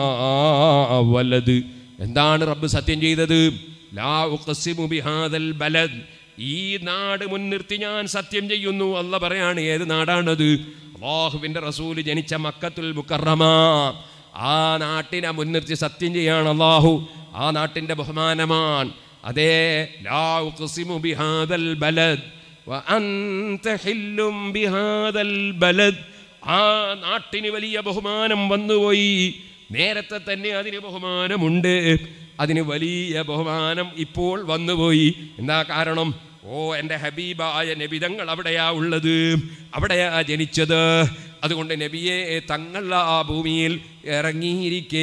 ولد എന്താണ് റബ്ബ് സത്യം ചെയ്തത് ലാ ഉഖ്സിമു ബിഹാദൽ ബലദ് ഈ നാട് മുൻനിർത്തി ഞാൻ സത്യം ചെയ്യുന്നു അല്ല പറയാണ് ഏത് നാടാണത് അള്ളാഹുവിൻ്റെ റസൂല് ജനിച്ച മക്കത്തുൽ മുക്കറമ ആ നാട്ടിനെ മുൻനിർത്തി സത്യം ചെയ്യാണ് അള്ളാഹു ആ നാട്ടിൻ്റെ ബഹുമാനമാൻ അതേ ലാ ഉഖ്സിമു ബിഹാദൽ ബലദ് وأنت حل بهذا البلد ആ നാട്ടിന് വലിയ ബഹുമാനം വന്നുപോയി നേരത്തെ തന്നെ അതിന് ബഹുമാനമുണ്ട് അതിന് വലിയ ബഹുമാനം ഇപ്പോൾ വന്നുപോയി എന്താ കാരണം ഓ എൻ്റെ ഹബീബായ നബിതങ്ങൾ അവിടെയാ ഉള്ളത് അവിടെയാ ജനിച്ചത് അതുകൊണ്ട് നബിയെ തങ്ങൾ ആ ഭൂമിയിൽ ഇറങ്ങിയിരിക്കേ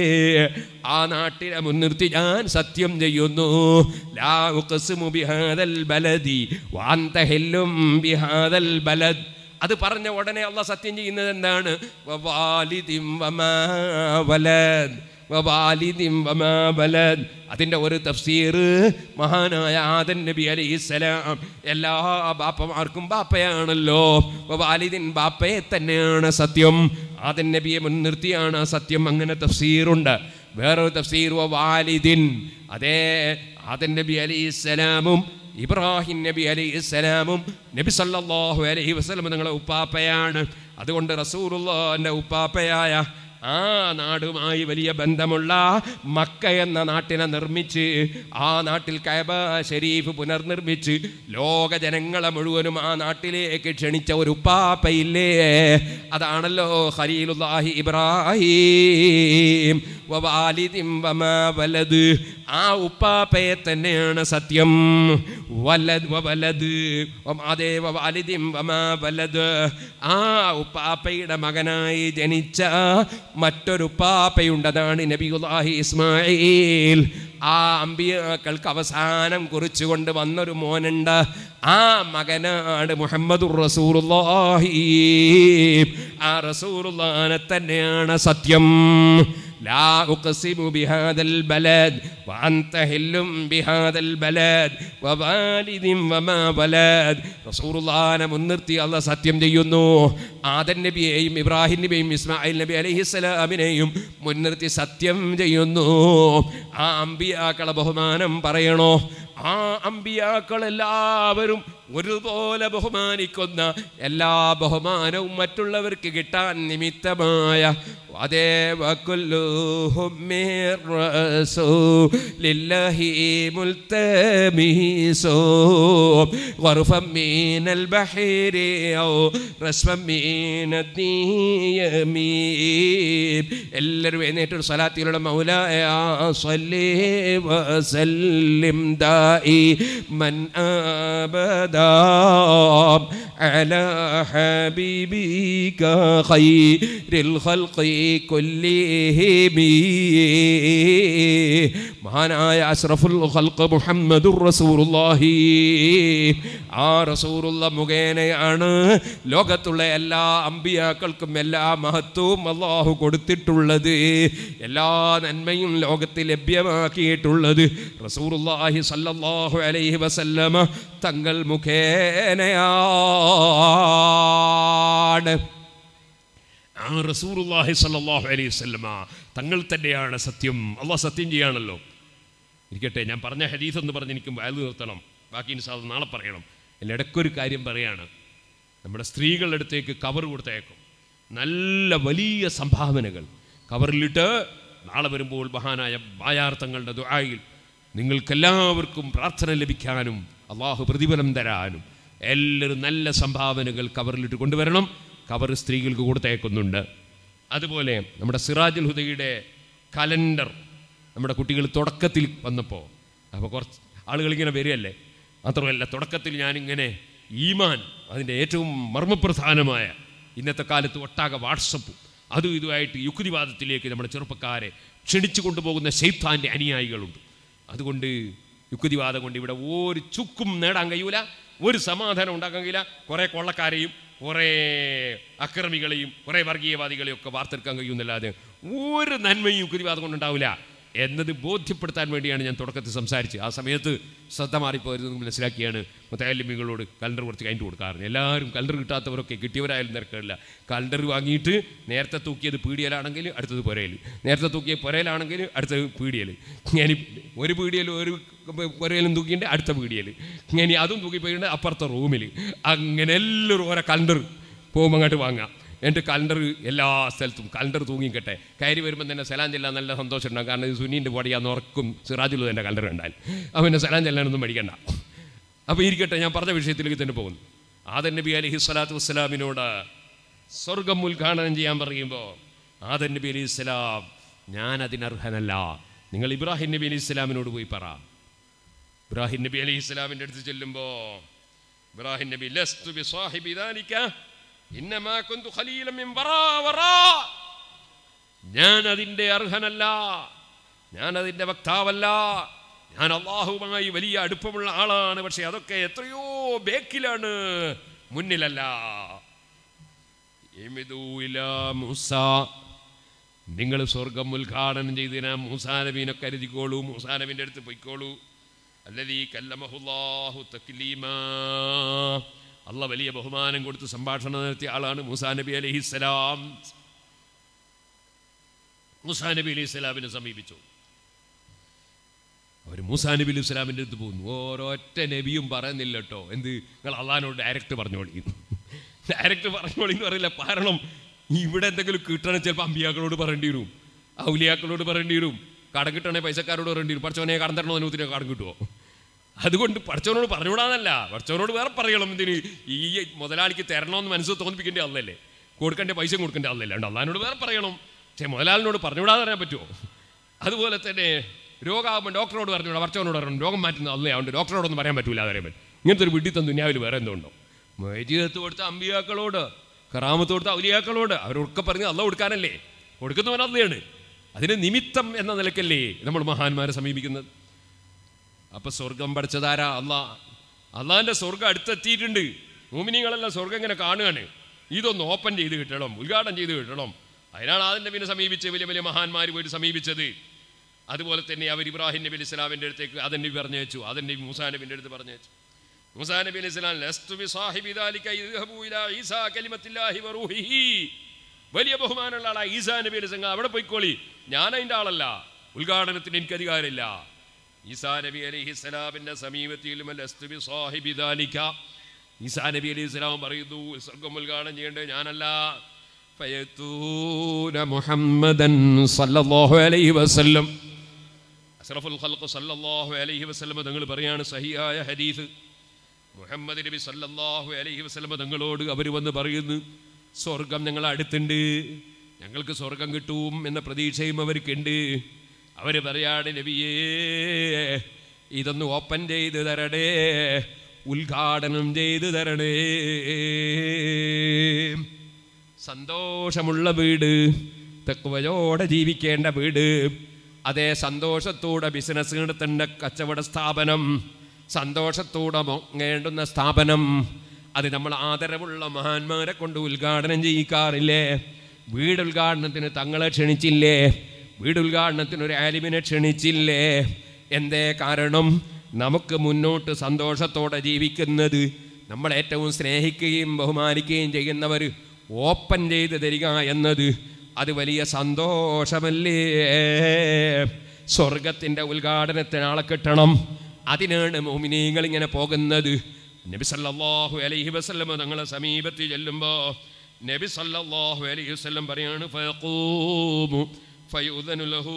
ആ നാട്ടിനെ മുൻനിർത്തി ഞാൻ സത്യം ചെയ്യുന്നു ലാ ഉഖ്സിമു ബിഹാദൽ ബലദി വാന്ത ഹെല്ലും ബിഹാദൽ ബലദ് അത് പറഞ്ഞ ഉടനെ അള്ള സത്യം ചെയ്യുന്നത് എന്താണ് വവാലിദിം വമാ വലദ് വവാലിദിം വമാ വലദ് അതിൻ്റെ ഒരു തഫ്സീർ മഹാനായ ആദൻ നബി അലൈഹിസ്സലാം എല്ലാ ബാപ്പമാർക്കും ബാപ്പയാണല്ലോ വാലിദിൻ ബാപ്പയെ തന്നെയാണ് സത്യം ആദൻ നബിയെ മുൻനിർത്തിയാണ് ആ സത്യം അങ്ങനെ തഫ്സീറുണ്ട് വേറൊരു തഫ്സീർ വാലിദിൻ അതേ ആദൻ നബി അലൈഹിസ്സലാമും ഇബ്രാഹിം നബി അലൈഹി സ്വലാമും നബി സല്ലല്ലാഹു അലൈഹി വസല്ലം നിങ്ങളെ ഉപ്പാപ്പയാണ് അതുകൊണ്ട് റസൂലുള്ളാഹിൻ്റെ ഉപ്പാപ്പയായ ആ നാടുമായി വലിയ ബന്ധമുള്ള മക്ക എന്ന നാട്ടിനെ നിർമ്മിച്ച് ആ നാട്ടിൽ കൈബ ഷരീഫ് പുനർനിർമ്മിച്ച് ലോക ജനങ്ങളെ മുഴുവനും ആ നാട്ടിലേക്ക് ക്ഷണിച്ച ഒരു ഉപ്പാപ്പയില്ലേ അതാണല്ലോ ഖലീലുല്ലാഹി ഇബ്രാഹിം വവാലിദിം വമാ വലത് ആ ഉപ്പാപ്പയെ തന്നെയാണ് സത്യം വലത് വലത് അതേ വവാലിദിം വമാ വലത് ആ ഉപ്പാപ്പയുടെ മകനായി ജനിച്ച മറ്റൊരു ഉപ്പാപ്പയുണ്ട് അതാണ് നബിയുല്ലാഹി ഇസ്മായിൽ ആ അമ്പിയാക്കൾക്ക് അവസാനം കുറിച്ചുകൊണ്ട് വന്നൊരു മോനുണ്ട് ആ മകനാണ് മുഹമ്മദുർ റസൂലുള്ളാഹി ആ റസൂലുള്ളാനെ തന്നെയാണ് സത്യം لا أقسم بهذا البلد وأنت هل بهذا البلد ووالد وما ولد رسول الله മുൻനിർത്തി അല്ല സത്യം ചെയ്യുന്നു ആദൻ നബിയെയും ഇബ്രാഹിം നബിയും ഇസ്മായിൽ നബി അലഹിസ്സലാമിനെയും മുൻനിർത്തി സത്യം ചെയ്യുന്നു ആ അമ്പിയാക്കളെ ബഹുമാനം പറയണോ ആ അമ്പിയാക്കൾ എല്ലാവരും ഒരുപോലെ ബഹുമാനിക്കുന്ന എല്ലാ ബഹുമാനവും മറ്റുള്ളവർക്ക് കിട്ടാൻ നിമിത്തമായ അതേ വക്കുല്ലുഹും മിർ റസൂലില്ലാഹി മുൽതമീസോ غرفا من البحر أو رسما من الديم എല്ലാവരും എഴുന്നേറ്റൊരു സ്വലാത്തിലുള്ള മൗലായ صلي وسلم دائما أبدا على حبيبك خير الخلق كلهم മഹാനായ അഷ്റഫുൽ ഖൽഖ് മുഹമ്മദുർ റസൂലുള്ളാഹി ആ റസൂലുള്ള മുഖേനയാണ് ലോകത്തുള്ള എല്ലാ അമ്പിയാക്കൾക്കും എല്ലാ മഹത്വവും അള്ളാഹു കൊടുത്തിട്ടുള്ളത് എല്ലാ നന്മയും ലോകത്തിൽ ലഭ്യമാക്കിയിട്ടുള്ളത് റസൂലുള്ളാഹി സല്ലല്ലാഹു അലൈഹി വസല്ലമ തങ്ങൾ മുഖേനയാണ് ആ റസൂറുല്ലാഹി സല്ലല്ലാഹു അലൈഹി വസല്ലമ തങ്ങൾ തന്നെയാണ് സത്യം അള്ളാഹ് സത്യം ചെയ്യാണല്ലോ ഇരിക്കട്ടെ ഞാൻ പറഞ്ഞ ഹദീസ് എന്ന് പറഞ്ഞ് എനിക്ക് വയൽ നിർത്തണം ബാക്കി ഇൻഷാ നാളെ പറയണം എൻ്റെ ഇടയ്ക്കൊരു കാര്യം പറയാണ് നമ്മുടെ സ്ത്രീകളുടെ അടുത്തേക്ക് കവർ കൊടുത്തേക്കും നല്ല വലിയ സംഭാവനകൾ കവറിലിട്ട് നാളെ വരുമ്പോൾ മഹാനായ ബായാർത്ഥങ്ങളുടെ ദുആയിൽ നിങ്ങൾക്കെല്ലാവർക്കും പ്രാർത്ഥന ലഭിക്കാനും അള്ളാഹു പ്രതിഫലം തരാനും എല്ലാവരും നല്ല സംഭാവനകൾ കവറിലിട്ട് കൊണ്ടുവരണം കവർ സ്ത്രീകൾക്ക് കൊടുത്തേക്കുന്നുണ്ട് അതുപോലെ നമ്മുടെ സിറാജുൽ ഹുദയുടെ കലണ്ടർ നമ്മുടെ കുട്ടികൾ തുടക്കത്തിൽ വന്നപ്പോൾ അപ്പോൾ കുറച്ച് ആളുകൾ ഇങ്ങനെ വരികയല്ലേ മാത്രമല്ല തുടക്കത്തിൽ ഞാനിങ്ങനെ ഈമാൻ അതിൻ്റെ ഏറ്റവും മർമ്മപ്രധാനമായ ഇന്നത്തെ കാലത്ത് ഒട്ടാകെ വാട്സപ്പും അതും ഇതുമായിട്ട് യുക്തിവാദത്തിലേക്ക് നമ്മുടെ ചെറുപ്പക്കാരെ ക്ഷണിച്ചു കൊണ്ടുപോകുന്ന ശൈത്താൻ്റെ അനുയായികളുണ്ട് അതുകൊണ്ട് യുക്തിവാദം കൊണ്ട് ഇവിടെ ഒരു ചുക്കും നേടാൻ കഴിയൂല ഒരു സമാധാനം ഉണ്ടാക്കാൻ കഴിയില്ല കുറേ കൊള്ളക്കാരെയും കുറേ അക്രമികളെയും കുറേ വർഗീയവാദികളെയും ഒക്കെ വാർത്തെടുക്കാൻ കഴിയുന്നല്ലാതെ ഒരു നന്മയും യുക്തിവാദം കൊണ്ടുണ്ടാവില്ല എന്നത് ബോധ്യപ്പെടുത്താൻ വേണ്ടിയാണ് ഞാൻ തുടക്കത്തിൽ സംസാരിച്ചത് ആ സമയത്ത് ശ്രദ്ധ മാറിപ്പോയത് മനസ്സിലാക്കിയാണ് മുത്തയാലിമികളോട് കലണ്ടർ കുറച്ച് കഴിഞ്ഞിട്ട് കൊടുക്കാറുണ്ട് എല്ലാവരും കലണ്ടർ കിട്ടാത്തവരൊക്കെ കിട്ടിയവരായാലും നിരക്കില്ല കലണ്ടർ വാങ്ങിയിട്ട് നേരത്തെ തൂക്കിയത് പീടിയലാണെങ്കിൽ അടുത്തത് പുരയിൽ നേരത്തെ തൂക്കിയ പുരയിലാണെങ്കിൽ അടുത്തത് പീടിയൽ ഞാൻ ഒരു പീടിയൽ ഒരു പുരയിലും തൂക്കിയിട്ട് അടുത്ത പീടിയൽ ഇനി അതും തൂക്കിപ്പോയിട്ട് അപ്പുറത്തെ റൂമിൽ അങ്ങനെ എല്ലാവരും ഓരോ കലണ്ടർ പോകുമ്പോൾ അങ്ങോട്ട് വാങ്ങാം എൻ്റെ കലണ്ടർ എല്ലാ സ്ഥലത്തും കലണ്ടർ തൂങ്ങിക്കട്ടെ കയറി വരുമ്പോൾ തന്നെ സലാം ചെല്ലാൻ നല്ല സന്തോഷം ഉണ്ടാകും കാരണം ഇത് സുനീൻ്റെ പൊടിയാന്ന് ഉറക്കും സിറാജുൽ എൻ്റെ കലണ്ടർ കണ്ടാൽ അവൻ്റെ സലാം ചെല്ലാനൊന്നും പഠിക്കണ്ട അപ്പോൾ ഇരിക്കട്ടെ ഞാൻ പറഞ്ഞ വിഷയത്തിലേക്ക് തന്നെ പോകുന്നു ആദൻ നബി അലഹി സ്വലാത്തു വസ്സലാമിനോട് സ്വർഗം ഉദ്ഘാടനം ചെയ്യാൻ പറയുമ്പോൾ ആദൻ നബി അലൈഹി സ്വലാം ഞാൻ അതിനർഹനല്ല നിങ്ങൾ ഇബ്രാഹിം നബി അലൈഹി സ്വലാമിനോട് പോയി പറ ഇബ്രാഹിം നബി അലൈഹി സ്വലാമിൻ്റെ അടുത്ത് ചെല്ലുമ്പോൾ ഇബ്രാഹിം നബി ലസ്തു ബി സാഹിബി ദാലിക ഇന്നമാ കുന്തു ഖലീലൻ മിൻ വറാ വറാ ഞാൻ അതിൻ്റെ അർഹനല്ല ഞാൻ അതിൻ്റെ വക്താവല്ല ഞാൻ അള്ളാഹുവുമായി വലിയ അടുപ്പമുള്ള ആളാണ് പക്ഷെ അതൊക്കെ എത്രയോ ബേക്കിലാണ് മുന്നിലല്ല ഇമിദൂ ഇലാ മൂസ നിങ്ങൾ സ്വർഗം ഉദ്ഘാടനം ചെയ്തിന മൂസാ നബീനെ കരുതിക്കോളൂ മൂസാ നബീൻ്റെ അടുത്ത് പൊയ്ക്കോളൂ അല്ലതീ കല്ലമഹുല്ലാഹു തക്ലീമാ അല്ല വലിയ ബഹുമാനം കൊടുത്ത് സംഭാഷണം നടത്തിയ ആളാണ് മൂസാ നബി അലഹിസ്സലാം മൂസാ നബി അലൈഹി സ്വലാമിനെ സമീപിച്ചു അവർ മൂസാ നബി അലൈഹി സ്വലാമിൻ്റെ അടുത്ത് പോകുന്നു ഓരൊറ്റ നബിയും പറയുന്നില്ല കേട്ടോ എന്ത് നിങ്ങൾ അള്ളഹാനോട് ഡയറക്റ്റ് പറഞ്ഞോളി ഡയറക്റ്റ് പറഞ്ഞോളി എന്ന് പറയില്ല കാരണം ഇവിടെ എന്തെങ്കിലും കിട്ടണം ചിലപ്പോൾ അമ്പിയാക്കളോട് പറയേണ്ടി വരും ഔലിയാക്കളോട് പറയേണ്ടി വരും കടം കിട്ടണേ പൈസക്കാരോട് പറയേണ്ടി വരും പഠിച്ചവനെ കടം തരണോ അതിനൂത്തിന് കടം കിട്ടുമോ അതുകൊണ്ട് പഠിച്ചവനോട് പറഞ്ഞുകൂടാന്നല്ല പഠിച്ചവനോട് വേറെ പറയണം എന്തിന് ഈ മുതലാളിക്ക് തരണമെന്ന് മനസ്സ് തോന്നിപ്പിക്കേണ്ട അല്ലല്ലേ കൊടുക്കേണ്ട പൈസ കൊടുക്കേണ്ട അല്ലല്ലേ ഉണ്ട് അള്ളഹാനോട് വേറെ പറയണം പക്ഷേ മുതലാളിനോട് പറഞ്ഞുകൂടാതെ പറയാൻ പറ്റുമോ അതുപോലെ തന്നെ രോഗമാകുമ്പോൾ ഡോക്ടറോട് പറഞ്ഞുകൂടാ പഠിച്ചവനോട് പറയണം രോഗം മാറ്റുന്ന അല്ലേ അതുകൊണ്ട് ഡോക്ടറോടൊന്നും പറയാൻ പറ്റൂല അറിയാൻ പറ്റും ഇങ്ങനത്തെ ഒരു വിഡിത്തം ദുന്യാവിൽ വേറെ എന്തുണ്ടോ മൈജീതത്ത് കൊടുത്ത അമ്പിയാക്കളോട് കറാമത്ത് കൊടുത്ത ഔലിയാക്കളോട് അവരൊക്കെ പറഞ്ഞ് അല്ല കൊടുക്കാനല്ലേ കൊടുക്കുന്നവൻ അല്ലയാണ് അതിന് നിമിത്തം എന്ന നിലക്കല്ലേ നമ്മൾ മഹാന്മാരെ സമീപിക്കുന്നത് അപ്പൊ സ്വർഗം പഠിച്ചതാരാ അള്ളാ അള്ളാന്റെ സ്വർഗം അടുത്തെത്തിയിട്ടുണ്ട് മോമിനിങ്ങളെല്ലാം സ്വർഗം ഇങ്ങനെ കാണുകയാണ് ഇതൊന്ന് ഓപ്പൺ ചെയ്ത് കിട്ടണം ഉദ്ഘാടനം ചെയ്ത് കിട്ടണം അതിനാണ് അതിൻ്റെ പിന്നെ സമീപിച്ച് വലിയ വലിയ മഹാന്മാർ പോയിട്ട് സമീപിച്ചത് അതുപോലെ തന്നെ അവർ ഇബ്രാഹിം നബി അലൈഹി സ്വലാമിൻ്റെ അടുത്തേക്ക് അതൻ നബി പറഞ്ഞു വെച്ചു അതൻ നബി മൂസാ നബിൻ്റെ അടുത്ത് പറഞ്ഞു വെച്ചു മൂസാ നബി അലൈഹി സ്വലാം ലസ്തു ബി സാഹിബി ദാലിക ഇദ്ഹബു ഇലാ ഈസാ കലിമത്തില്ലാഹി വറൂഹിഹി വലിയ ബഹുമാനമുള്ള ആളാ ഈസാ നബി അലൈഹി സ്വലാം അവിടെ പോയിക്കോളി ഞാൻ അതിൻ്റെ ആളല്ല ഉദ്ഘാടനത്തിന് എനിക്ക് അധികാരമില്ല ഈസാ നബി അലൈഹി സ്വലാമിൻ്റെ സമീപത്തിലും ലസ്തു ബി സാഹിബി ദാലിക ഈസാ നബി അലൈഹി സ്വലാം പറയുന്നു സ്വർഗം ഉദ്ഘാടനം ചെയ്യേണ്ടത് ഞാനല്ല فيأتون محمدا صلى الله عليه وسلم അഷ്റഫുൽ ഖൽഖ് സല്ലല്ലാഹു അലൈഹി വസല്ലം തങ്ങൾ പറയാണ് സഹിയായ ഹദീസ് മുഹമ്മദ് നബി സല്ലല്ലാഹു അലൈഹി വസല്ലം തങ്ങളോട് അവർ വന്ന് പറയുന്നു സ്വർഗം ഞങ്ങൾ അടുത്തുണ്ട് ഞങ്ങൾക്ക് സ്വർഗം കിട്ടും എന്ന പ്രതീക്ഷയും അവർക്കുണ്ട് അവർ പറയാണ് നബിയേ ഇതൊന്ന് ഓപ്പൺ ചെയ്ത് തരണേ ഉദ്ഘാടനം ചെയ്ത് തരണേ സന്തോഷമുള്ള വീട് തെക്കുവയോടെ ജീവിക്കേണ്ട വീട് അതേ സന്തോഷത്തോടെ ബിസിനസ് നടത്തേണ്ട കച്ചവട സ്ഥാപനം സന്തോഷത്തോടെ മൊങ്ങേണ്ടുന്ന സ്ഥാപനം അത് നമ്മൾ ആദരവുള്ള മഹാന്മാരെ കൊണ്ട് ഉദ്ഘാടനം ചെയ്യിക്കാറില്ലേ വീട് ഉദ്ഘാടനത്തിന് തങ്ങളെ ക്ഷണിച്ചില്ലേ വീട് ഉദ്ഘാടനത്തിന് ഒരു ആലിമിനെ ക്ഷണിച്ചില്ലേ എന്തേ കാരണം നമുക്ക് മുന്നോട്ട് സന്തോഷത്തോടെ ജീവിക്കുന്നത് നമ്മൾ ഏറ്റവും സ്നേഹിക്കുകയും ബഹുമാനിക്കുകയും ചെയ്യുന്നവർ ഓപ്പൺ ചെയ്ത് തരിക എന്നത് അത് വലിയ സന്തോഷമല്ലേ സ്വർഗത്തിൻ്റെ ഉദ്ഘാടനത്തിന് ആളെ കിട്ടണം അതിനാണ് മോമിനീങ്ങൾ ഇങ്ങനെ പോകുന്നത് നബി സല്ലല്ലാഹു അലൈഹി വസല്ലം തങ്ങളെ സമീപത്ത് ചെല്ലുമ്പോൾ നബി സല്ലല്ലാഹു അലൈഹി വസല്ലം പറയാണ് ഫയഖൂമു ഫയുദനു ലഹു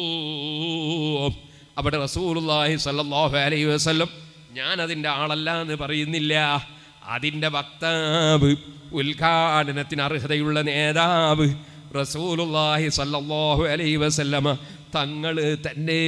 അവിടെ റസൂലുള്ളാഹി സല്ലല്ലാഹു അലൈഹി വസല്ലം ഞാൻ അതിൻ്റെ ആളല്ല എന്ന് പറയുന്നില്ല അതിൻ്റെ വക്താവ് ഉദ്ഘാടനത്തിന് അർഹതയുള്ള നേതാവ് റസൂലുള്ളാഹി സല്ലല്ലാഹു അലൈഹി വസല്ലമ തങ്ങൾ തന്നെ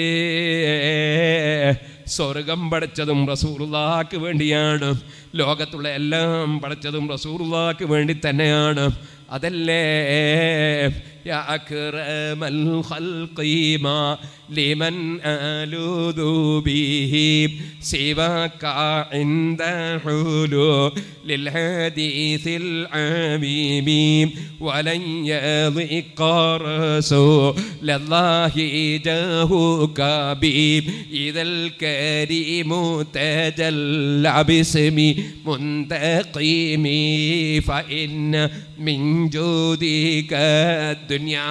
സ്വർഗം പടച്ചതും റസൂറുള്ളാക്ക് വേണ്ടിയാണ് ലോകത്തുള്ള എല്ലാം പടച്ചതും റസൂറുള്ളാക്ക് വേണ്ടി തന്നെയാണ് അതല്ലേ يا أكرم الخلق ما لمن ألوذ به سواك عند حلول للحديث العميم ولن يضيق رسول الله جاهك بي إذا الكريم تجلى باسم منتقم فإن من جودك الدنيا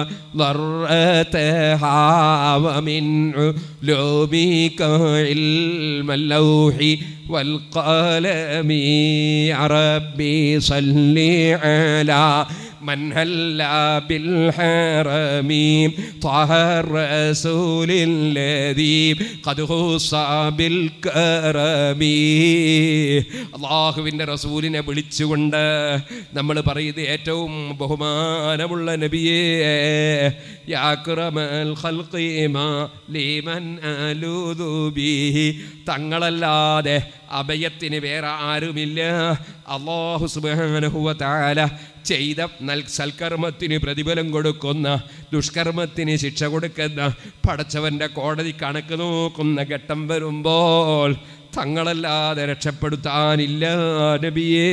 وضرتها ومن علومك علم اللوح والقلم يا ربي صل على من هلا بالحرم طه الرسول الذي قد خص بالكرم അള്ളാഹുവിൻ്റെ റസൂലിനെ വിളിച്ചുകൊണ്ട് നമ്മൾ പറയുന്നത് ഏറ്റവും ബഹുമാനമുള്ള നബിയേ യാക്രമൽ ഖൽഖി മാ ലീമൻ അലൂദു ബിഹി തങ്ങളല്ലാതെ അഭയത്തിന് വേറെ ആരുമില്ല അള്ളാഹു സുബ്ഹാനഹു വ തആല ചെയ്ത നൽ സൽക്കർമ്മത്തിന് പ്രതിഫലം കൊടുക്കുന്ന ദുഷ്കർമ്മത്തിന് ശിക്ഷ കൊടുക്കുന്ന പടച്ചവൻ്റെ കോടതി കണക്ക് നോക്കുന്ന ഘട്ടം വരുമ്പോൾ തങ്ങളല്ലാതെ രക്ഷപ്പെടുത്താനില്ല നബിയേ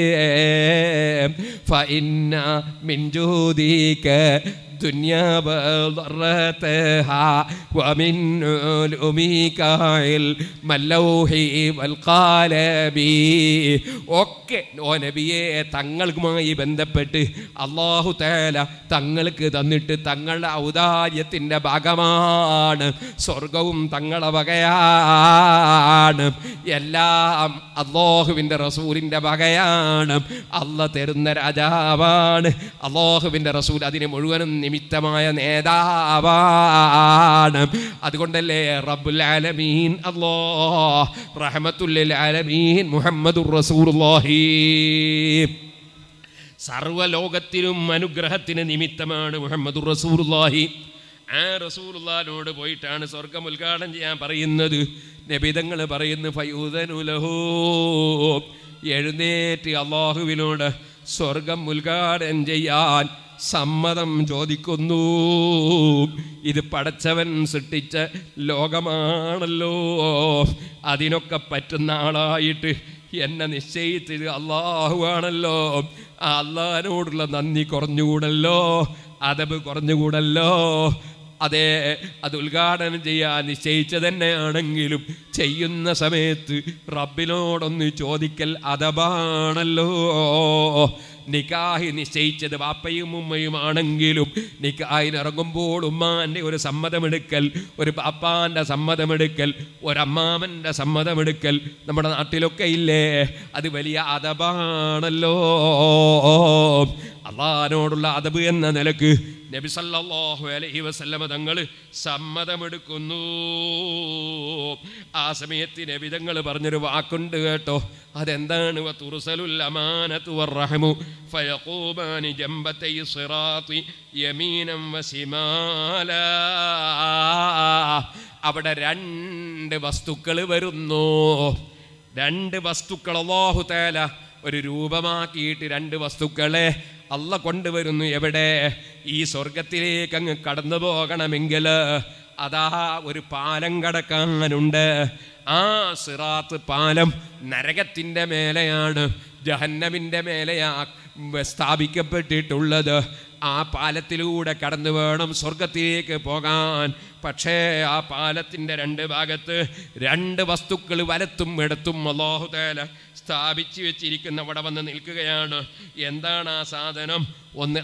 ഫഇന്ന മിൻ ജൂദിക الدنيا وضرتها ومن علومك علم اللوح والقلم ഒക്കെ ഓ നബിയെ തങ്ങളുമായി ബന്ധപ്പെട്ട് അള്ളാഹു തേല തങ്ങൾക്ക് തന്നിട്ട് തങ്ങളുടെ ഔദാര്യത്തിൻ്റെ ഭാഗമാണ് സ്വർഗവും തങ്ങളെ വകയാണ് എല്ലാം അള്ളാഹുവിൻ്റെ റസൂലിൻ്റെ വകയാണ് അല്ല തരുന്ന രാജാവാണ് അള്ളാഹുവിൻ്റെ റസൂൽ അതിന് മുഴുവനും നിമിത്തമായ നേതാവാണ് അതുകൊണ്ടല്ലേ റബ്ബുൽ ആലമീൻ അല്ലാ റഹ്മത്തുല്ലിൽ ആലമീൻ മുഹമ്മദുർ റസൂലുള്ളാഹി സർവലോകത്തിനും അനുഗ്രഹത്തിന് നിമിത്തമാണ് മുഹമ്മദുർ റസൂലുള്ളാഹി ആ റസൂലുള്ളാഹിനോട് പോയിട്ടാണ് സ്വർഗം ഉദ്ഘാടനം ചെയ്യാൻ പറയുന്നത് നബിതങ്ങൾ പറയുന്നു ഫയൂദനുലഹോ എഴുന്നേറ്റ് അള്ളാഹുവിനോട് സ്വർഗം ഉദ്ഘാടനം ചെയ്യാൻ സമ്മതം ചോദിക്കുന്നു ഇത് പടച്ചവൻ സൃഷ്ടിച്ച ലോകമാണല്ലോ അതിനൊക്കെ പറ്റുന്ന ആളായിട്ട് എന്നെ നിശ്ചയിച്ചത് അള്ളാഹു ആണല്ലോ ആ അള്ളാഹിനോടുള്ള നന്ദി കുറഞ്ഞുകൂടല്ലോ അതബ് കുറഞ്ഞുകൂടല്ലോ അതെ അത് ഉദ്ഘാടനം ചെയ്യാൻ നിശ്ചയിച്ച തന്നെയാണെങ്കിലും ചെയ്യുന്ന സമയത്ത് റബ്ബിനോടൊന്ന് ചോദിക്കൽ അതബാണല്ലോ നിക്കാഹി നിശ്ചയിച്ചത് വാപ്പയും ഉമ്മയും ആണെങ്കിലും നിക്കാഹിനിറങ്ങുമ്പോൾ ഉമ്മാൻ്റെ ഒരു സമ്മതമെടുക്കൽ ഒരു പാപ്പാൻ്റെ സമ്മതമെടുക്കൽ ഒരമ്മാമൻ്റെ സമ്മതമെടുക്കൽ നമ്മുടെ നാട്ടിലൊക്കെ ഇല്ലേ അത് വലിയ അതബാണല്ലോ അള്ളഹാനോടുള്ള അതബ് എന്ന നിലക്ക് നബി സല്ലല്ലാഹു അലൈഹി വസല്ലമ തങ്ങൾ സമ്മതമെടുക്കുന്നു ആ സമയത്ത് നബി തങ്ങൾ പറഞ്ഞൊരു വാക്കുണ്ട് കേട്ടോ അതെന്താണ് വതുർസലുൽ അമാനത്തു വറഹമു ഫയഖൂമാനി ജംബതൈ സിറാത്തി യമീനം വസിമാല അവിടെ രണ്ട് വസ്തുക്കൾ വരുന്നു രണ്ട് വസ്തുക്കൾ അല്ലാഹു തആല ഒരു രൂപമാക്കിയിട്ട് രണ്ട് വസ്തുക്കളെ അല്ല കൊണ്ടുവരുന്നു എവിടെ ഈ സ്വർഗത്തിലേക്ക് അങ്ങ് കടന്നു പോകണമെങ്കിൽ അതാ ഒരു പാലം കടക്കാനുണ്ട് ആ സിറാത്ത് പാലം നരകത്തിൻ്റെ മേലെയാണ് ജഹന്നമിൻ്റെ മേലെയാ സ്ഥാപിക്കപ്പെട്ടിട്ടുള്ളത് ആ പാലത്തിലൂടെ കടന്നു വേണം സ്വർഗത്തിലേക്ക് പോകാൻ പക്ഷേ ആ പാലത്തിൻ്റെ രണ്ട് ഭാഗത്ത് രണ്ട് വസ്തുക്കൾ വലത്തും ഇടത്തും അള്ളാഹുതേല സ്ഥാപിച്ചു വെച്ചിരിക്കുന്ന അവിടെ വന്ന് നിൽക്കുകയാണ് എന്താണ് ആ സാധനം ഒന്ന്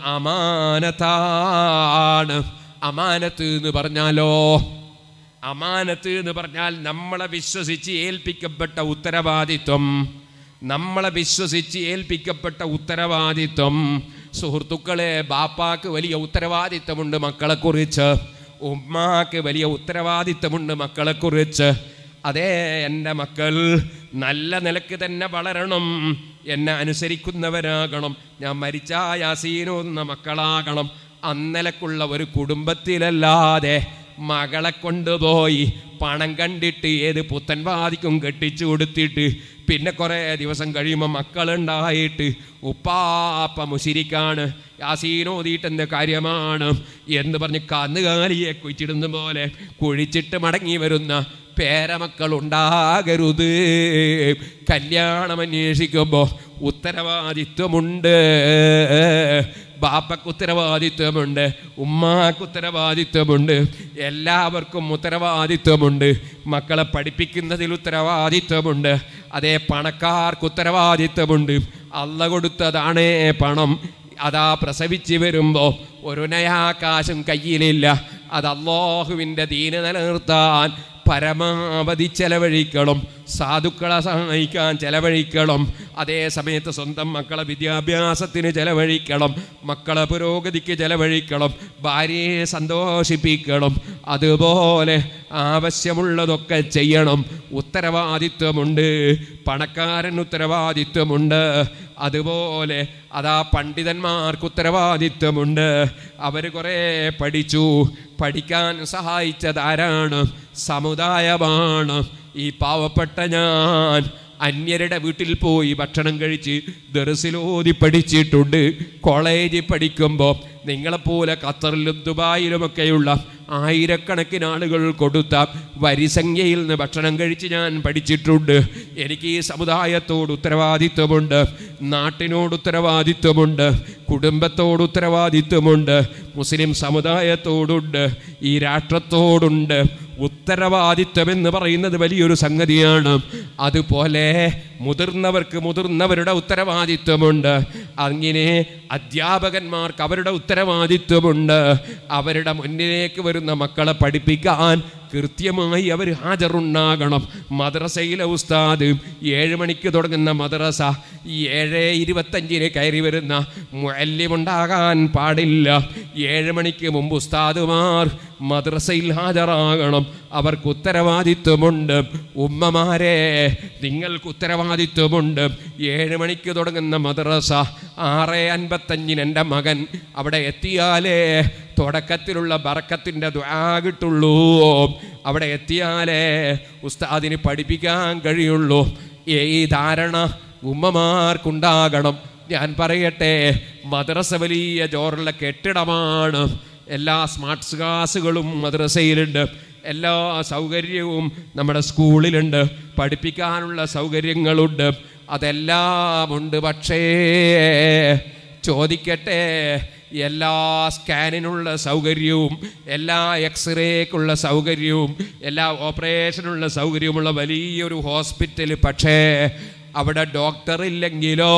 അമാനത്താണ് അമാനത്ത് എന്ന് പറഞ്ഞാലോ അമാനത്ത് എന്ന് പറഞ്ഞാൽ നമ്മളെ വിശ്വസിച്ച് ഏൽപ്പിക്കപ്പെട്ട ഉത്തരവാദിത്വം നമ്മളെ വിശ്വസിച്ച് ഏൽപ്പിക്കപ്പെട്ട ഉത്തരവാദിത്വം സുഹൃത്തുക്കളെ ബാപ്പാക്ക് വലിയ ഉത്തരവാദിത്വമുണ്ട് മക്കളെക്കുറിച്ച് ഉമ്മാക്ക് വലിയ ഉത്തരവാദിത്വമുണ്ട് മക്കളെക്കുറിച്ച് അതേ എൻ്റെ മക്കൾ നല്ല നിലക്ക് തന്നെ വളരണം എന്നെ അനുസരിക്കുന്നവരാകണം ഞാൻ മരിച്ച യാസീനോന്ന മക്കളാകണം അന്നലക്കുള്ള ഒരു കുടുംബത്തിലല്ലാതെ മകളെ കൊണ്ടുപോയി പണം കണ്ടിട്ട് ഏത് പുത്തൻവാദിക്കും കെട്ടിച്ചു കൊടുത്തിട്ട് പിന്നെ കുറേ ദിവസം കഴിയുമ്പോൾ മക്കളുണ്ടായിട്ട് ഉപ്പാപ്പ മുശിരിക്കാണ് യാസീനോദീട്ടെന്ത് കാര്യമാണ് എന്ന് പറഞ്ഞ് കന്നുകാലിയെ കുഴിച്ചിടുന്ന പോലെ കുഴിച്ചിട്ട് മടങ്ങി വരുന്ന പേരമക്കൾ ഉണ്ടാകരുത് കല്യാണം അന്വേഷിക്കുമ്പോൾ ഉത്തരവാദിത്വമുണ്ട് ബാപ്പക്ക് ഉത്തരവാദിത്വമുണ്ട് ഉമ്മാക്ക് ഉത്തരവാദിത്വമുണ്ട് എല്ലാവർക്കും ഉത്തരവാദിത്വമുണ്ട് മക്കളെ പഠിപ്പിക്കുന്നതിൽ ഉത്തരവാദിത്വമുണ്ട് അതേ പണക്കാർക്ക് ഉത്തരവാദിത്വമുണ്ട് അല്ല കൊടുത്തതാണേ പണം അതാ പ്രസവിച്ച് വരുമ്പോൾ ഒരു നയാകാശം കയ്യിലില്ല അത് അള്ളാഹുവിൻ്റെ ദീന നിലനിർത്താൻ പരമാവധി ചെലവഴിക്കണം സാധുക്കളെ സഹായിക്കാൻ ചെലവഴിക്കണം അതേ സമയത്ത് സ്വന്തം മക്കളെ വിദ്യാഭ്യാസത്തിന് ചെലവഴിക്കണം മക്കളെ പുരോഗതിക്ക് ചെലവഴിക്കണം ഭാര്യയെ സന്തോഷിപ്പിക്കണം അതുപോലെ ആവശ്യമുള്ളതൊക്കെ ചെയ്യണം ഉത്തരവാദിത്വമുണ്ട് പണക്കാരൻ ഉത്തരവാദിത്വമുണ്ട് അതുപോലെ അതാ പണ്ഡിതന്മാർക്ക് ഉത്തരവാദിത്വമുണ്ട് അവർ കുറേ പഠിച്ചു പഠിക്കാൻ സഹായിച്ചതാരാണ് സമുദായമാണ് ഈ പാവപ്പെട്ട ഞാൻ അന്യരുടെ വീട്ടിൽ പോയി ഭക്ഷണം കഴിച്ച് ദർസിലോതി പഠിച്ചിട്ടുണ്ട് കോളേജിൽ പഠിക്കുമ്പോൾ നിങ്ങളെപ്പോലെ ഖത്തറിലും ദുബായിലുമൊക്കെയുള്ള ആയിരക്കണക്കിന് ആളുകൾ കൊടുത്ത വരിസംഖ്യയിൽ നിന്ന് ഭക്ഷണം കഴിച്ച് ഞാൻ പഠിച്ചിട്ടുണ്ട് എനിക്ക് ഈ സമുദായത്തോട് ഉത്തരവാദിത്വമുണ്ട് നാട്ടിനോട് ഉത്തരവാദിത്വമുണ്ട് കുടുംബത്തോട് ഉത്തരവാദിത്വമുണ്ട് മുസ്ലിം സമുദായത്തോടുണ്ട് ഈ രാഷ്ട്രത്തോടുണ്ട് ഉത്തരവാദിത്വം എന്ന് പറയുന്നത് വലിയൊരു സംഗതിയാണ് അതുപോലെ മുതിർന്നവർക്ക് മുതിർന്നവരുടെ ഉത്തരവാദിത്വമുണ്ട് അങ്ങനെ അധ്യാപകന്മാർക്ക് അവരുടെ ഉത്തരവാദിത്വമുണ്ട് അവരുടെ മുന്നിലേക്ക് വരുന്ന മക്കളെ പഠിപ്പിക്കാൻ കൃത്യമായി അവർ ഹാജറുണ്ടാകണം മദ്രസയിലെ ഉസ്താദ് ഏഴ് മണിക്ക് തുടങ്ങുന്ന മദ്രസ ഏഴ് ഇരുപത്തഞ്ചിന് കയറി വരുന്ന മുല്യമുണ്ടാകാൻ പാടില്ല ഏഴ് മണിക്ക് മുമ്പ് ഉസ്താദുമാർ മദ്രസയിൽ ഹാജരാകണം അവർക്ക് ഉത്തരവാദിത്വമുണ്ട് ഉമ്മമാരെ നിങ്ങൾക്ക് ഉത്തരവാദിത്വമുണ്ട് ഏഴ് മണിക്ക് തുടങ്ങുന്ന മദ്രസ ആറ് അൻപത്തഞ്ചിന് എൻ്റെ മകൻ അവിടെ എത്തിയാലേ തുടക്കത്തിലുള്ള ബറക്കത്തിൻ്റെ ദ്വാ കിട്ടുള്ളൂ അവിടെ എത്തിയാലേ ഉസ്താദിന് പഠിപ്പിക്കാൻ കഴിയുള്ളൂ ഈ ധാരണ ഉമ്മമാർക്കുണ്ടാകണം ഞാൻ പറയട്ടെ മദ്രസ വലിയ ജോറുള്ള കെട്ടിടമാണ് എല്ലാ സ്മാർട്ട് ക്ലാസ്സുകളും മദ്രസയിലുണ്ട് എല്ലാ സൗകര്യവും നമ്മുടെ സ്കൂളിലുണ്ട് പഠിപ്പിക്കാനുള്ള സൗകര്യങ്ങളുണ്ട് അതെല്ലാം ഉണ്ട് പക്ഷേ ചോദിക്കട്ടെ എല്ലാ സ്കാനിനുള്ള സൗകര്യവും എല്ലാ എക്സ്റേക്കുള്ള സൗകര്യവും എല്ലാ ഓപ്പറേഷനുള്ള സൗകര്യവുമുള്ള വലിയൊരു ഹോസ്പിറ്റൽ പക്ഷേ അവിടെ ഡോക്ടർ ഇല്ലെങ്കിലോ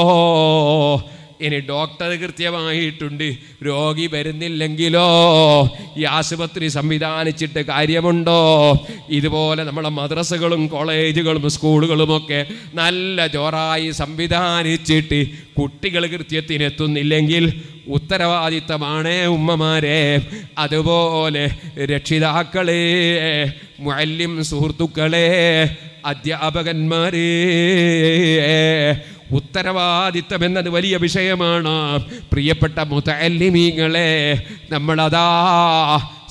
ഇനി ഡോക്ടർ കൃത്യമായിട്ടുണ്ട് രോഗി വരുന്നില്ലെങ്കിലോ ഈ ആശുപത്രി സംവിധാനിച്ചിട്ട് കാര്യമുണ്ടോ ഇതുപോലെ നമ്മളെ മദ്രസകളും കോളേജുകളും സ്കൂളുകളുമൊക്കെ നല്ല ജോറായി സംവിധാനിച്ചിട്ട് കുട്ടികൾ കൃത്യത്തിനെത്തുന്നില്ലെങ്കിൽ ഉത്തരവാദിത്തമാണ് ഉമ്മമാരെ അതുപോലെ രക്ഷിതാക്കളെ മുഅല്ലിം സുഹൃത്തുക്കളെ അധ്യാപകന്മാരെ ഉത്തരവാദിത്തം എന്നത് വലിയ വിഷയമാണ് പ്രിയപ്പെട്ട മുതല്ലിമീങ്ങളെ നമ്മളതാ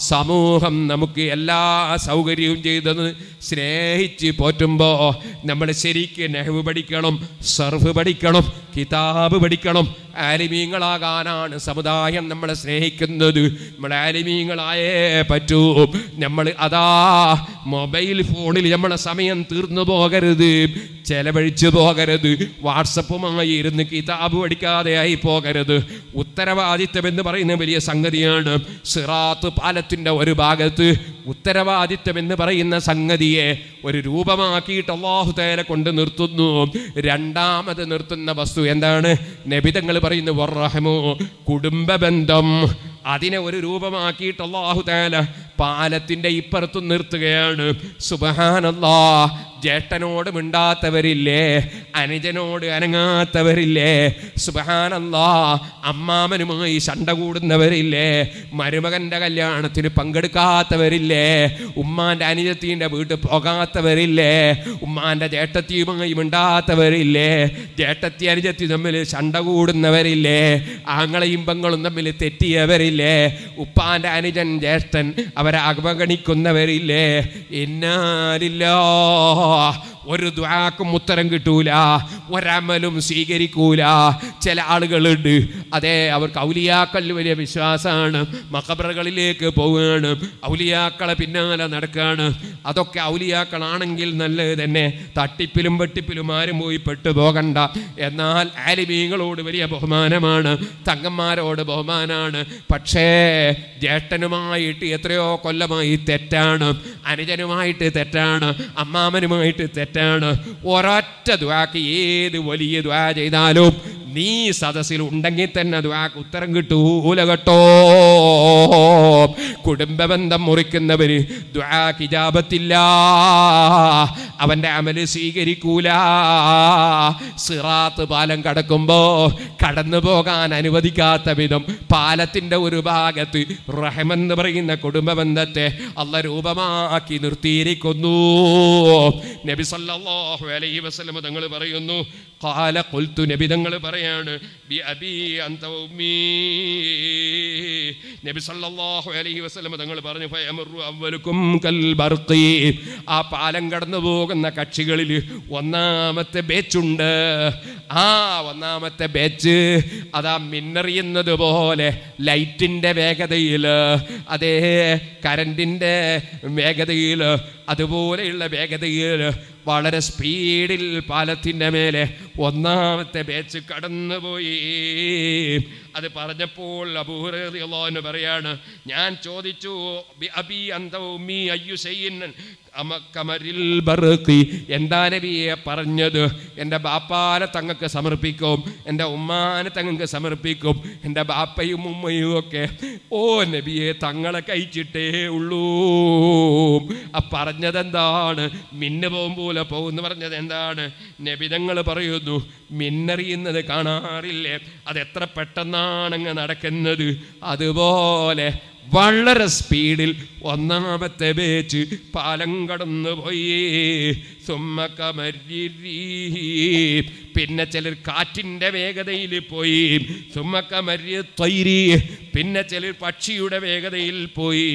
സമൂഹം നമുക്ക് എല്ലാ സൗകര്യവും ചെയ്തത് സ്നേഹിച്ച് പോറ്റുമ്പോൾ നമ്മൾ ശരിക്ക് നെഹ്വ് പഠിക്കണം സർഫ് പഠിക്കണം കിതാബ് പഠിക്കണം ആലിമീങ്ങളാകാനാണ് സമുദായം നമ്മളെ സ്നേഹിക്കുന്നത് നമ്മൾ ആലിമീങ്ങളായേ പറ്റൂ നമ്മൾ അതാ മൊബൈൽ ഫോണിൽ നമ്മളെ സമയം തീർന്നു പോകരുത് ചെലവഴിച്ചു പോകരുത് വാട്സപ്പുമായി ഇരുന്ന് കിതാബ് പഠിക്കാതെ ആയി പോകരുത് ഉത്തരവാദിത്വം എന്ന് പറയുന്ന വലിയ സംഗതിയാണ് സിറാത്ത് പാലത്തിൻ്റെ ഒരു ഭാഗത്ത് ഉത്തരവാദിത്വം എന്ന് പറയുന്ന സംഗതിയെ ഒരു രൂപമാക്കിയിട്ട് അള്ളാഹു തേല കൊണ്ട് നിർത്തുന്നു രണ്ടാമത് നിർത്തുന്ന വസ്തു എന്താണ് നബിതങ്ങൾ പറയുന്നു വർറഹമോ കുടുംബ ബന്ധം അതിനെ ഒരു രൂപമാക്കിയിട്ട് അള്ളാഹു തേല പാലത്തിൻ്റെ ഇപ്പുറത്തു നിർത്തുകയാണ് സുബഹാനല്ലാ ജ്യേഷ്ഠനോട് മിണ്ടാത്തവരില്ലേ അനുജനോട് അനങ്ങാത്തവരില്ലേ സുബഹാനല്ലാ അമ്മാമനുമായി ശണ്ട കൂടുന്നവരില്ലേ മരുമകന്റെ കല്യാണത്തിന് പങ്കെടുക്കാത്തവരില്ലേ ഉമ്മാന്റെ അനുജത്തിന്റെ വീട്ടിൽ പോകാത്തവരില്ലേ ഉമ്മാന്റെ ജേട്ടത്തിയുമായി മിണ്ടാത്തവരില്ലേ ജേട്ടത്തി അനുജത്തി തമ്മിൽ ശണ്ട കൂടുന്നവരില്ലേ ആങ്ങളെയും പെങ്ങളും തമ്മിൽ തെറ്റിയവരില്ലേ ഉപ്പാന്റെ അനുജൻ ജ്യേഷ്ഠൻ അവരെ അവഗണിക്കുന്നവരില്ലേ എന്നാലില്ലോ ഒരു ദ്വാക്കും ഉത്തരം കിട്ടൂല ഒരമലും സ്വീകരിക്കൂല ചില ആളുകളുണ്ട് അതെ അവർക്ക് ഔലിയാക്കളിൽ വലിയ വിശ്വാസമാണ് മക്കബറകളിലേക്ക് പോവുകയാണ് ഔലിയാക്കളെ പിന്നാലെ നടക്കുകയാണ് അതൊക്കെ ഔലിയാക്കളാണെങ്കിൽ നല്ലത് തന്നെ തട്ടിപ്പിലും വെട്ടിപ്പിലും ആരും പോയി പെട്ടുപോകണ്ട എന്നാൽ ആലിമീങ്ങളോട് വലിയ ബഹുമാനമാണ് തങ്ങന്മാരോട് ബഹുമാനാണ് പക്ഷേ ജ്യേഷ്ഠനുമായിട്ട് എത്രയോ കൊല്ലമായി തെറ്റാണ് അനുജനുമായിട്ട് തെറ്റാണ് അമ്മാമനുമായിട്ട് തെറ്റാണ് ഒരൊറ്റ ദ്വാക്ക് ഏത് വലിയ ദ്വാ ചെയ്താലും നീ സദസ്സിൽ ഉണ്ടെങ്കിൽ തന്നെ ദ്വാക്ക് ഉത്തരം കിട്ടൂല കേട്ടോ കുടുംബ ബന്ധം മുറിക്കുന്നവര് ദ്വാക്ക് ഇജാബത്തില്ല അവന്റെ അമല് സ്വീകരിക്കൂല സിറാത്ത് പാലം കടക്കുമ്പോ കടന്നു പോകാൻ അനുവദിക്കാത്ത വിധം പാലത്തിന്റെ ഒരു ഭാഗത്ത് റഹമെന്ന് പറയുന്ന കുടുംബ ബന്ധത്തെ അല്ല രൂപമാക്കി നിർത്തിയിരിക്കുന്നു നബി സല്ലല്ലാഹു അലൈഹി വസല്ലം തങ്ങൾ പറയുന്നു ഖാല ഖുൽതു നബി തങ്ങൾ പറയാണ് ബി അബി അന്ത ഉമ്മീ നബി സല്ലല്ലാഹു അലൈഹി വസല്ലം തങ്ങൾ പറഞ്ഞു ഫയമറു അവലുക്കും കൽ ബർഖി ആ പാലം കടന്നു പോകുന്ന കക്ഷികളിൽ ഒന്നാമത്തെ ബേച്ചുണ്ട് ആ ഒന്നാമത്തെ ബേച്ച് അതാ മിന്നറിയുന്നത് പോലെ ലൈറ്റിന്റെ വേഗതയിൽ അതേ കരണ്ടിന്റെ വേഗതയിൽ അതുപോലെയുള്ള വേഗതയിൽ വളരെ സ്പീഡിൽ പാലത്തിൻ്റെ മേലെ ഒന്നാമത്തെ ബേച്ച് കടന്നുപോയി അത് പറഞ്ഞപ്പോൾ അബൂഹറിയാന്ന് പറയാണ് ഞാൻ ചോദിച്ചു ബി അബി അന്ത ഉമ്മി അയ്യു ചെയ്യുന്ന അമക്കമരിൽ ബർഖി എന്താ നബിയെ പറഞ്ഞത് എൻ്റെ ബാപ്പാനെ തങ്ങൾക്ക് സമർപ്പിക്കും എൻ്റെ ഉമ്മാനെ തങ്ങൾക്ക് സമർപ്പിക്കും എൻ്റെ ബാപ്പയും ഉമ്മയും ഒക്കെ ഓ നബിയെ തങ്ങളെ കഴിച്ചിട്ടേ ഉള്ളൂ ആ പറഞ്ഞതെന്താണ് മിന്നു പോകും പോലെ പോകുന്നു പറഞ്ഞത് എന്താണ് നബിതങ്ങൾ പറയുന്നു മിന്നറിയുന്നത് കാണാറില്ലേ അത് എത്ര പെട്ടെന്നാണങ്ങ് നടക്കുന്നത് അതുപോലെ വളരെ സ്പീഡിൽ ഒന്നാമത്തെ ബേച്ച് പാലം കടന്നു പോയി സുമ്മക്കമരി പിന്നെ ചിലർ കാറ്റിൻ്റെ വേഗതയിൽ പോയി സുമ്മക്കമരി ത്വൈരി പിന്നെ ചിലർ പക്ഷിയുടെ വേഗതയിൽ പോയി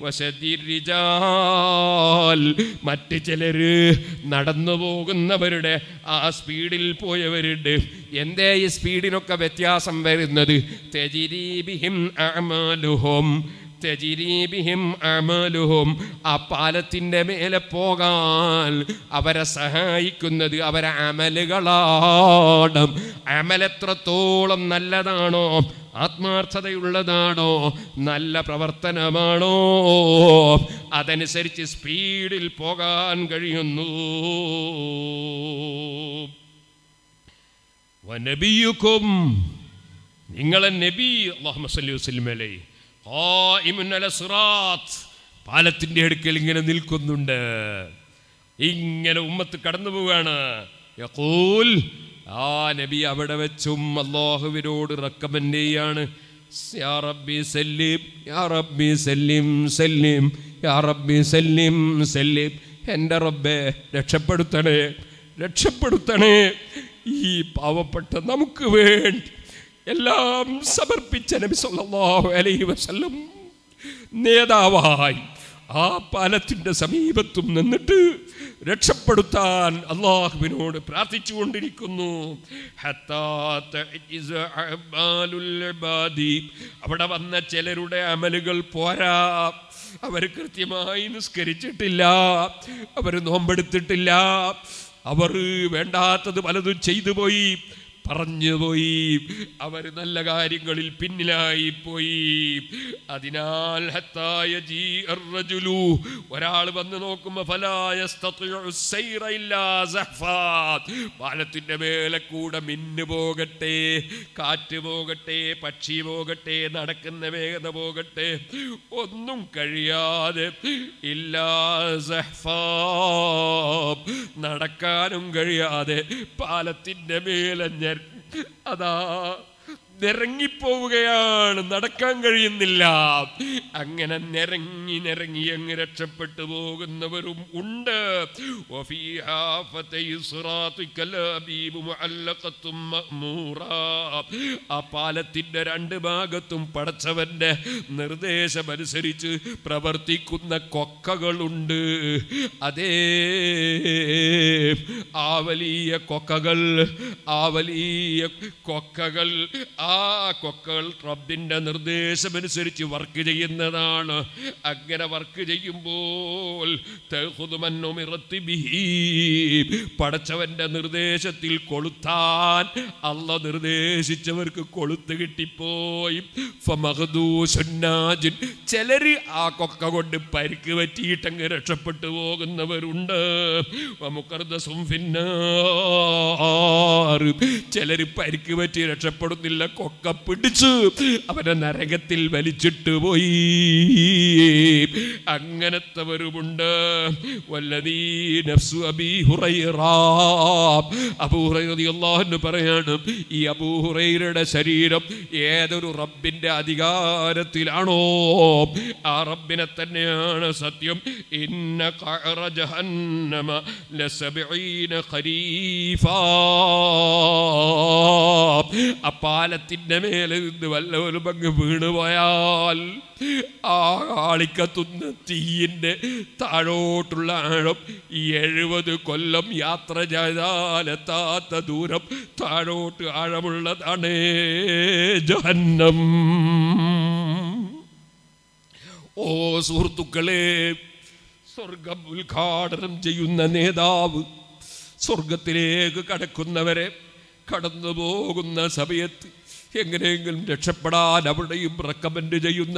വസതിരിജാൽ മറ്റ് ചിലര് നടന്നു പോകുന്നവരുടെ ആ സ്പീഡിൽ പോയവരുണ്ട് എന്തേ ഈ സ്പീഡിനൊക്കെ വ്യത്യാസം വരുന്നത് തെജിരീബിഹിം അമാലുഹും തെജിരീബിഹിം അമലുഹും ആ പാലത്തിൻ്റെ മേലെ പോകാൻ അവരെ സഹായിക്കുന്നത് അവരെ അമലുകളാണ് അമലെത്രത്തോളം നല്ലതാണോ ആത്മാർത്ഥതയുള്ളതാണോ നല്ല പ്രവർത്തനമാണോ അതനുസരിച്ച് സ്പീഡിൽ പോകാൻ കഴിയുന്നു വനബിയുക്കും നിങ്ങളെ നബി അള്ളാഹു സല്ലി വസ്ലമലേ പാലത്തിൻ്റെ അടുക്കൽ ഇങ്ങനെ നിൽക്കുന്നുണ്ട് ഇങ്ങനെ ഉമ്മത്ത് കടന്നു പോവുകയാണ് യഖൂൽ ആ നബി അവിടെ വെച്ചും അള്ളാഹുവിനോട് റെക്കമെൻഡ് ചെയ്യാണ് യാ റബ്ബി സല്ലിം യാ റബ്ബി സല്ലിം സല്ലിം യാ റബ്ബി സല്ലിം സല്ലിം എൻ്റെ റബ്ബെ രക്ഷപ്പെടുത്തണേ രക്ഷപ്പെടുത്തണേ ഈ പാവപ്പെട്ട നമുക്ക് വേണ്ടി എല്ലാം സമർപ്പിച്ച നബി സല്ലല്ലാഹു അലൈഹി വസല്ലം നേതാവായി ആ പാലത്തിൻ്റെ സമീപത്തും നിന്നിട്ട് രക്ഷപ്പെടുത്താൻ അള്ളാഹുവിനോട് പ്രാർത്ഥിച്ചുകൊണ്ടിരിക്കുന്നു ഹത്താ തഅ്ജിസ അഅ്മാലുൽ ഇബാദി. അവിടെ വന്ന ചിലരുടെ അമലുകൾ പോരാ അവർ കൃത്യമായി നിസ്കരിച്ചിട്ടില്ല അവർ നോമ്പെടുത്തിട്ടില്ല അവർ വേണ്ടാത്തത് പലതും ചെയ്തു പോയി പറഞ്ഞുപോയി അവർ നല്ല കാര്യങ്ങളിൽ പിന്നിലായി പോയി അതിനാൽ ഹത്തായ ജീ അർറജുലു ഒരാൾ വന്ന് നോക്കുമ്പോ ഫലായ പാലത്തിന്റെ മേലെ കൂടെ മിന്നു പോകട്ടെ കാറ്റ് പോകട്ടെ പക്ഷി പോകട്ടെ നടക്കുന്ന വേഗത പോകട്ടെ ഒന്നും കഴിയാതെ ഇല്ലാ സഹ്ഫാ നടക്കാനും കഴിയാതെ പാലത്തിന്റെ മേലെ ഞെര- അതാ നിരങ്ങിപ്പോവുകയാണ് നടക്കാൻ കഴിയുന്നില്ല അങ്ങനെ നിരങ്ങി നിരങ്ങി അങ്ങ് രക്ഷപ്പെട്ടു പോകുന്നവരും ഉണ്ട് വഫീഹാ ഫതയു സിറാത്തി കലാബീബു മുഅല്ലഖത്തും മഅ്മൂറാ. ആ പാലത്തിന്റെ രണ്ട് ഭാഗത്തും പടച്ചവന്റെ നിർദ്ദേശമനുസരിച്ച് പ്രവർത്തിക്കുന്ന കൊക്കകളുണ്ട് അതേ ആ വലിയ കൊക്കകൾ ആ വലിയ കൊക്കകൾ ആ കൊക്കകൾ റബ്ബിന്റെ നിർദ്ദേശമനുസരിച്ച് വർക്ക് ചെയ്യുന്നതാണ് അങ്ങനെ വർക്ക് ചെയ്യുമ്പോൾ തഖുദു മൻ ഉമിറത്തി ബിഹി. പടച്ചവന്റെ നിർദ്ദേശത്തിൽ കൊളുത്താൻ അല്ല നിർദ്ദേശിച്ചവർക്ക് കൊളുത്ത് കിട്ടിപ്പോയി ഫമഹദൂ സുന്നാജിൻ. ചിലര് ആ കൊക്ക കൊണ്ട് പരിക്ക് പറ്റിയിട്ടങ്ങ് രക്ഷപ്പെട്ടു പോകുന്നവരുണ്ട് വമുഖർദസും ഫിന്നാർ. ചിലര് പരിക്ക് പറ്റി രക്ഷപ്പെടുന്നില്ല കൊക്ക പിടിച്ച് അവനെ നരകത്തിൽ വലിച്ചിട്ട് പോയി അങ്ങനത്തെവരുമുണ്ട് വല്ലതീ നഫ്സു അബീ ഹുറൈറ അബൂ ഹുറൈറ റളിയല്ലാഹു അൻഹു പറയാണ് ഈ അബൂ ഹുറൈറയുടെ ശരീരം ഏതൊരു റബ്ബിന്റെ അധികാരത്തിലാണോ ആ റബ്ബിനെ തന്നെയാണ് സത്യം ഇന്ന ഖഅറ ജഹന്നമ ലസബഈന ഖരീഫാ ആ പാലത്തിന്റെ മേലെ നിന്ന് വല്ലവരും അങ്ങ് വീണുപോയാൽ ആ ആളിക്കത്തുന്ന തീയിന്റെ താഴോട്ടുള്ള ആഴം ഈ എഴുപത് കൊല്ലം യാത്ര ചെയ്താലെത്താത്ത ദൂരം താഴോട്ട് ആഴമുള്ളതാണ് ജഹന്നം ഓ സുഹൃത്തുക്കളെ സ്വർഗം ഉദ്ഘാടനം ചെയ്യുന്ന നേതാവ് സ്വർഗത്തിലേക്ക് കടക്കുന്നവരെ കടന്നു പോകുന്ന സമയത്ത് എങ്ങനെയെങ്കിലും രക്ഷപ്പെടാൻ അവിടെയും റെക്കമെൻഡ് ചെയ്യുന്ന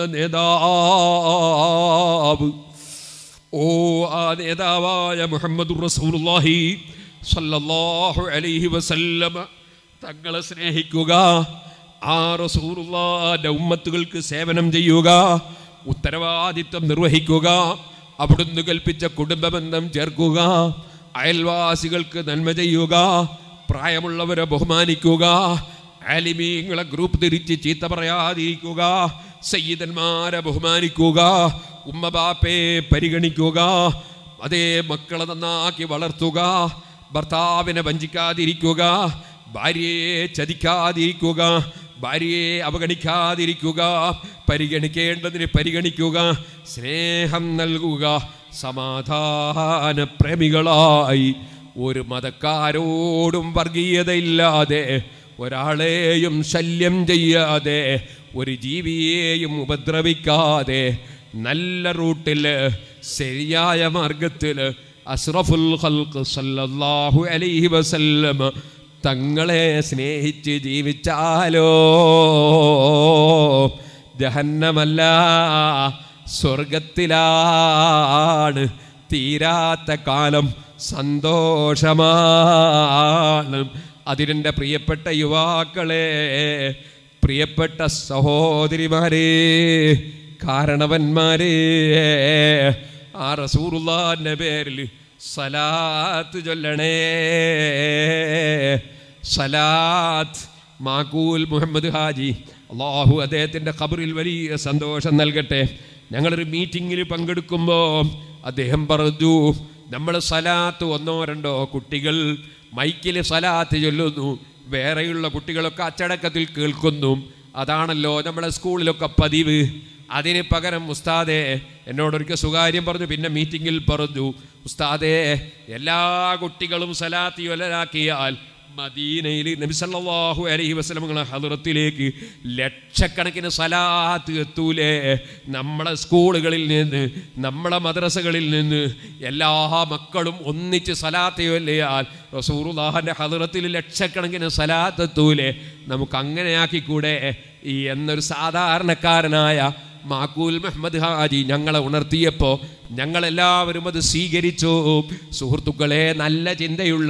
നേതാവ് ഓ ആ നേതാവായ മുഹമ്മദ് റസൂലുള്ളാഹി സല്ലല്ലാഹു അലൈഹി വസല്ലമ തങ്ങളെ സ്നേഹിക്കുക ആ റസൂലുള്ളാന്റെ ഉമ്മത്തുകൾക്ക് സേവനം ചെയ്യുക ഉത്തരവാദിത്വം നിർവഹിക്കുക അവിടുന്ന് കൽപ്പിച്ച കുടുംബബന്ധം ചേർക്കുക അയൽവാസികൾക്ക് നന്മ ചെയ്യുക പ്രായമുള്ളവരെ ബഹുമാനിക്കുക ആലിമീങ്ങളെ ഗ്രൂപ്പ് തിരിച്ച് ചീത്ത പറയാതിരിക്കുക സയ്യിദന്മാരെ ബഹുമാനിക്കുക ഉമ്മ ബാപ്പയെ പരിഗണിക്കുക അതേ മക്കളെ നന്നാക്കി വളർത്തുക ഭർത്താവിനെ വഞ്ചിക്കാതിരിക്കുക ഭാര്യയെ ചതിക്കാതിരിക്കുക ഭാര്യയെ അവഗണിക്കാതിരിക്കുക പരിഗണിക്കേണ്ടതിന് പരിഗണിക്കുക സ്നേഹം നൽകുക സമാധാന പ്രേമികളായി ഒരു മതക്കാരോടും വർഗീയതയില്ലാതെ ഒരാളെയും ശല്യം ചെയ്യാതെ ഒരു ജീവിയെയും ഉപദ്രവിക്കാതെ നല്ല റൂട്ടിൽ ശരിയായ മാർഗത്തിൽ അസ്റഫുൽ ഖൽഖ് സല്ലല്ലാഹു അലൈഹി വസല്ലം തങ്ങളെ സ്നേഹിച്ച് ജീവിച്ചാലോ ജഹന്നമല്ല സ്വർഗത്തിലാണ് തീരാത്ത കാലം സന്തോഷമാണ് അതിനെൻ്റെ പ്രിയപ്പെട്ട യുവാക്കളെ പ്രിയപ്പെട്ട സഹോദരിമാരെ കാരണവന്മാരെ ആ റസൂറുല്ലാന്റെ പേരിൽ സലാത്ത് ചൊല്ലണേ സലാത്ത് മാക്കൂൽ മുഹമ്മദ് ഹാജി അള്ളാഹു അദ്ദേഹത്തിൻ്റെ ഖബറിൽ വലിയ സന്തോഷം നൽകട്ടെ ഞങ്ങളൊരു മീറ്റിങ്ങിൽ പങ്കെടുക്കുമ്പോൾ അദ്ദേഹം പറഞ്ഞു നമ്മൾ സലാത്ത് ഒന്നോ രണ്ടോ കുട്ടികൾ മൈക്കിൽ സലാത്ത് ചൊല്ലുന്നു വേറെയുള്ള കുട്ടികളൊക്കെ അച്ചടക്കത്തിൽ കേൾക്കുന്നു അതാണല്ലോ നമ്മുടെ സ്കൂളിലൊക്കെ പതിവ് അതിന് പകരം ഉസ്താദെ എന്നോടൊരിക്കൽ സുകാര്യം പറഞ്ഞു പിന്നെ മീറ്റിങ്ങിൽ പറഞ്ഞു ഉസ്താദെ എല്ലാ കുട്ടികളും സലാത്തി വലരാക്കിയാൽ മദീനയിൽ നബി സല്ലല്ലാഹു അലൈഹി വസല്ലമയുടെ ഹദ്റത്തിലേക്ക് ലക്ഷക്കണക്കിന് സലാത്ത് എത്തൂലേ നമ്മളെ സ്കൂളുകളിൽ നിന്ന് നമ്മളെ മദ്രസകളിൽ നിന്ന് എല്ലാ മക്കളും ഒന്നിച്ച് സലാത്ത് ചൊല്ലിയാൽ റസൂറുല്ലാഹൻ്റെ ഹദ്റത്തിൽ ലക്ഷക്കണക്കിന് സലാത്ത് എത്തൂലേ നമുക്ക് അങ്ങനെയാക്കിക്കൂടെ ഈ എന്നൊരു സാധാരണക്കാരനായ മാക്കൂൽ മുഹമ്മദ് ഹാജി ഞങ്ങളെ ഉണർത്തിയപ്പോൾ ഞങ്ങളെല്ലാവരും അത് സ്വീകരിച്ചു സുഹൃത്തുക്കളെ നല്ല ചിന്തയുള്ള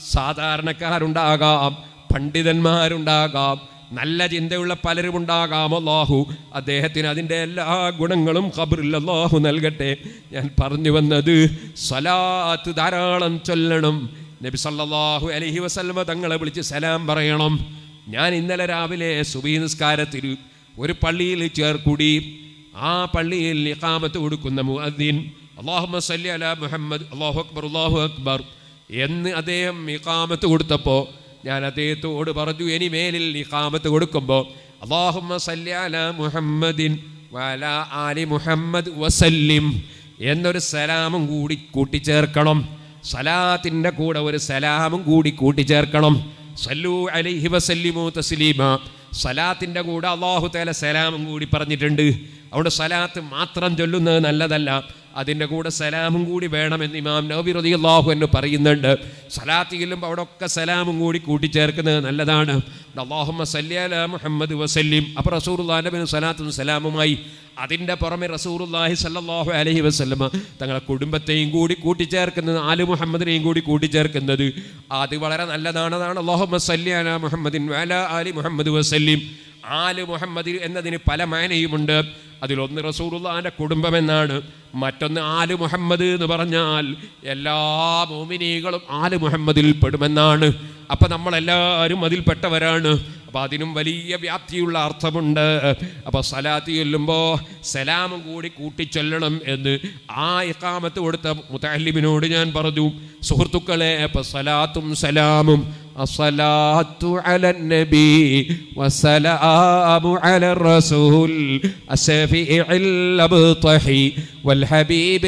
സാധാരണക്കാരുണ്ടാകാം പണ്ഡിതന്മാരുണ്ടാകാം നല്ല ചിന്തയുള്ള പലരും ഉണ്ടാകാം അള്ളാഹു അദ്ദേഹത്തിന് അതിൻ്റെ എല്ലാ ഗുണങ്ങളും ഖബറിൽ അള്ളാഹു നൽകട്ടെ ഞാൻ പറഞ്ഞു വന്നത് സലാത്ത് ധാരാളം ചൊല്ലണം നബി സല്ലല്ലാഹു അലൈഹി വസല്ലമ തങ്ങളെ വിളിച്ച് സലാം പറയണം ഞാൻ ഇന്നലെ രാവിലെ സുബീ നിസ്കാരത്തിൽ ഒരു പള്ളിയിൽ ചേർക്കൂടി ആ പള്ളിയിൽ ഇഖാമത്ത് കൊടുക്കുന്ന മുഅദ്ദിൻ അല്ലാഹുമ്മ സല്ലി അലാ മുഹമ്മദ് അല്ലാഹു അക്ബർ അല്ലാഹു അക്ബർ എന്ന് അദ്ദേഹം ഇഖാമത്ത് കൊടുത്തപ്പോൾ ഞാൻ അദ്ദേഹത്തോട് പറഞ്ഞു ഇനി മേലിൽ ഇഖാമത്ത് കൊടുക്കുമ്പോൾ അല്ലാഹുമ്മ സല്ലി അലാ മുഹമ്മദിൻ വല ആലി മുഹമ്മദ് വസല്ലിം എന്നൊരു സലാമും കൂടി കൂട്ടിച്ചേർക്കണം സലാത്തിൻ്റെ കൂടെ ഒരു സലാമും കൂടി കൂട്ടിച്ചേർക്കണം സല്ലു അലൈഹി വസല്ലിമു തസ്ലീമ സലാത്തിൻ്റെ കൂടെ അള്ളാഹു തേല സലാമും കൂടി പറഞ്ഞിട്ടുണ്ട് അവിടെ സലാത്ത് മാത്രം ചൊല്ലുന്നത് നല്ലതല്ല അതിൻ്റെ കൂടെ സലാമും കൂടി വേണമെന്ന് ഇമാം നബി റതി അള്ളാഹു എന്ന് പറയുന്നുണ്ട് സലാത്ത് ചെല്ലുമ്പോൾ അവിടെ ഒക്കെ സലാമും കൂടി കൂട്ടിച്ചേർക്കുന്നത് നല്ലതാണ് അള്ളാഹുമ്മ സല്യാല മുഹമ്മദ് വസല്ലിം അപ്പോൾ റസൂറുല്ലാൻ്റെ സലാത്തും സലാമുമായി അതിൻ്റെ പുറമെ റസൂറുല്ലാഹി സല്ലല്ലാഹു അലൈഹി വസല്ലമ തങ്ങളെ കുടുംബത്തെയും കൂടി കൂട്ടിച്ചേർക്കുന്നത് ആല് മുഹമ്മദിനെയും കൂടി കൂട്ടിച്ചേർക്കുന്നത് അത് വളരെ നല്ലതാണ് അതാണ് അള്ളാഹുമ്മ സല്യാല മുഹമ്മദിൻ വല ആലി മുഹമ്മദ് വസല്ലിം ആല് മുഹമ്മദ് എന്നതിന് പല മാനയുമുണ്ട് അതിലൊന്ന് റസൂറുല്ലാൻ്റെ കുടുംബം എന്നാണ് മറ്റൊന്ന് ആല് മുഹമ്മദ് എന്ന് പറഞ്ഞാൽ എല്ലാ മോമിനികളും ആല് മുഹമ്മദിൽ പെടുമെന്നാണ് അപ്പം നമ്മളെല്ലാവരും അതിൽപ്പെട്ടവരാണ് അപ്പം അതിനും വലിയ വ്യാപ്തിയുള്ള അർത്ഥമുണ്ട് അപ്പോൾ സലാത്ത് ചൊല്ലുമ്പോൾ സലാമും കൂടി കൂട്ടിച്ചൊല്ലണം എന്ന് ആ ഇക്കാമത്ത് കൊടുത്ത മുത്തല്ലിമിനോട് ഞാൻ പറഞ്ഞു സുഹൃത്തുക്കളെ അപ്പം സലാത്തും സലാമും الصلاة على النبي والسلام على الرسول الشفيع الأبطحي والحبيب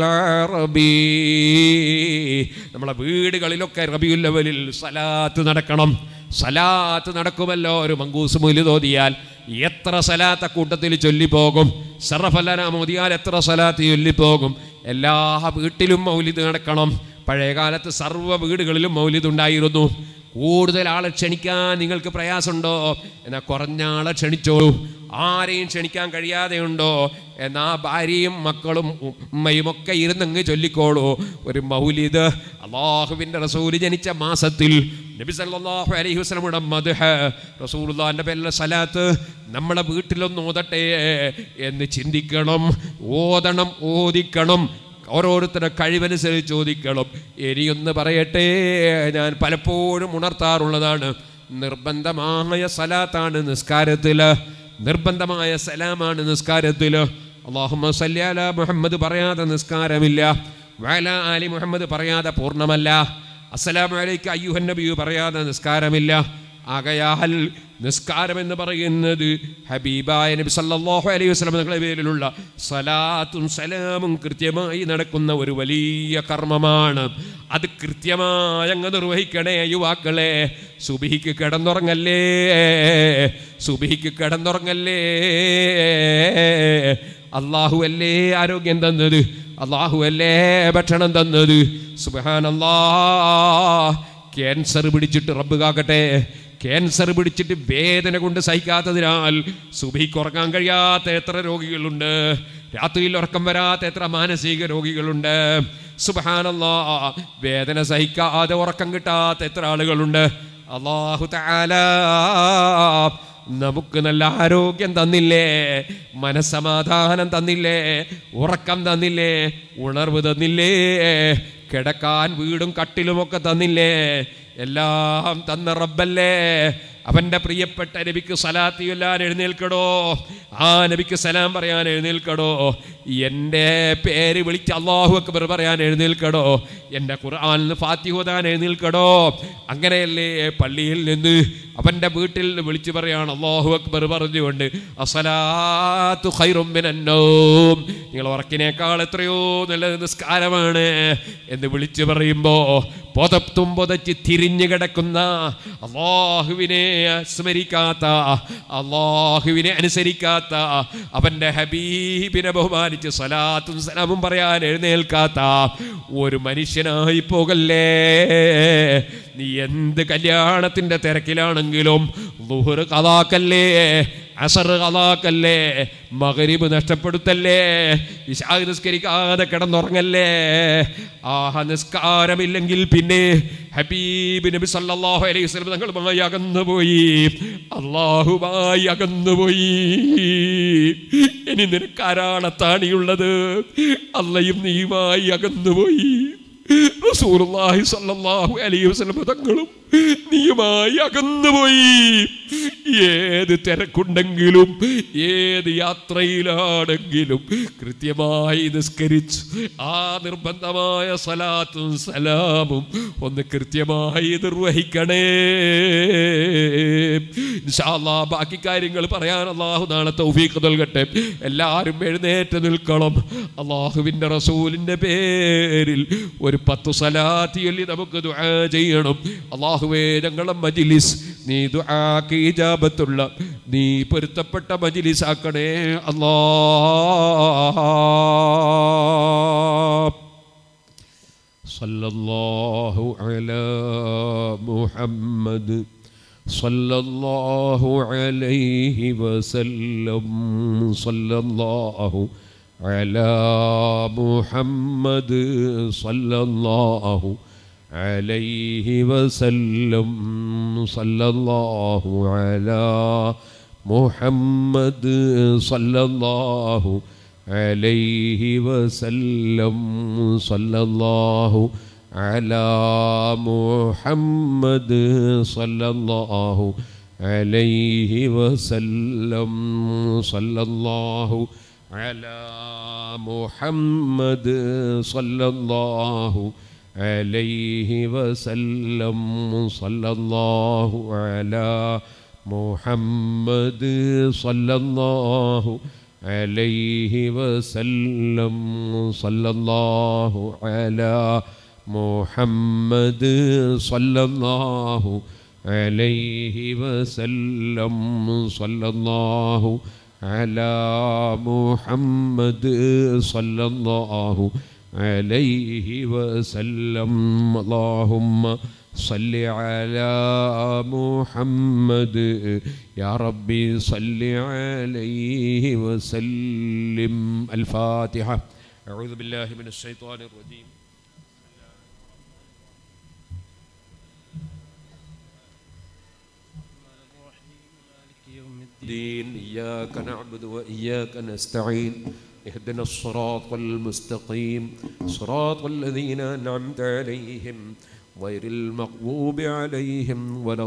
العربي നമ്മളെ വീടുകളിലൊക്കെ റബിയുൽ ലെവലിൽ സലാത്ത് നടക്കണം സലാത്ത് നടക്കുമല്ലോ ഒരു മങ്കൂസ് മുല് തോതിയാൽ എത്ര സലാത്ത് കൂട്ടത്തിൽ ചൊല്ലിപ്പോകും സർഫലന മോദിയാൽ എത്ര സലാത്ത് ചൊല്ലിപ്പോകും എല്ലാ വീട്ടിലും മൗലിദ് നടക്കണം പഴയകാലത്ത് സർവ്വ വീടുകളിലും മൗലിദ് ഉണ്ടായിരുന്നു കൂടുതൽ ആളെ ക്ഷണിക്കാൻ നിങ്ങൾക്ക് പ്രയാസമുണ്ടോ എന്നാൽ കുറഞ്ഞ ആളെ ക്ഷണിച്ചോളൂ ആരെയും ക്ഷണിക്കാൻ കഴിയാതെയുണ്ടോ എന്നാ ഭാര്യയും മക്കളും ഉമ്മയും ഒക്കെ ഇരുന്നങ്ങ് ചൊല്ലിക്കോളൂ ഒരു മൗലിദ് അള്ളാഹുവിൻ്റെ റസൂല് ജനിച്ച മാസത്തിൽ നബി സല്ലല്ലാഹു അലൈഹി വസല്ലമയുടെ മദ്ഹ് റസൂലുള്ളാഹിന്റെ പേരിലെ സലാത്ത് നമ്മളെ വീട്ടിലൊന്ന് ഓതട്ടെ എന്ന് ചിന്തിക്കണം ഓതണം ഓദിക്കണം ഓരോരുത്തരുടെ കഴിവനുസരിച്ച് ചോദിക്കണം ഇനിയൊന്ന് പറയട്ടെ ഞാൻ പലപ്പോഴും ഉണർത്താറുള്ളതാണ് നിർബന്ധമായ സലാത്താണ് നിസ്കാരത്തിൽ നിർബന്ധമായ സലാമാണ് നിസ്കാരത്തിൽ അള്ളാഹുമ്മ സല്യാല മുഹമ്മദ് പറയാതെ നിസ്കാരമില്ല വല ആലി മുഹമ്മദ് പറയാതെ പൂർണ്ണമല്ല അസ്സലാമു അലൈക്ക് അയ്യുഹൻ നബിയു പറയാതെ നിസ്കാരമില്ല ആകയാൽ നിസ്കാരം എന്ന് പറയുന്നത് ഹബീബായ നബി സല്ലല്ലാഹു അലൈഹി വസല്ലം തങ്ങളുടെ പേരിലുള്ള സലാത്തും സലാമും കൃത്യമായി നടക്കുന്ന ഒരു വലിയ കർമ്മമാണ് അത് കൃത്യമായി അങ്ങ് നിർവഹിക്കണേ യുവാക്കളെ സുബിഹിക്ക് കിടന്നുറങ്ങല്ലേ സുബിഹിക്ക് കിടന്നുറങ്ങല്ലേ അള്ളാഹു അല്ലേ ആരോഗ്യം തന്നത് അള്ളാഹു അല്ലേ ഭക്ഷണം തന്നത് സുബഹാനല്ലാ ക്യാൻസർ പിടിച്ചിട്ട് റബ്ബ് കാക്കട്ടെ ക്യാൻസർ പിടിച്ചിട്ട് വേദന കൊണ്ട് സഹിക്കാത്തതിനാൽ സുബിക്ക് ഉറങ്ങാൻ കഴിയാത്ത എത്ര രോഗികളുണ്ട് രാത്രിയിൽ ഉറക്കം വരാത്ത എത്ര മാനസിക രോഗികളുണ്ട് സുബഹാനല്ലാ വേദന സഹിക്കാതെ ഉറക്കം കിട്ടാത്ത എത്ര ആളുകളുണ്ട് അള്ളാഹു താല നമുക്ക് നല്ല ആരോഗ്യം തന്നില്ലേ മനസ്സമാധാനം തന്നില്ലേ ഉറക്കം തന്നില്ലേ ഉണർവ് തന്നില്ലേ കിടക്കാൻ വീടും കട്ടിലുമൊക്കെ തന്നില്ലേ എല്ലാം തന്ന റബ്ബല്ലേ അവൻ്റെ പ്രിയപ്പെട്ട നബിക്ക് സലാത്തി ചൊല്ലാൻ എഴുന്നേൽക്കടോ ആ നബിക്ക് സലാം പറയാൻ എഴുന്നേൽക്കടോ എൻ്റെ പേര് വിളിച്ച് അള്ളാഹു അക്ബർ പറയാൻ എഴുന്നേൽക്കടോ എൻ്റെ ഖുർആാനിൽ ഫാത്തിഹോദാൻ എഴുന്നേൽക്കടോ അങ്ങനെയല്ലേ പള്ളിയിൽ നിന്ന് അവൻ്റെ വീട്ടിൽ നിന്ന് വിളിച്ചു പറയാണ് അള്ളാഹു അക്ബർ പറഞ്ഞുകൊണ്ട് അസലാത്തു ഖൈറും മിനന്നൗം നിങ്ങൾ ഉറക്കിനേക്കാൾ എത്രയോ നല്ല നിസ്കാരമാണ് എന്ന് വിളിച്ചു പറയുമ്പോൾ പുതത്തും പുതച്ച് തിരിഞ്ഞു കിടക്കുന്ന അള്ളാഹുവിനെ സ്മരിക്കാത്ത അള്ളാഹുവിനെ അനുസരിക്കാത്ത അവൻ്റെ ഹബീബിനെ ബഹുമാനിച്ച് സലാത്തും സലാമും പറയാൻ എഴുന്നേൽക്കാത്ത ഒരു മനുഷ്യനായി പോകല്ലേ നീ എന്ത് കല്യാണത്തിൻ്റെ തിരക്കിലാണെങ്കിലും ലുഹർ കഥാക്കല്ലേ അസർ കഥാക്കല്ലേ മകരിബ് നഷ്ടപ്പെടുത്തല്ലേ ഇശാ നിസ്കരിക്കാതെ കിടന്നുറങ്ങല്ലേ ആഹ നിസ്കാരമില്ലെങ്കിൽ പിന്നെ ഹബീബ് നബി സല്ലല്ലാഹു അലൈഹി വസല്ലം തങ്ങളുമായി അകന്നുപോയി അള്ളാഹുമായി അകന്നുപോയി ഇനി നിനക്കാരാണ് താണിയുള്ളത് അല്ലയും നീയുമായി അകന്നുപോയി റസൂലുള്ളാഹി സ്വല്ലല്ലാഹു അലൈഹി വസല്ലം തങ്ങളും നീയുമായി അകന്നുപോയി ഏത് തിരക്കുണ്ടെങ്കിലും ഏത് യാത്രയിലാണെങ്കിലും കൃത്യമായി നിസ്കരിച്ച് ആ നിർബന്ധമായ സലാത്തും സലാമും ഒന്ന് കൃത്യമായി നിർവഹിക്കണേ ഇൻഷാ അല്ലാ ബാക്കി കാര്യങ്ങൾ പറയാൻ അള്ളാഹു നാളെ തൗഫീഖ് നൽകട്ടെ എല്ലാവരും എഴുന്നേറ്റ് നിൽക്കണം അള്ളാഹുവിൻ്റെ റസൂലിൻ്റെ പേരിൽ ഒരു പത്ത് സലാത്തി ചൊല്ലി നമുക്ക് ദുആ ചെയ്യണം അള്ളാഹുവേ ഞങ്ങളെ മജിലിസ് നീ ദുആക്ക് ഇജാബത്തുള്ള നീ പൊരുത്തപ്പെട്ട മജിലിസ് ആക്കണേ അല്ലാ صلى الله على محمد صلى الله عليه وسلم صلى الله على محمد صلى الله عليه وسلم صلى الله على محمد صلى الله عليه وسلم صلى الله على محمد صلى الله عليه وسلم صلى الله على محمد صلى الله عليه وسلم صلى الله على محمد صلى الله عليه وسلم صلى الله على محمد صلى الله عليه وسلم صلى الله على محمد صلى الله عليه وسلم اللهم صل على محمد يا ربي صل عليه وسلم الفاتحة أعوذ بالله من الشيطان الرجيم الدين إياك نعبد وإياك نستعين اهدنا الصراط المستقيم صراط الذين أنعمت عليهم غير المغضوب عليهم ولا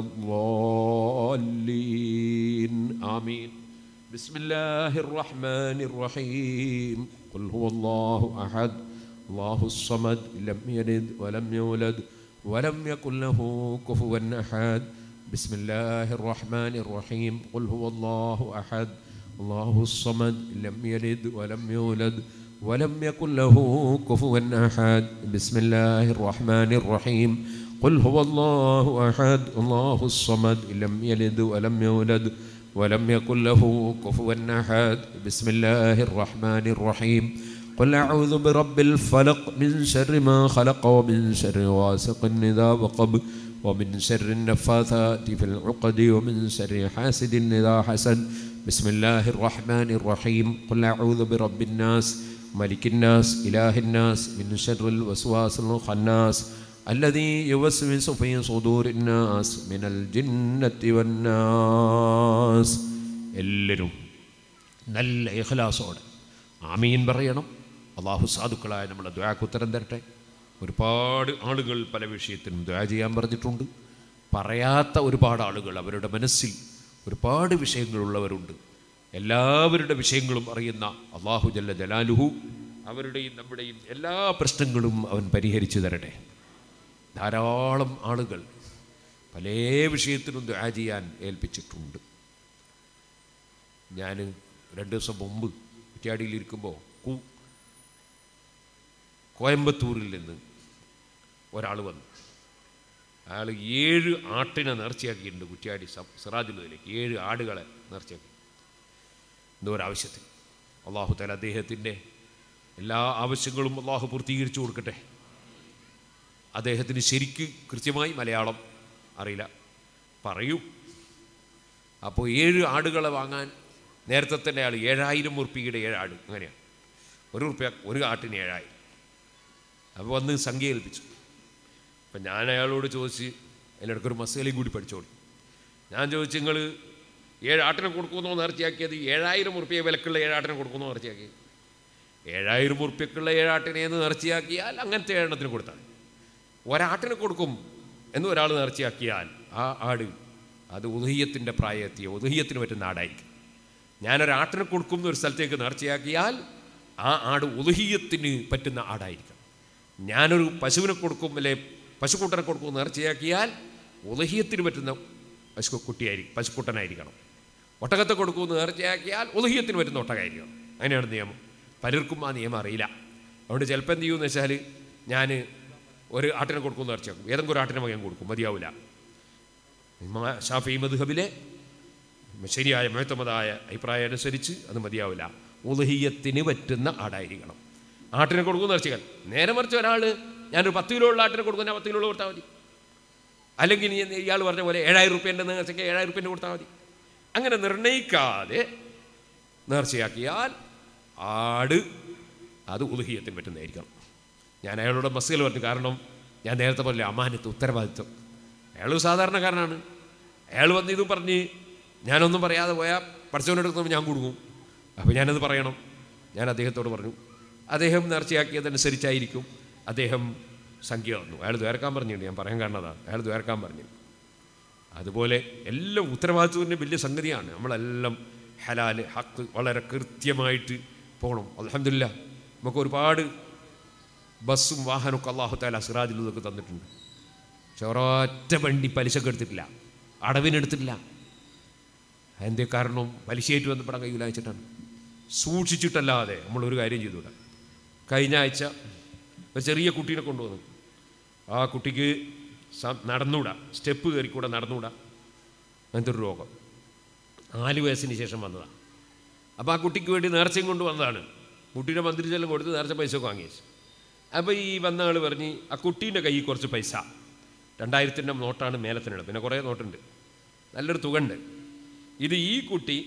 الضالين آمين بسم الله الرحمن الرحيم قل هو الله أحد الله الصمد لم يلد ولم يولد ولم يكن له كفوا أحد بسم الله الرحمن الرحيم قل هو الله أحد الله الصمد لم يلد ولم يولد ولم يكن له كفوا أحد بسم الله الرحمن الرحيم قل هو الله أحد الله الصمد لم يلد ولم يولد ولم يكن له كفوا أحد بسم الله الرحمن الرحيم قل أعوذ برب الفلق من شر ما خلق ومن شر غاسق إذا وقب ومن شر النفاثات في العقد ومن شر حاسد إذا حسد بسم الله الرحمن الرحيم قل أعوذ برب الناس ملك الناس إله الناس من شر الوسواس الخناس الذي يوسوس في صدور الناس من الجنة والناس എല്ലാവരും നല്ല ഇഖ്ലാസോടെ ആമീൻ പറയണം അള്ളാഹു സാധുക്കളായ നമ്മളെ ദ്വാക്ക് ഉത്തരം തരട്ടെ ഒരുപാട് ആളുകൾ പല വിഷയത്തിനും ദ്വാ ചെയ്യാൻ പറഞ്ഞിട്ടുണ്ട് പറയാത്ത ഒരുപാട് ആളുകൾ അവരുടെ മനസ്സിൽ ഒരുപാട് വിഷയങ്ങളുള്ളവരുണ്ട് എല്ലാവരുടെ വിഷയങ്ങളും അറിയുന്ന അള്ളാഹു ജല്ല ജലാലുഹു അവരുടെയും നമ്മുടെയും എല്ലാ പ്രശ്നങ്ങളും അവൻ പരിഹരിച്ചു തരട്ടെ ധാരാളം ആളുകൾ പല വിഷയത്തിനും ദുആ ചെയ്യാൻ ഏൽപ്പിച്ചിട്ടുണ്ട് ഞാൻ രണ്ട് ദിവസം മുമ്പ് കുറ്റ്യാടിയിലിരിക്കുമ്പോൾ കു കോയമ്പത്തൂരിൽ നിന്ന് ഒരാൾ വന്നു അയാൾ ഏഴ് ആട്ടിനെ നേർച്ചയാക്കിയിട്ടുണ്ട് കുറ്റ്യാടി സിറാജുലതിലേക്ക് ഏഴ് ആടുകളെ നേർച്ചയാക്കി എന്തോ ഒരാവശ്യത്തിൽ അള്ളാഹു തല അദ്ദേഹത്തിൻ്റെ എല്ലാ ആവശ്യങ്ങളും അള്ളാഹു പൂർത്തീകരിച്ചു കൊടുക്കട്ടെ അദ്ദേഹത്തിന് ശരിക്ക് കൃത്യമായി മലയാളം അറിയില്ല പറയൂ അപ്പോൾ ഏഴ് ആടുകളെ വാങ്ങാൻ നേരത്തെ തന്നെ ആൾ ഏഴായിരം ഉറുപ്പിയുടെ ഏഴ് ആട് അങ്ങനെയാണ് ഒരു ഉറുപ്പ്യ ഒരു ആട്ടിന് ഏഴായിരം അപ്പോൾ വന്ന് സംഖ്യ ഏൽപ്പിച്ചു അപ്പം ഞാൻ അയാളോട് ചോദിച്ച് അതിനിടയ്ക്ക് ഒരു മസാലയും കൂടി പഠിച്ചോളൂ ഞാൻ ചോദിച്ചു നിങ്ങൾ ഏഴ് ആട്ടിനെ കൊടുക്കുമെന്നോ നേർച്ചയാക്കിയത് ഏഴായിരം ഉറുപ്പ്യ വിലക്കുള്ള ഏഴാട്ടിനെ കൊടുക്കുമെന്നോ നേർച്ചയാക്കി ഏഴായിരം ഉറുപ്പ്യക്കുള്ള ഏഴാട്ടിനെ എന്ന് നേർച്ചയാക്കിയാൽ അങ്ങനത്തെ എണ്ണത്തിന് കൊടുത്താൽ ഒരാട്ടിനെ കൊടുക്കും എന്ന് ഒരാൾ നേർച്ചയാക്കിയാൽ ആ ആട് അത് ഉദഹീയത്തിൻ്റെ പ്രായമെത്തിയ ഉദഹീയത്തിന് പറ്റുന്ന ആടായിരിക്കും ഞാനൊരാട്ടിനെ കൊടുക്കും എന്നൊരു സ്ഥലത്തേക്ക് നേർച്ചയാക്കിയാൽ ആ ആട് ഉദഹീയത്തിന് പറ്റുന്ന ആടായിരിക്കണം ഞാനൊരു പശുവിനെ കൊടുക്കും അല്ലെ പശുക്കുട്ടനെ കൊടുക്കും എന്ന് നേർച്ചയാക്കിയാൽ ഉദഹീയത്തിന് പറ്റുന്ന പശു കുട്ടിയായിരിക്കും പശുക്കുട്ടനായിരിക്കണം ഒട്ടകത്തെ കൊടുക്കുമെന്ന് നേർച്ചയാക്കിയാൽ ഉദഹീയത്തിന് പറ്റുന്ന ഒട്ടകമായിരിക്കണം അങ്ങനെയാണ് നിയമം പലർക്കും ആ നിയമം അറിയില്ല അതുകൊണ്ട് ചിലപ്പോൾ എന്ത് ചെയ്യുമെന്ന് വെച്ചാൽ ഞാൻ ഒരു ആട്ടിനെ കൊടുക്കുമെന്ന് നേർച്ചയാക്കും ഏതെങ്കിലും ഒരു ആട്ടിനെ മകൻ കൊടുക്കും മതിയാവില്ല ഇമാ- ഷാഫി മദ്ഹബിലെ ശരിയായ മുഴത്തമതായ അഭിപ്രായം അനുസരിച്ച് അത് മതിയാവില്ല ഉദഹീയത്തിന് പറ്റുന്ന ആടായിരിക്കണം ആട്ടിനെ കൊടുക്കുന്ന നേർച്ചകൾ നേരെ മറിച്ച് ഒരാൾ ഞാനൊരു പത്ത് കിലോ ഉള്ള ആട്ടിനെ കൊടുക്കുന്ന പത്ത് കിലോ കൊടുത്താൽ മതി അല്ലെങ്കിൽ ഇനി ഇയാൾ പറഞ്ഞ പോലെ ഏഴായിരം റുപ്യൻ്റെ നേർച്ചയ്ക്ക് ഏഴായിരം റുപ്യൻ്റെ കൊടുത്താൽ മതി അങ്ങനെ നിർണ്ണയിക്കാതെ നേർച്ചയാക്കിയാൽ ആട് അത് ഉദഹീയത്തിന് പറ്റുന്നതായിരിക്കണം ഞാൻ അയാളോട് മസ്കൽ പറഞ്ഞു കാരണം ഞാൻ നേരത്തെ പറഞ്ഞില്ല അമാനത്ത് ഉത്തരവാദിത്വം അയാൾ സാധാരണക്കാരനാണ് അയാൾ വന്ന് ഇത് പറഞ്ഞ് ഞാനൊന്നും പറയാതെ പോയാൽ പഠിച്ചവനെടുക്കുമ്പോൾ ഞാൻ കൊടുക്കും അപ്പോൾ ഞാനത് പറയണം ഞാൻ അദ്ദേഹത്തോട് പറഞ്ഞു അദ്ദേഹം നേർച്ചയാക്കിയതനുസരിച്ചായിരിക്കും അദ്ദേഹം സംഖ്യ വന്നു അയാൾ ദ്വേർക്കാൻ പറഞ്ഞിട്ടുണ്ട് ഞാൻ പറയാൻ കാരണം അതാണ് അയാൾ ദ്വേർക്കാൻ പറഞ്ഞു അതുപോലെ എല്ലാം ഉത്തരവാദിത്വത്തിൻ്റെ വലിയ സംഗതിയാണ് നമ്മളെല്ലാം ഹലാല് ഹക്ക് വളരെ കൃത്യമായിട്ട് പോകണം അലഹമില്ല നമുക്ക് ഒരുപാട് ബസ്സും വാഹനമൊക്കെ അള്ളാഹു താല സിറാജിൽ ഇതൊക്കെ തന്നിട്ടുണ്ട് പക്ഷെ ഒരൊറ്റ വണ്ടി പലിശക്ക് എടുത്തിട്ടില്ല അടവിനെടുത്തിട്ടില്ല എന്തേ കാരണം പലിശയായിട്ട് ബന്ധപ്പെടാൻ കഴിയില്ല വെച്ചിട്ടാണ് സൂക്ഷിച്ചിട്ടല്ലാതെ നമ്മളൊരു കാര്യം ചെയ്തുകൂടാ കഴിഞ്ഞ ആഴ്ച ഒരു ചെറിയ കുട്ടീനെ കൊണ്ടുവന്നു ആ കുട്ടിക്ക് സ- നടന്നൂടാ സ്റ്റെപ്പ് കയറിക്കൂടെ നടന്നൂടാ അങ്ങനത്തെ ഒരു രോഗം നാല് വയസ്സിന് ശേഷം വന്നതാണ് അപ്പോൾ ആ കുട്ടിക്ക് വേണ്ടി നേർച്ചയും കൊണ്ട് വന്നതാണ് കുട്ടീൻ്റെ മന്ത്രിച്ചെല്ലാം കൊടുത്ത് നേർച്ച പൈസ ഒക്കെ വാങ്ങി അപ്പോൾ ഈ വന്ന ആൾ പറഞ്ഞ് ആ കുട്ടീൻ്റെ കയ്യിൽ കുറച്ച് പൈസ രണ്ടായിരത്തിൻ്റെ നോട്ടാണ് മേലത്തിനുള്ളത് പിന്നെ കുറേ നോട്ടുണ്ട് നല്ലൊരു തുക ഉണ്ട് ഇത് ഈ കുട്ടി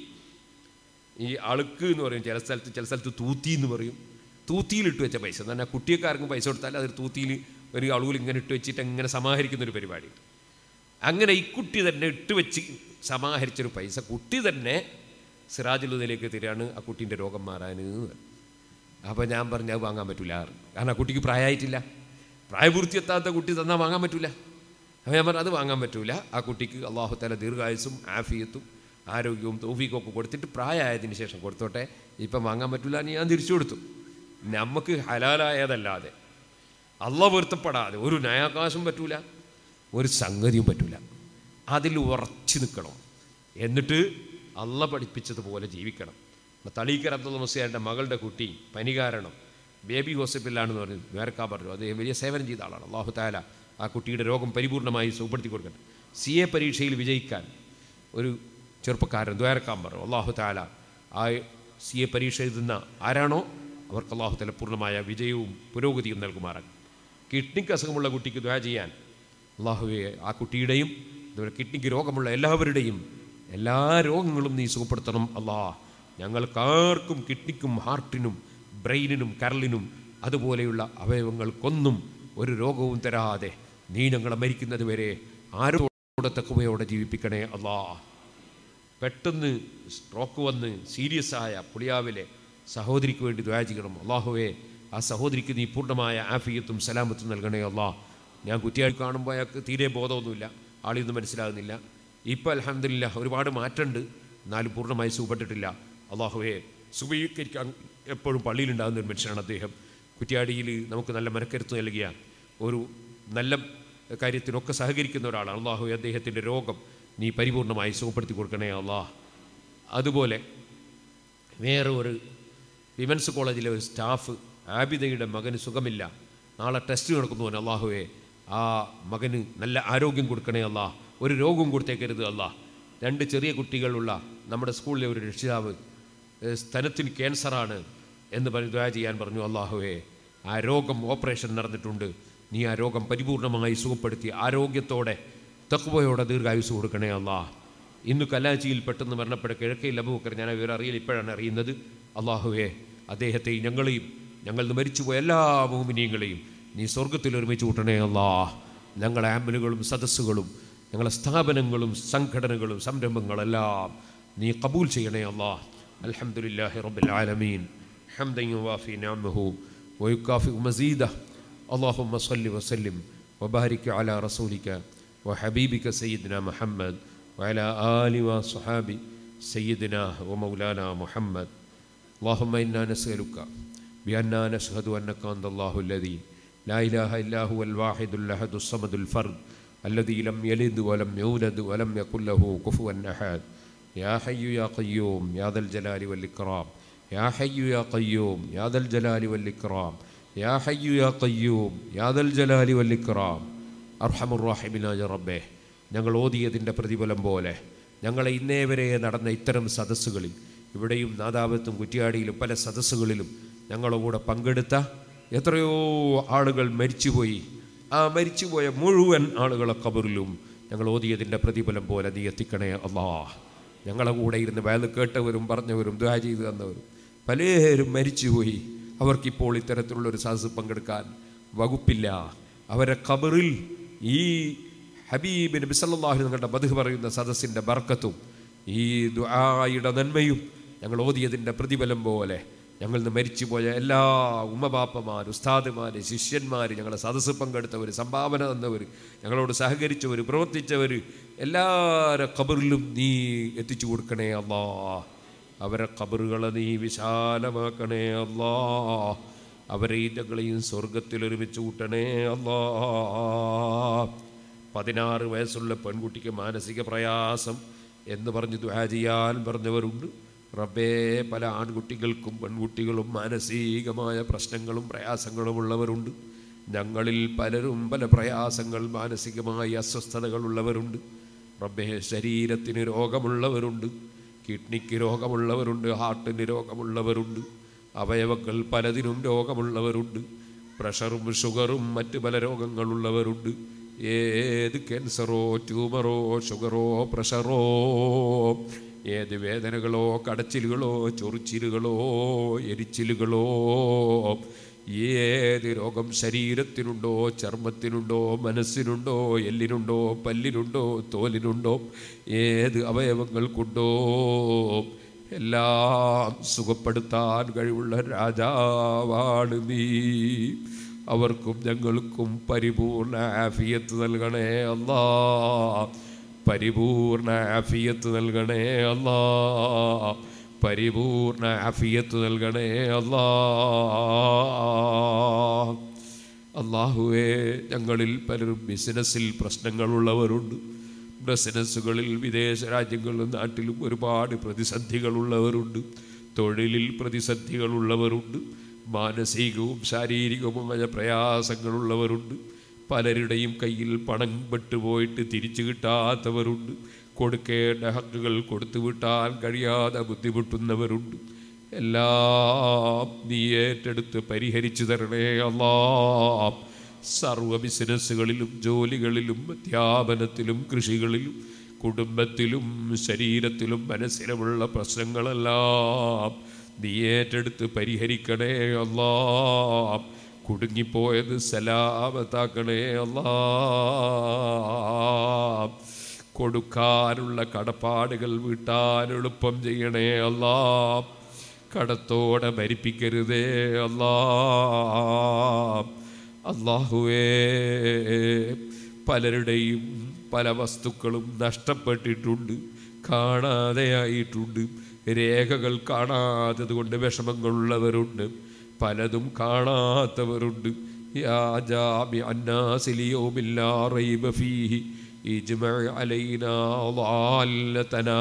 ഈ അളുക്ക് എന്ന് പറയും ചില സ്ഥലത്ത് ചില സ്ഥലത്ത് തൂത്തി എന്ന് പറയും തൂത്തിയിൽ ഇട്ട് വെച്ച പൈസ എന്ന് പറഞ്ഞാൽ കുട്ടിയൊക്കെ ആർക്കും പൈസ കൊടുത്താൽ അതൊരു തൂത്തിയിൽ ഒരു അളവിൽ ഇങ്ങനെ ഇട്ട് വെച്ചിട്ട് അങ്ങനെ സമാഹരിക്കുന്ന ഒരു പരിപാടി അങ്ങനെ ഈ കുട്ടി തന്നെ ഇട്ട് വെച്ച് സമാഹരിച്ചൊരു പൈസ കുട്ടി തന്നെ സിറാജുലുദയിലേക്ക് തരികയാണ് ആ കുട്ടീൻ്റെ രോഗം മാറാൻ അപ്പോൾ ഞാൻ പറഞ്ഞു അത് വാങ്ങാൻ പറ്റില്ല കാരണം ആ കുട്ടിക്ക് പ്രായമായിട്ടില്ല പ്രായപൂർത്തി എത്താത്ത കുട്ടി തന്നാൽ വാങ്ങാൻ പറ്റില്ല അപ്പോൾ ഞാൻ പറഞ്ഞു അത് വാങ്ങാൻ പറ്റൂല ആ കുട്ടിക്ക് അള്ളാഹു തല ദീർഘായുസും ആഫിയത്തും ആരോഗ്യവും തൗഫീഖും ഒക്കെ കൊടുത്തിട്ട് പ്രായമായതിന് ശേഷം കൊടുത്തോട്ടെ ഇപ്പം വാങ്ങാൻ പറ്റില്ല എന്ന് ഞാൻ തിരിച്ചു കൊടുത്തു നമുക്ക് ഹലാലായതല്ലാതെ അള്ള പൊരുത്തപ്പെടാതെ ഒരു ന്യായാകാശം പറ്റൂല ഒരു സംഗതിയും പറ്റൂല അതിൽ ഉറച്ചു നിൽക്കണം എന്നിട്ട് അള്ള പഠിപ്പിച്ചതുപോലെ ജീവിക്കണം തളീക്കർ അബ്ദുള്ള മുസ്ലിയാരുടെ മകളുടെ കുട്ടി പനി കാരണം ബേബി ഹോസ്പിറ്റലിലാണെന്ന് പറഞ്ഞു വേർക്കാൻ പറഞ്ഞു അത് വലിയ സേവനം ചെയ്ത ആളാണ് അള്ളാഹു താല ആ കുട്ടിയുടെ രോഗം പരിപൂർണമായി സുഖപ്പെടുത്തി കൊടുക്കട്ടെ സി എ പരീക്ഷയിൽ വിജയിക്കാൻ ഒരു ചെറുപ്പക്കാരൻ ദ്വാരക്കാൻ പറഞ്ഞു അള്ളാഹു താല ആ സി എ പരീക്ഷ എഴുതുന്ന ആരാണോ അവർക്ക് അള്ളാഹു താല പൂർണ്ണമായ വിജയവും പുരോഗതിയും നൽകുമാറാകും കിഡ്നിക്ക് അസുഖമുള്ള കുട്ടിക്ക് ദ്വാ ചെയ്യാൻ അള്ളാഹുവെ ആ കുട്ടിയുടെയും അതുപോലെ കിഡ്നിക്ക് രോഗമുള്ള എല്ലാവരുടെയും എല്ലാ രോഗങ്ങളും നീ സുഖപ്പെടുത്തണം അല്ലാ ഞങ്ങൾക്കാർക്കും കിഡ്നിക്കും ഹാർട്ടിനും ബ്രെയിനിനും കരളിനും അതുപോലെയുള്ള അവയവങ്ങൾക്കൊന്നും ഒരു രോഗവും തരാതെ നീ ഞങ്ങളെ മരിക്കുന്നത് വരെ ആരോടെ തക്കുവയോടെ ജീവിപ്പിക്കണേ അല്ലാ പെട്ടെന്ന് സ്ട്രോക്ക് വന്ന് സീരിയസ് ആയ പുളിയാവിലെ സഹോദരിക്ക് വേണ്ടി ദ്വാ ചെയ്യണം അള്ളാഹുവേ ആ സഹോദരിക്ക് നീ പൂർണ്ണമായ ആഫിയത്തും സലാമത്തും നൽകണേ അല്ലാ ഞാൻ കുറ്റിയാടി കാണുമ്പോൾ അയാൾക്ക് തീരെ ബോധമൊന്നുമില്ല ആളിന്ന് മനസ്സിലാകുന്നില്ല ഇപ്പോൾ അലഹമില്ല ഒരുപാട് മാറ്റമുണ്ട് എന്നാലും പൂർണ്ണമായി സുഖപ്പെട്ടിട്ടില്ല അള്ളാഹുവെ സുഖീകരിക്കാൻ എപ്പോഴും പള്ളിയിലുണ്ടാകുന്ന ഒരു മനുഷ്യനാണ് അദ്ദേഹം കുറ്റ്യാടിയിൽ നമുക്ക് നല്ല മനക്കരുത്ത് നൽകിയ ഒരു നല്ല കാര്യത്തിനൊക്കെ സഹകരിക്കുന്ന ഒരാളാണ് അള്ളാഹു അദ്ദേഹത്തിൻ്റെ രോഗം നീ പരിപൂർണമായി സുഖപ്പെടുത്തി കൊടുക്കണേ അള്ളാഹ് അതുപോലെ വേറെ ഒരു വിമൻസ് കോളേജിലെ ഒരു സ്റ്റാഫ് ആബിദയുടെ മകന് സുഖമില്ല നാളെ ടെസ്റ്റ് നടക്കുന്നു അള്ളാഹുവേ ആ മകന് നല്ല ആരോഗ്യം കൊടുക്കണേ അല്ലാ ഒരു രോഗവും കൊടുത്തേക്കരുത് അല്ലാ രണ്ട് ചെറിയ കുട്ടികളുള്ള നമ്മുടെ സ്കൂളിലെ ഒരു രക്ഷിതാവ് ഏഹ്, സ്തനത്തിന് ക്യാൻസറാണ് എന്ന് പറഞ്ഞ് ദ്വാ ചെയ്യാൻ പറഞ്ഞു അള്ളാഹുവേ ആ രോഗം ഓപ്പറേഷൻ നടന്നിട്ടുണ്ട് നീ ആ രോഗം പരിപൂർണമായി സുഖപ്പെടുത്തി ആരോഗ്യത്തോടെ തക്കുവയോടെ ദീർഘായുസ് കൊടുക്കണേ അല്ലാ ഇന്ന് കലാച്ചിയിൽ പെട്ടെന്ന് മരണപ്പെട്ട കിഴക്കേ ലബുക്കർ ഞാൻ ഇവർ അറിയില്ല ഇപ്പോഴാണ് അറിയുന്നത് അള്ളാഹുവേ അദ്ദേഹത്തെയും ഞങ്ങളെയും ഞങ്ങൾ നിന്ന് മരിച്ചുപോയ എല്ലാ മോമിനിയങ്ങളെയും നീ സ്വർഗത്തിൽ ഒരുമിച്ച് കൂട്ടണേ അല്ലാ ഞങ്ങളെ ആംബുലുകളും സദസ്സുകളും ഞങ്ങളെ സ്ഥാപനങ്ങളും സംഘടനകളും സംരംഭങ്ങളെല്ലാം നീ കബൂൽ ചെയ്യണേ അല്ലാ അൽഹംദുലില്ലാഹി റബ്ബിൽ ആലമീൻ حمدا يوافي نعمه ويكافئ مزيده اللهم صل وسلم وبارك على رسولك وحبيبك سيدنا محمد وعلى آل وصحاب سيدنا ومولانا محمد اللهم إنا نسألك بأننا نشهد أنك أنت الله الذي لا إله إلا هو الواحد الأحد الصمد الفرد الذي لم يلد ولم يولد ولم يكن له كفوا أحد يا حي يا قيوم يا ذا الجلال والإكرام يا حي يا قيوم يا ذا الجلال والإكرام يا حي يا قيوم يا ذا الجلال والإكرام അർഹമുറാഹിമിനായ റബ്ബേ ഞങ്ങൾ ഓതിയതിൻ്റെ പ്രതിഫലം പോലെ ഞങ്ങളെ ഇന്നേ വരെ നടന്ന ഇത്തരം സദസ്സുകളിൽ ഇവിടെയും നാദാപത്തും കുറ്റിയാടിയിലും പല സദസ്സുകളിലും ഞങ്ങളുടെ കൂടെ പങ്കെടുത്ത എത്രയോ ആളുകൾ മരിച്ചുപോയി ആ മരിച്ചുപോയ മുഴുവൻ ആളുകളെ കബറിലും ഞങ്ങൾ ഓതിയതിൻ്റെ പ്രതിഫലം പോലെ നീ എത്തിക്കണേ അല്ലാ ഞങ്ങളെ കൂടെ ഇരുന്ന് വയൽ കേട്ടവരും പറഞ്ഞവരും ദ്വാ ചെയ്തു തന്നവരും പലരും മരിച്ചുപോയി അവർക്കിപ്പോൾ ഇത്തരത്തിലുള്ളൊരു സദസ്സ് പങ്കെടുക്കാൻ വകുപ്പില്ല അവരെ ഖബറിൽ ഈ ഹബീബ് നബി സല്ലല്ലാഹു നിങ്ങളുടെ ബധു പറയുന്ന സദസ്സിൻ്റെ ബർക്കത്തും ഈ ദുആയുടെ നന്മയും ഞങ്ങൾ ഓതിയതിൻ്റെ പ്രതിഫലം പോലെ ഞങ്ങൾ നിന്ന് മരിച്ചുപോയ എല്ലാ ഉമ്മബാപ്പമാർ ഉസ്താദുമാർ ശിഷ്യന്മാർ ഞങ്ങളെ സദസ്സ് പങ്കെടുത്തവർ സംഭാവന തന്നവർ ഞങ്ങളോട് സഹകരിച്ചവർ പ്രവർത്തിച്ചവർ എല്ലാവരുടെ ഖബറിലും നീ എത്തിച്ചു കൊടുക്കണേ അല്ലാ അവരെ ഖബറുകളെ നീ വിശാലമാക്കണേ അല്ലാ അവരെയും ഞങ്ങളെയും സ്വർഗത്തിൽ ഒരുമിച്ച് കൂട്ടണേ അല്ലാ പതിനാറ് വയസ്സുള്ള പെൺകുട്ടിക്ക് മാനസിക പ്രയാസം എന്ന് പറഞ്ഞ് ദുആ ചെയ്യാൻ പറഞ്ഞവരുണ്ട് റബ്ബേ പല ആൺകുട്ടികൾക്കും പെൺകുട്ടികളും മാനസികമായ പ്രശ്നങ്ങളും പ്രയാസങ്ങളും ഉള്ളവരുണ്ട് ഞങ്ങളിൽ പലരും പല പ്രയാസങ്ങൾ മാനസികമായ അസ്വസ്ഥതകളുള്ളവരുണ്ട് റബ്ബേ ശരീരത്തിന് രോഗമുള്ളവരുണ്ട് കിഡ്നിക്ക് രോഗമുള്ളവരുണ്ട് ഹാർട്ടിന് രോഗമുള്ളവരുണ്ട് അവയവങ്ങൾ പലതിനും രോഗമുള്ളവരുണ്ട് പ്രഷറും ഷുഗറും മറ്റ് പല രോഗങ്ങളുള്ളവരുണ്ട് ഏത് ക്യാൻസറോ ട്യൂമറോ ഷുഗറോ പ്രഷറോ ഏത് വേദനകളോ കടച്ചിലുകളോ ചൊറിച്ചിലുകളോ എരിച്ചിലുകളോ ഏത് രോഗം ശരീരത്തിനുണ്ടോ ചർമ്മത്തിനുണ്ടോ മനസ്സിനുണ്ടോ എല്ലിനുണ്ടോ പല്ലിനുണ്ടോ തോലിനുണ്ടോ ഏത് അവയവങ്ങൾക്കുണ്ടോ എല്ലാം സുഖപ്പെടുത്താൻ കഴിവുള്ള രാജാവാണ് നീ അവർക്കും ഞങ്ങൾക്കും പരിപൂർണ ആഫിയത്ത് നൽകണേ അല്ലാ പരിപൂർണ ആഫിയത്ത് നൽകണേ അല്ലാ പരിപൂർണ ആഫിയത്ത് നൽകണേ അല്ലാ അള്ളാഹുവേ ഞങ്ങളിൽ പലരും ബിസിനസ്സിൽ പ്രശ്നങ്ങളുള്ളവരുണ്ട് ബിസിനസ്സുകളിൽ വിദേശ രാജ്യങ്ങളിലും നാട്ടിലും ഒരുപാട് പ്രതിസന്ധികളുള്ളവരുണ്ട് തൊഴിലിൽ പ്രതിസന്ധികളുള്ളവരുണ്ട് മാനസികവും ശാരീരികവുമായ പ്രയാസങ്ങളുള്ളവരുണ്ട് പലരുടെയും കയ്യിൽ പണം പെട്ടുപോയിട്ട് തിരിച്ചു കിട്ടാത്തവരുണ്ട് കൊടുക്കേണ്ട ഹക്കുകൾ കൊടുത്തു വിട്ടാൻ കഴിയാതെ ബുദ്ധിമുട്ടുന്നവരുണ്ട് എല്ലാം നീ ഏറ്റെടുത്ത് പരിഹരിച്ചു തരണേ അല്ലാ സർവ ബിസിനസ്സുകളിലും ജോലികളിലും അധ്യാപനത്തിലും കൃഷികളിലും കുടുംബത്തിലും ശരീരത്തിലും മനസ്സിലുമുള്ള പ്രശ്നങ്ങളെല്ലാം നീ ഏറ്റെടുത്ത് പരിഹരിക്കണേ അല്ലാ കുടുങ്ങിപ്പോയത് സലാമത്താക്കണേ അല്ലാ കൊടുക്കാനുള്ള കടപ്പാടുകൾ വീട്ടാൻ എളുപ്പം ചെയ്യണേ അല്ലാ കടത്തോടെ മരിപ്പിക്കരുതേ അല്ലാ അള്ളാഹുവേ പലരുടെയും പല വസ്തുക്കളും നഷ്ടപ്പെട്ടിട്ടുണ്ട് കാണാതെയായിട്ടുണ്ട് രേഖകൾ കാണാത്തത് കൊണ്ട് വിഷമങ്ങളുള്ളവരുണ്ട് പലതും കാണാത്തവരുണ്ട് യാ ജാമി അന്നാസിലിയോമില്ലാ റൈബ ഫീഹി ഇജ്മഅ അലൈനാ ളാല്ലതനാ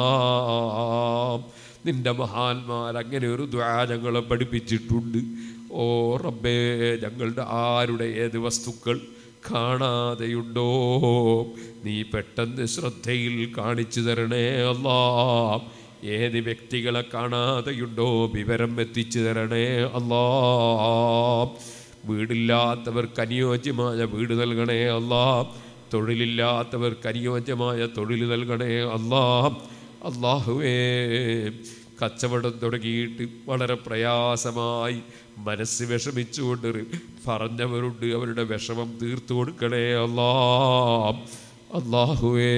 നിന്റെ മഹാന്മാർ അങ്ങനെ ഒരു ദ്വാ ഞങ്ങളെ പഠിപ്പിച്ചിട്ടുണ്ട് ഓ റബ്ബേ ഞങ്ങളുടെ ആരുടെ ഏത് വസ്തുക്കൾ കാണാതെയുണ്ടോ നീ പെട്ടെന്ന് ശ്രദ്ധയിൽ കാണിച്ചു തരണേ അല്ലാ ഏത് വ്യക്തികളെ കാണാതെയുണ്ടോ വിവരം എത്തിച്ചു തരണേ അല്ലാ വീടില്ലാത്തവർക്ക് അനുയോജ്യമായ വീട് നൽകണേ അല്ലാ തൊഴിലില്ലാത്തവർക്ക് അനുയോജ്യമായ തൊഴിൽ നൽകണേ അല്ലാ അള്ളാഹുവേ കച്ചവടം തുടങ്ങിയിട്ട് വളരെ പ്രയാസമായി മനസ്സ് വിഷമിച്ചുകൊണ്ട് പറഞ്ഞവരുണ്ട് അവരുടെ വിഷമം തീർത്തു കൊടുക്കണേ അല്ലാ അള്ളാഹുവേ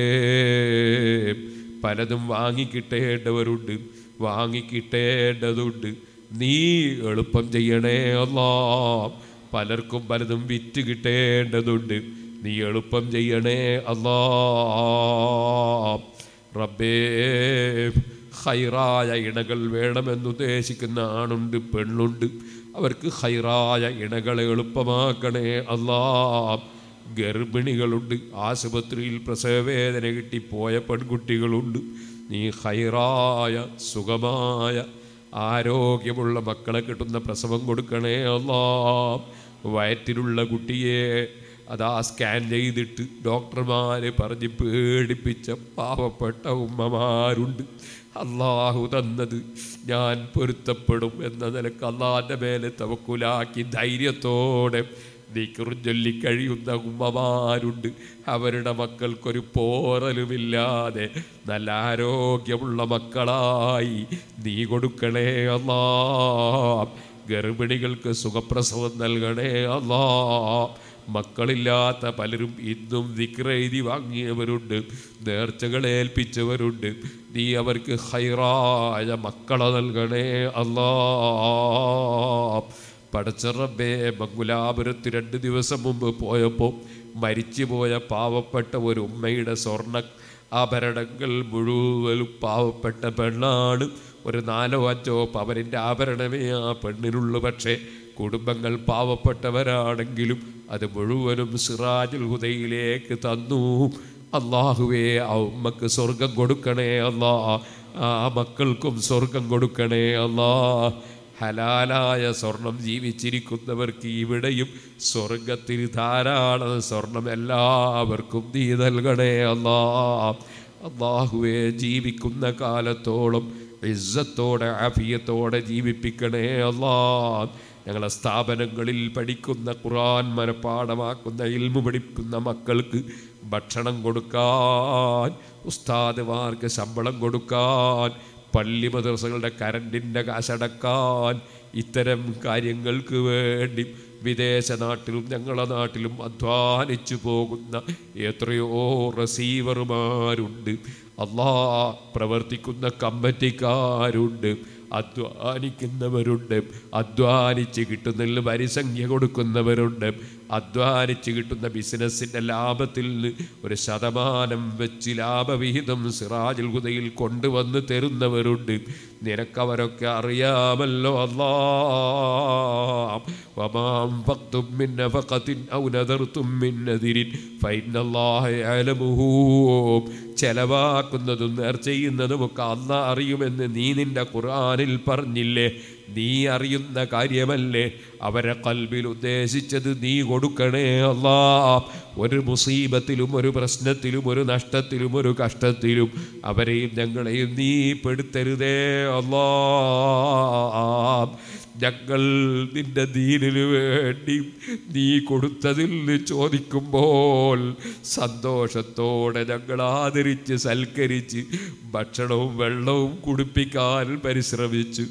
പലതും വാങ്ങിക്കിട്ടേണ്ടവരുണ്ട് വാങ്ങിക്കിട്ടേണ്ടതുണ്ട് നീ എളുപ്പം ചെയ്യണേ അല്ലാ പലർക്കും പലതും വിറ്റ് കിട്ടേണ്ടതുണ്ട് നീ എളുപ്പം ചെയ്യണേ അല്ലാ റബ്ബേ ഹൈറായ ഇണകൾ വേണമെന്നുദ്ദേശിക്കുന്ന ആണുണ്ട് പെണ്ണുണ്ട് അവർക്ക് ഹൈറായ ഇണകളെ എളുപ്പമാക്കണേ അല്ലാ ഗർഭിണികളുണ്ട് ആശുപത്രിയിൽ പ്രസവവേദന കിട്ടിപ്പോയ പെൺകുട്ടികളുണ്ട് നീ ഹൈറായ സുഖമായ ആരോഗ്യമുള്ള മക്കളെ കിട്ടുന്ന പ്രസവം കൊടുക്കണേ അല്ലാ വയറ്റിലുള്ള കുട്ടിയെ അതാ സ്കാൻ ചെയ്തിട്ട് ഡോക്ടർമാരെ പറഞ്ഞ് പേടിപ്പിച്ച പാവപ്പെട്ട ഉമ്മമാരുണ്ട് അള്ളാഹു തന്നത് ഞാൻ പൊരുത്തപ്പെടും എന്ന നിലക്ക് അള്ളാഹിൻ്റെ മേലെ തവക്കുലാക്കി ധൈര്യത്തോടെ ചൊല്ലി കഴിയുന്ന ഉമ്മമാരുണ്ട് അവരുടെ മക്കൾക്കൊരു പോറലുമില്ലാതെ നല്ല ആരോഗ്യമുള്ള മക്കളായി നീ കൊടുക്കണേ അല്ലാ ഗർഭിണികൾക്ക് സുഖപ്രസവം നൽകണേ അല്ലാ മക്കളില്ലാത്ത പലരും ഇന്നും ദിക്രെഴുതി വാങ്ങിയവരുണ്ട് നേർച്ചകൾ ഏൽപ്പിച്ചവരുണ്ട് നീ അവർക്ക് ഹൈറായ മക്കളെ നൽകണേ അല്ലാ പടച്ചറബേ മംഗുലാപുരത്ത് രണ്ട് ദിവസം മുമ്പ് പോയപ്പോൾ മരിച്ചുപോയ പാവപ്പെട്ട ഒരു ഉമ്മയുടെ സ്വർണ്ണ ആഭരണങ്ങൾ മുഴുവനും പാവപ്പെട്ട പെണ്ണാണ് ഒരു നാലോ അഞ്ചോ പവനിൻ്റെ ആഭരണമേ ആ പെണ്ണിനുള്ളൂ പക്ഷേ കുടുംബങ്ങൾ പാവപ്പെട്ടവരാണെങ്കിലും അത് മുഴുവനും സിറാജുൽ ഹുദയിലേക്ക് തന്നു അള്ളാഹുവേ ആ ഉമ്മക്ക് സ്വർഗം കൊടുക്കണേ അല്ലാ ആ മക്കൾക്കും സ്വർഗം കൊടുക്കണേ അല്ലാ ഹലാലായ സ്വർണം ജീവിച്ചിരിക്കുന്നവർക്ക് ഇവിടെയും സ്വർഗത്തിൽ ധാരാളം സ്വർണം എല്ലാവർക്കും നീ നൽകണേ അല്ലാ അള്ളാഹുവെ ജീവിക്കുന്ന കാലത്തോളം ഇസ്സത്തോടെ ആഫിയത്തോടെ ജീവിപ്പിക്കണേ അല്ലാ ഞങ്ങളെ സ്ഥാപനങ്ങളിൽ പഠിക്കുന്ന ഖുറാൻ മനപ്പാടമാക്കുന്ന ഇൽമു പഠിക്കുന്ന മക്കൾക്ക് ഭക്ഷണം കൊടുക്കാൻ ഉസ്താദുമാർക്ക് ശമ്പളം കൊടുക്കാൻ പള്ളി മദ്രസകളുടെ കരണ്ടിൻ്റെ കാശടക്കാൻ ഇത്തരം കാര്യങ്ങൾക്ക് വേണ്ടി വിദേശ നാട്ടിലും ഞങ്ങളുടെ നാട്ടിലും അധ്വാനിച്ചു പോകുന്ന എത്രയോ റസീവർമാരുണ്ട് അള്ളാ പ്രവർത്തിക്കുന്ന കമ്മിറ്റിക്കാരുണ്ട് അധ്വാനിക്കുന്നവരുണ്ട് അധ്വാനിച്ച് കിട്ടുന്നതിൽ വരിസംഖ്യ കൊടുക്കുന്നവരുണ്ട് അധ്വാനിച്ച് കിട്ടുന്ന ബിസിനസ്സിൻ്റെ ലാഭത്തിൽ നിന്ന് ഒരു ശതമാനം വെച്ച് ലാഭവിഹിതം സിറാജുൽ ഹുദയിൽ കൊണ്ടുവന്ന് തരുന്നവരുണ്ട് നിനക്കവരൊക്കെ അറിയാമല്ലോ അല്ലാ വമാം ഫഖ്തും മിൻ നഫഖത്തിൻ ഔ നദർതും മിൻ നദിരിൻ ഫഇന്നല്ലാഹ യഅലമുഹു ചെലവാക്കുന്നതും നേർ ചെയ്യുന്നതുമൊക്കെ അല്ല അറിയുമെന്ന് നീ നിന്റെ ഖുർആനിൽ പറഞ്ഞില്ലേ നീ അറിയുന്ന കാര്യമല്ലേ അവരെ കൽബിൽ ഉദ്ദേശിച്ചത് നീ കൊടുക്കണേ അല്ലാ ഒരു മുസീബത്തിലും ഒരു പ്രശ്നത്തിലും ഒരു നഷ്ടത്തിലും ഒരു കഷ്ടത്തിലും അവരെയും ഞങ്ങളെയും നീ പെടുത്തരുതേ അല്ലാ ഞങ്ങൾ നിന്റെ ദീനിനു വേണ്ടി നീ കൊടുത്തതിൽ നിന്ന് ചോദിക്കുമ്പോൾ സന്തോഷത്തോടെ ഞങ്ങൾ ആദരിച്ച് സൽക്കരിച്ച് ഭക്ഷണവും വെള്ളവും കുടിപ്പിക്കാൻ പരിശ്രമിച്ചു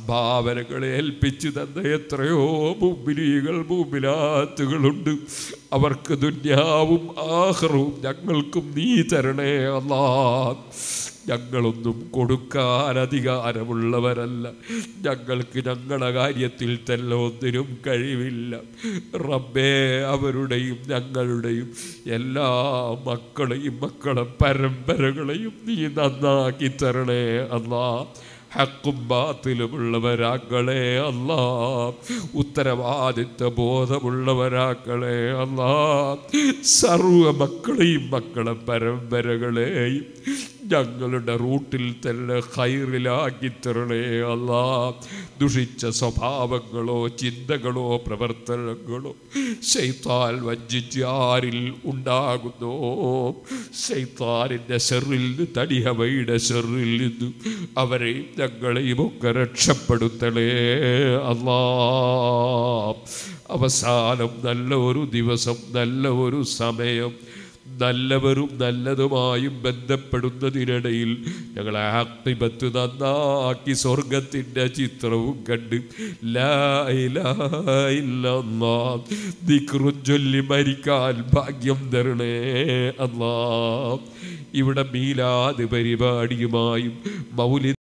സംഭാവനകൾ ഏൽപ്പിച്ചു തന്ന എത്രയോ മുമ്പിലികൾ മുമ്പിലാത്തുകളുണ്ട് അവർക്ക് ദുന്യാവും ആഹ്റവും ഞങ്ങൾക്കും നീ തരണേ അല്ലാ ഞങ്ങളൊന്നും കൊടുക്കാൻ അധികാരമുള്ളവരല്ല ഞങ്ങൾക്ക് ഞങ്ങളുടെ കാര്യത്തിൽ തന്നെ ഒന്നിനും കഴിവില്ല റബ്ബേ അവരുടെയും ഞങ്ങളുടെയും എല്ലാ മക്കളെയും മക്കളെ പരമ്പരകളെയും നീ നന്നാക്കി തരണേ അല്ലാ ഹക്കും ബാത്തിലുമുള്ളവരാക്കളെ അല്ലാ ഉത്തരവാദിത്വ ബോധമുള്ളവരാക്കളെ അല്ലാ സർവ മക്കളെയും മക്കളെ പരമ്പരകളെയും ഞങ്ങളുടെ റൂട്ടിൽ തന്നെ ഹൈറിലാക്കി തരണേ അല്ലാ ദുഷിച്ച സ്വഭാവങ്ങളോ ചിന്തകളോ പ്രവർത്തനങ്ങളോ ശൈത്താൽ വഞ്ചിച്ച് ആരിൽ ഉണ്ടാകുന്നോ ശൈത്താനിൻ്റെ ഷെറിൽ നിന്ന് തടിഹവയുടെ ഷെറിൽ നിന്നും അവരെയും ഞങ്ങളെയും ഒക്കെ രക്ഷപ്പെടുത്തണേ അല്ലാ അവസാനം നല്ല ഒരു ദിവസം നല്ല ഒരു സമയം നല്ലവരും നല്ലതുമായും ബന്ധപ്പെടുന്നതിനിടയിൽ ഞങ്ങളെ ആക്തിപത്ത് നന്നാക്കി സ്വർഗത്തിൻ്റെ ചിത്രവും കണ്ട് ലാ ഇലാഹ ഇല്ലല്ലാ. ദിക്റും ചൊല്ലി മരിക്കാൻ ഭാഗ്യം തരണേ അല്ലാ ഇവിടെ മീലാദ് പരിപാടിയുമായും മൗലി